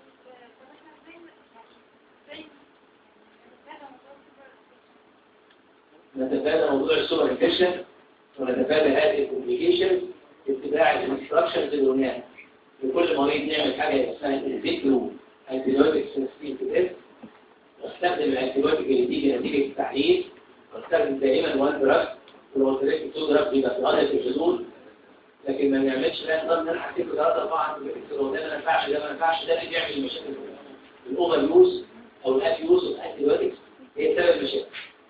نتفادى موضوع السوبر انفكشن ونتفادى هذه الكومبليكيشن اتباع الانستراكشنز اللي قلناها لكل مريض نعمل حاجه اسمها الفيكرو انتيبيوتيك سنسيتيف تيست واستخدم الانتيبيوتيك اللي تيجي نتيجه التحليل واستخدم دائما وان دراج ولو قلت لك تو دراج بيبقى في غايه الحدود لكن ما نعملش لا نقدر نلحق كيف ثلاثة أربعة ده ما ينفعش ده ما ينفعش ده اللي بيعمل مشاكل الأوفر يوز أو الأنتي يوز أوف أنتيبيوتكس هي سبب المشاكل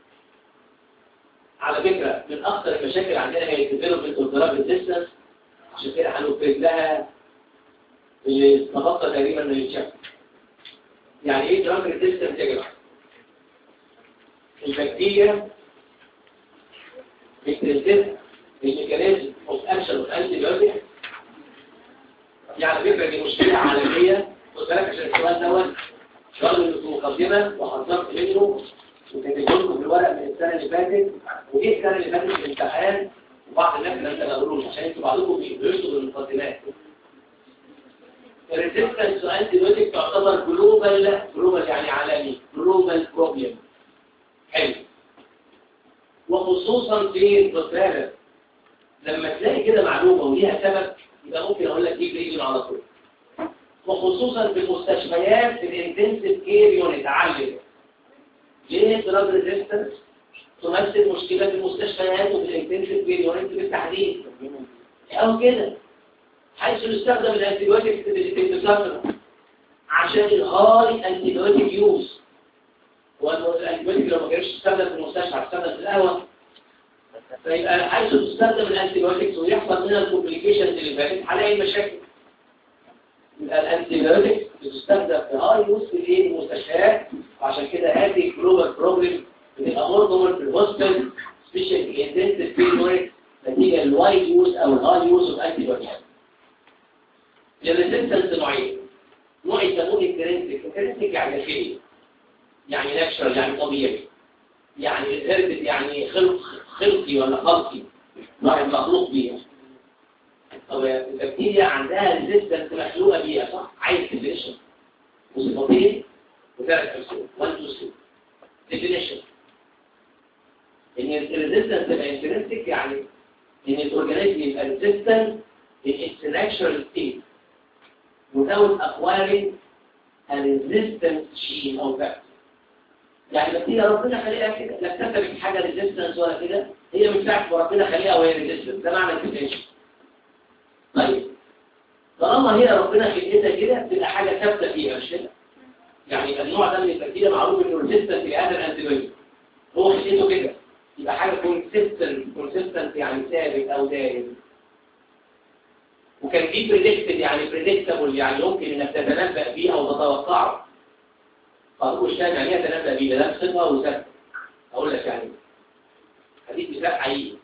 على فكرة من أكثر المشاكل عندنا هي الديفلوبمنت اوف دراج ريزيستنس عشان كده هنفرد لها اللي تبقى تقريبا من الشكل يعني ايه دراج ريزيستنس يا جماعة؟ البكتيريا بتريزيست الميكانيزم اوف اكشن اوف انتي بايوتيك يعني فكره دي مشكله عالميه خد بالك عشان السؤال دوت سؤال من المقدمه وحذرت منه وكتبت لكم في الورق من السنه اللي فاتت وايه السنه اللي فاتت في الامتحان وبعض الناس لم تقبلوش عشان انتوا بعضكم بيدرسوا بالمقدمات الريزيستنس تو انتي بايوتيك تعتبر جلوبال جلوبال يعني عالمي جلوبال بروبلم حلو وخصوصا في الفيروس لما تلاقي كده معلومة وليها سبب يبقى ممكن اقول لك دي بريجن على طول وخصوصا في المستشفيات في الانتنسيف كير يونت علم ليه الدراج ريزيستنس تمثل مشكلة في المستشفيات وفي الانتنسيف كير يونت بالتحديد او كده حيث يستخدم الانتيبيوتيك في الانتسافر عشان الهاي انتيبيوتيك يوز والانتيبيوتيك لو ما كانش يستخدم في المستشفى هتستخدم في القهوه فيبقى حيث تستخدم الانتيبيوتكس ويحصل منها الكومبليكيشنز اللي فاتت هلاقي مشاكل يبقى الانتيبيوتكس بتستخدم في هاي يوز في المستشفيات وعشان كده هذه جلوبال بروبلم بتبقى مورجمال في الهوسبيتال سبيشال في انتنسيف كير يونت نتيجه الواي يوز او الهاي يوز اوف انتيبيوتكس الريزيستنس نوعين نوع يسموه الكرينتيك الكرينتيك يعني شيء يعني ناتشرال يعني طبيعي يعني هربت يعني خلق خلقي ولا خلقي واحد مخلوق بيها طب البكتيريا عندها ريزيستنس مخلوقه بيها صح عايز ديفينيشن وصفتين وثلاث امثله 1 2 3 ديفينيشن ان الريزيستنس تبقى انترنسك يعني ان الاورجانيزم يبقى ريزيستنت in its natural state without acquiring a resistance gene or factor يعني بكتيريا ربنا خلقها كده لا اكتسبت حاجه ريزيستنس ولا كده هي من ساعه ما ربنا خلقها وهي ريزيستنس ده معنى الكتاب طيب طالما هي ربنا خلقتها كده تبقى حاجه ثابته فيها مش كده يعني النوع ده من البكتيريا معروف انه ريزيستنت لهذا الانتيبيوتيك هو خلقته كده يبقى حاجه كونسيستنت كونسيستنت يعني ثابت او دائم وكان في بريدكتد يعني بريدكتابل يعني يمكن انك تتنبأ بيه او تتوقعه فأقول مش فاهم يعني ايه تنبأ بيه ده صفة وسبب أقول لك يعني حديث مثال حقيقي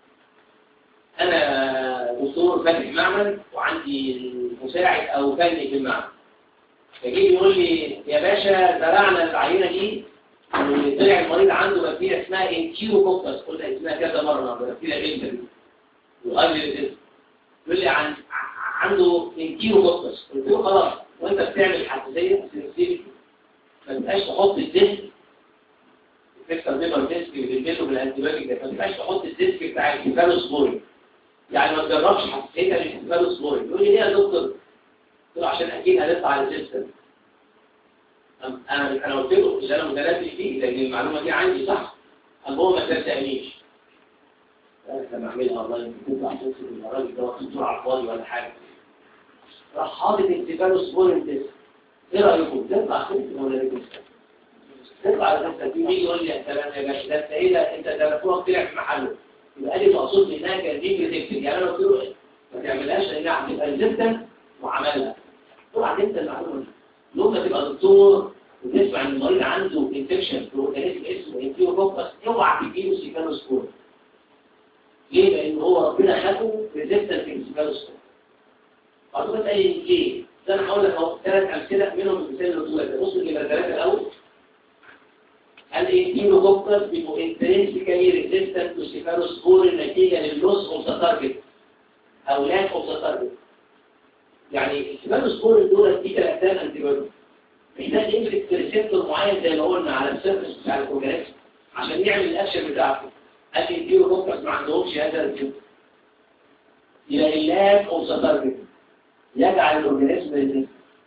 أنا دكتور فاتح معمل وعندي مساعد أو فني في المعمل فجيب يقول لي يا باشا زرعنا العينة دي وطلع المريض عنده بكتيريا اسمها انكيو كوكس قلنا اسمها كذا مرة بكتيريا جدا وقال الاسم يقول لي عن عنده انكيو كوكس قلت له خلاص وانت بتعمل حساسية سنسيتيفيتي ما تبقاش تحط الديسك الفكتر بيبر ديسك اللي بيلبسه بالانتيبيوتيك ده ما تبقاش تحط الديسك بتاع الكيفالوسبورين يعني ما تجربش حساسيتها للكيفالوسبورين يقول لي ليه يا دكتور؟ قلت له عشان اكيد هنطلع ريزيستنس انا انا قلت له مش انا متنبي فيه لان المعلومه دي عندي صح قال هو ما صدقنيش لما اعملها الله يمكن تطلع توصل الراجل ده واخد على الفاضي ولا حاجه راح حاطط الكيفالوسبورين ديسك ايه رايكم تطلع خلف ولا رجل تطلع على نفسك يجي يقول لي يا سلام يا باشا ده انت ايه ده انت درسوها طلع في محله يبقى لي مقصود منها كان دي بريدكتد يعني انا قلت له ما تعملهاش لانها هتبقى ريزيستنت وعملها طبعا انت المعلومه دي يوم ما تبقى دكتور وتسمع ان المريض عنده انفكشن في اورجانيزم اسمه انتيوكوكس اوعى تديله سيكانوسكور ليه؟ لان هو ربنا خلقه ريزيستنت للسيكانوسكور بعضهم قال لي ليه؟ ده انا هقول لك اهو ثلاث امثله منهم المثال اللي قلت لك بص يبقى ثلاثه الاول الانتيوكوكس بيبقوا انترنسيكالي ريزيستنت تو سيكانوسكور نتيجه لللوس اوف ذا تارجت او لاك اوف ذا تارجت يعني السيكانوسكور دول دي ثلاث انتي محتاج يمسك ريسبتور معين زي ما قلنا على السيرفس بتاع الاورجانيزم عشان يعمل الاكشن بتاعته قال الديو كوكس ما عندهمش هذا الريسبتور يبقى اللاك اوف ذا تارجت يجعل الاورجانيزم ريزيست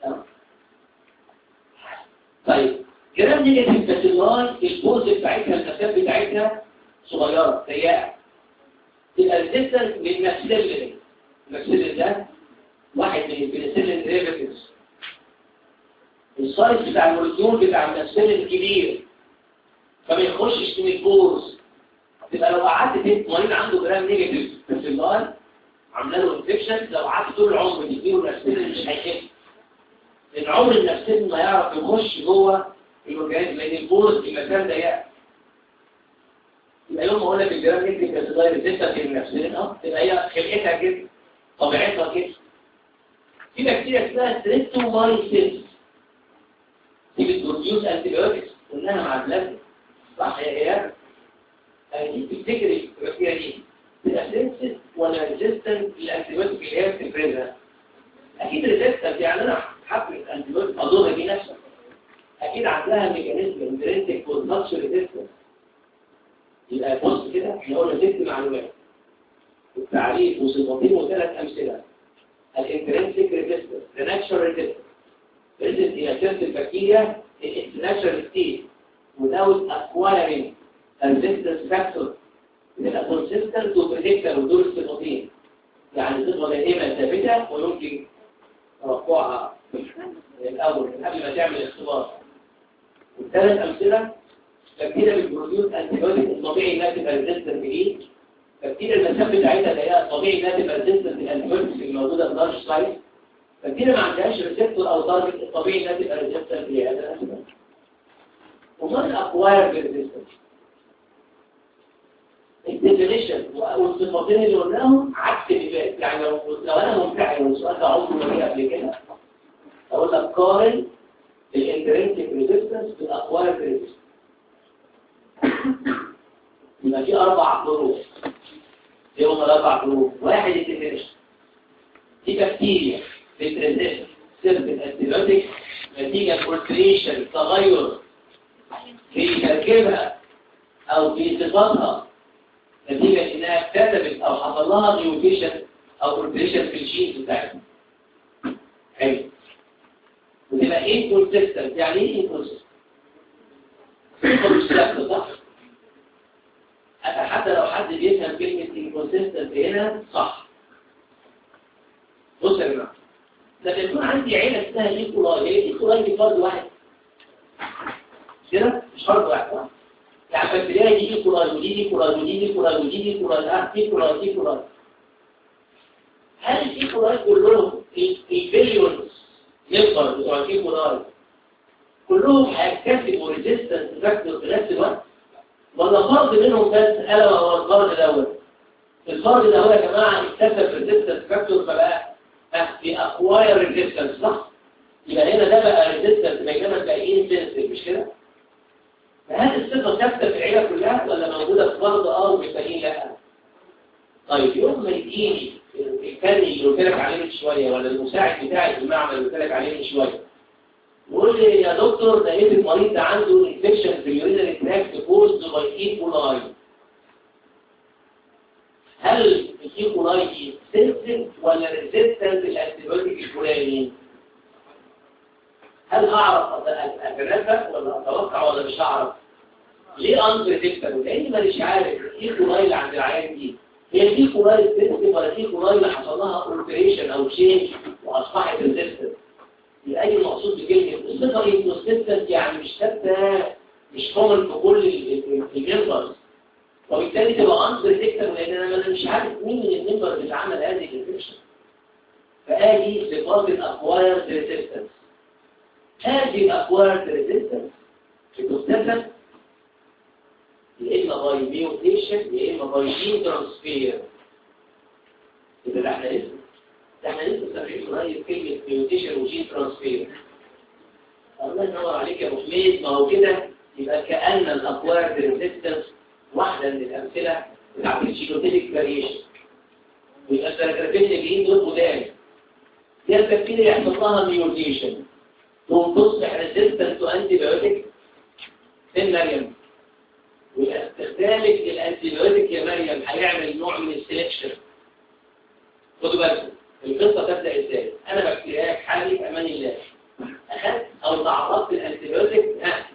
طيب جرام نيجاتيف باسيلاي البوز بتاعتها المسافه بتاعتها صغيره ضيقه تبقى ريزيستنت للماكسيلين الماكسيلين ده واحد من البنسلين ديريفيتيفز السايز بتاع المولكيول بتاع المسفل الكبير فما يخشش من البورز تبقى لو قعدت تدي مريض عنده جرام نيجاتيف في النار عامله له انفكشن لو قعدت طول العمر تديله المسفل مش هيخف لان عمر المسفل ما يعرف يخش جوه الاورجانيزم لان البورز المكان ضيق يبقى يوم ما اقول لك الجرام نيجاتيف بس صغير ريزيستنت للمسفل اه تبقى هي خلقتها كده طبيعتها كده في بكتيريا اسمها ستريبتومايسيس دي بتبروديوس انتيبيوتكس قلناها مع البلازما صح يا اياد دي تفتكر البكتيريا دي تبقى سنسيت ولا ريزيستنت للانتيبيوتك اللي هي بتفرزها اكيد ريزيستنت يعني انا حبل الانتيبيوتك اضرها دي نفسها اكيد عندها ميكانيزم انترنتك والنقش ريزيستنت يبقى بص كده احنا قلنا ست معلومات التعريف وصفتين وثلاث امثله الانترنتك ريزيستنس الناتشرال ريزيستنس ريزيست الى سيرت البكتيريا in its natural state without acquiring a resistance factor بتبقى consistent وبريدكتر ودور الصفتين يعني صفة دائمة ثابتة ويمكن توقعها الأول من قبل ما تعمل اختبار والثلاث أمثلة بكتيريا بالبروديوس انتيبيوتيك الطبيعي انها تبقى ريزيستنت ليه بكتيريا المسافة بتاعتها ضيقة طبيعي انها تبقى ريزيستنت للانتيبيوتيك الموجودة في لارج سايز فكده ما عندهاش ريسبتور او تارجت الطبيعي انها تبقى ريسبتور لهذا الاسباب وصار الاكواير بالريسبتور الديفينيشن والصفتين اللي قلناهم عكس اللي فات يعني لو لو انا ممتحن والسؤال ده عمره ما جه قبل كده اقول لك قارن الانترنسيك ريزيستنس بالاكواير ريزيستنس يبقى في اربع ظروف ايه هم الاربع ظروف واحد الديفينيشن دي بكتيريا بتريزيست سيرفن انتيبيوتيك نتيجة فولتريشن تغير في تركيبها او في صفاتها نتيجة انها اكتسبت او حصل لها ميوتيشن او فولتريشن في الجينز بتاعتها حلو وتبقى ايه كونسيستنت يعني ايه كونسيستنت مش ثابته صح حتى لو حد بيفهم كلمة inconsistent هنا صح بص يا جماعة لما يكون عندي عيلة اسمها ايكولاي هي ايكولاي دي فرد واحد كده مش فرد واحد صح؟ يعني البكتيريا دي ايكولاي ودي ايكولاي ودي ايكولاي ودي ايكولاي اه ايكولاي ايكولاي هل الايكولاي كلهم البليونز يكبر بتوع الايكولاي كلهم هيكتسبوا ريزيستنس فاكتور في نفس الوقت ولا فرد منهم بس الا وهو الفرد الاول الفرد الاول يا جماعه اكتسب ريزيستنس فاكتور فبقى في اكواير ريزيستنس صح يبقى هنا ده بقى ريزيستنس بينما الباقيين سنسيتيف مش كده فهل الصفه ثابته في العيله كلها ولا موجوده في فرد اه والباقيين لا طيب يوم ما يجيني الثاني اللي قلت لك عليه من شويه ولا المساعد بتاعي في المعمل اللي قلت لك عليه من شويه يقول لي يا دكتور ده ايه المريض ده عنده انفكشن في اليورينري تراكت كوزد باي ايكولاي هل الايكولاي دي سنسيف ولا ريزيستنت للانتيبيوتيك الفلاني هل اعرف اتنبأ ولا اتوقع ولا مش هعرف ليه انبريدكتبل لاني مانيش عارف الايكولاي اللي عند العيان دي هي الايكولاي سنسيف ولا الايكولاي اللي حصل لها اولتريشن او تشينج واصبحت ريزيستنت يبقى دي المقصود بكلمه الصفه انكونسيستنت يعني مش ثابته مش كومن في كل الممبرز وبالتالي تبقى انسر تكتب لان انا مش عارف مين من الممبر اللي عمل هذه الانفكشن فادي صفات الاكوايرد ريزيستنس هذه الاكوايرد ريزيستنس بتكتسب يا اما باي ميوتيشن يا اما باي جين ترانسفير يبقى ده احنا لسه ده احنا لسه سامعين قريب كلمه ميوتيشن وجين ترانسفير الله ينور عليك يا ابو حميد ما هو كده يبقى كأن الأكوارد ريزيستنس واحدة من الأمثلة بتاعت الجينوتيك فاريشن ويبقى التراكراتين الجين دول قدام دي البكتيريا يحصل لها ميوتيشن تقوم تصبح ريزيستنس تو انتي بايوتيك فين مريم ويبقى استخدامك للانتي بايوتيك يا مريم هيعمل نوع من السلكشن خدوا بالكم القصه تبدا ازاي انا بكتيرياك حالي في امان الله اخذت او تعرضت الانتيبيوتيك ها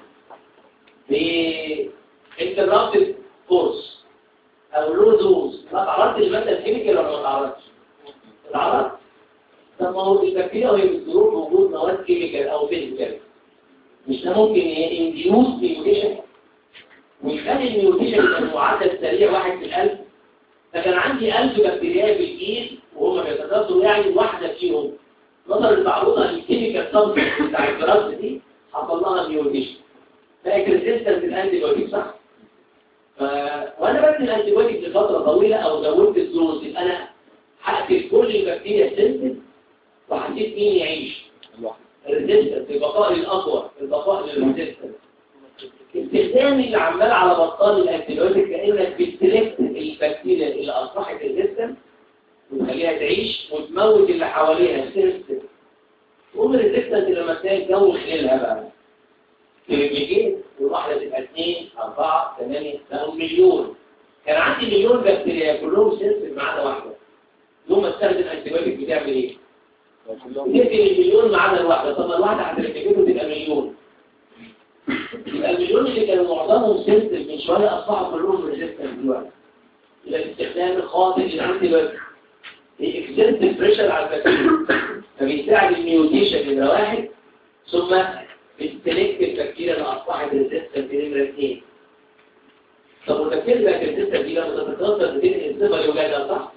بانترابتد كورس او لو دوز ما تعرضت للماده الكيميكال ولا ما تعرضتش تعرضت طب ما هو البكتيريا وهي بتدور وجود مواد كيميكال او فيزيكال مش ده ممكن ينديوس ميوتيشن ويخلي الميوتيشن يبقى معدل سريع واحد في الألف فكان عندي ألف بكتيريا في الجيل وهم بيتكاثروا يعني واحدة فيهم نظر لتعرضها للكيميكال سبستنس بتاع الجراس دي حصل لها ميوتيشن بقت ريزيستنت الانتي بايوتيك صح ف... وانا بدي الانتي بايوتيك لفتره طويله او زودت الدوز يبقى انا هقتل كل البكتيريا سنسيف وهسيب مين يعيش الريزيستنت البقاء الاقوى البقاء للريزيستنت استخدامي اللي عمال على بطال الانتي بايوتيك كانك بتسلكت البكتيريا اللي اصبحت ريزيستنت وتخليها تعيش وتموت اللي حواليها سنسيف تقوم الريزيستنت لما تلاقي الجو خلالها بقى بيجي الواحدة تبقى اثنين أربعة ثمانية بقوا مليون كان عندي مليون بكتيريا كلهم سنسيف ما عدا واحدة يوم ما استخدم انتيبيوتيك بتعمل ايه؟ بتقتل المليون ما عدا الواحدة طب الواحدة هتركبته تبقى مليون يبقى المليون اللي كانوا معظمهم سنسيف من شوية أصبحوا كلهم ريزيستنت دلوقتي يبقى الاستخدام الخاطئ للانتيبيوتيك الاكسنتيف بريشر على البكتيريا فبيساعد الميوتيشن نمرة واحد ثم بتسلكت البكتيريا اللي اصبحت ريزيستنت نمرة اثنين طب والبكتيريا اللي ريزيستنت دي لما تتكاثر بتنقل الصفه لولادها صح؟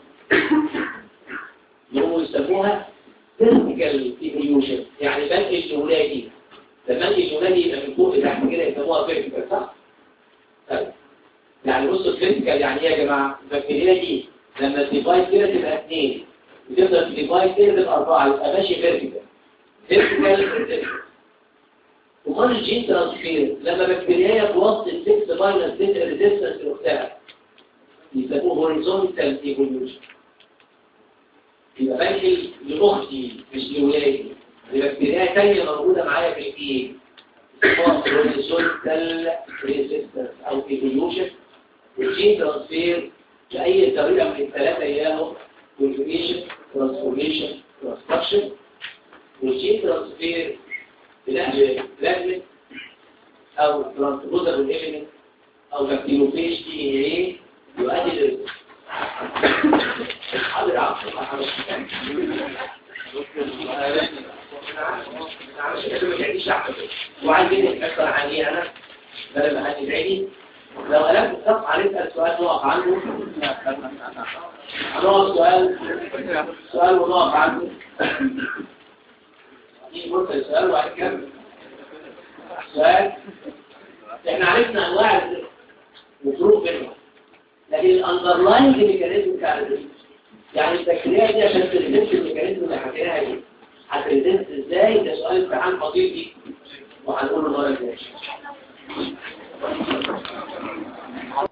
يقوموا يسموها فيرتيكال ايفوليوشن يعني بنقل لولادي لما انقل لولادي يبقى من فوق لتحت كده يسموها فيرتيكال صح؟ طيب يعني بصوا الفيرتيكال يعني ايه يا جماعه؟ البكتيريا دي لما الديفايس كده تبقى اثنين وتفضل الديفايس كده تبقى اربعه يبقى ماشي فيرتيكال فيرتيكال ريزيستنت وقال الجين ترانسفير لما بكتيريا توصل 6 فاينل 6 ريزيستنس لاختها يسموه هوريزونتال ايفوليوشن يبقى بنقل لاختي مش لاولادي البكتيريا ثانيه موجوده معايا في الجين اسمها هوريزونتال ريزيستنس او ايفوليوشن والجين ترانسفير بأي طريقة من الثلاثة إياه كونجوجيشن ترانسفورميشن ترانسكشن والجين ترانسفير بنقل بلازميك أو ترانسبوزابل إيليمنت أو بكتيروفيج دي إن إيه يؤدي للرزق حاضر عقل ما حضرتك وعايزين نتأثر عن إيه أنا بدل ما هدي بعيدي لو قلبت الصف هنسأل سؤال نقف عنه هنقف سؤال سؤال ونقف عنه دي فرصة للسؤال وبعد كده سؤال احنا عرفنا انواع الظروف منها لكن الاندرلاين ميكانيزم بتاع الريزيست يعني البكتيريا دي عشان تريزيست الميكانيزم اللي حكيناها دي هتريزيست ازاي ده سؤال امتحان خطير دي وهنقوله المره الجايه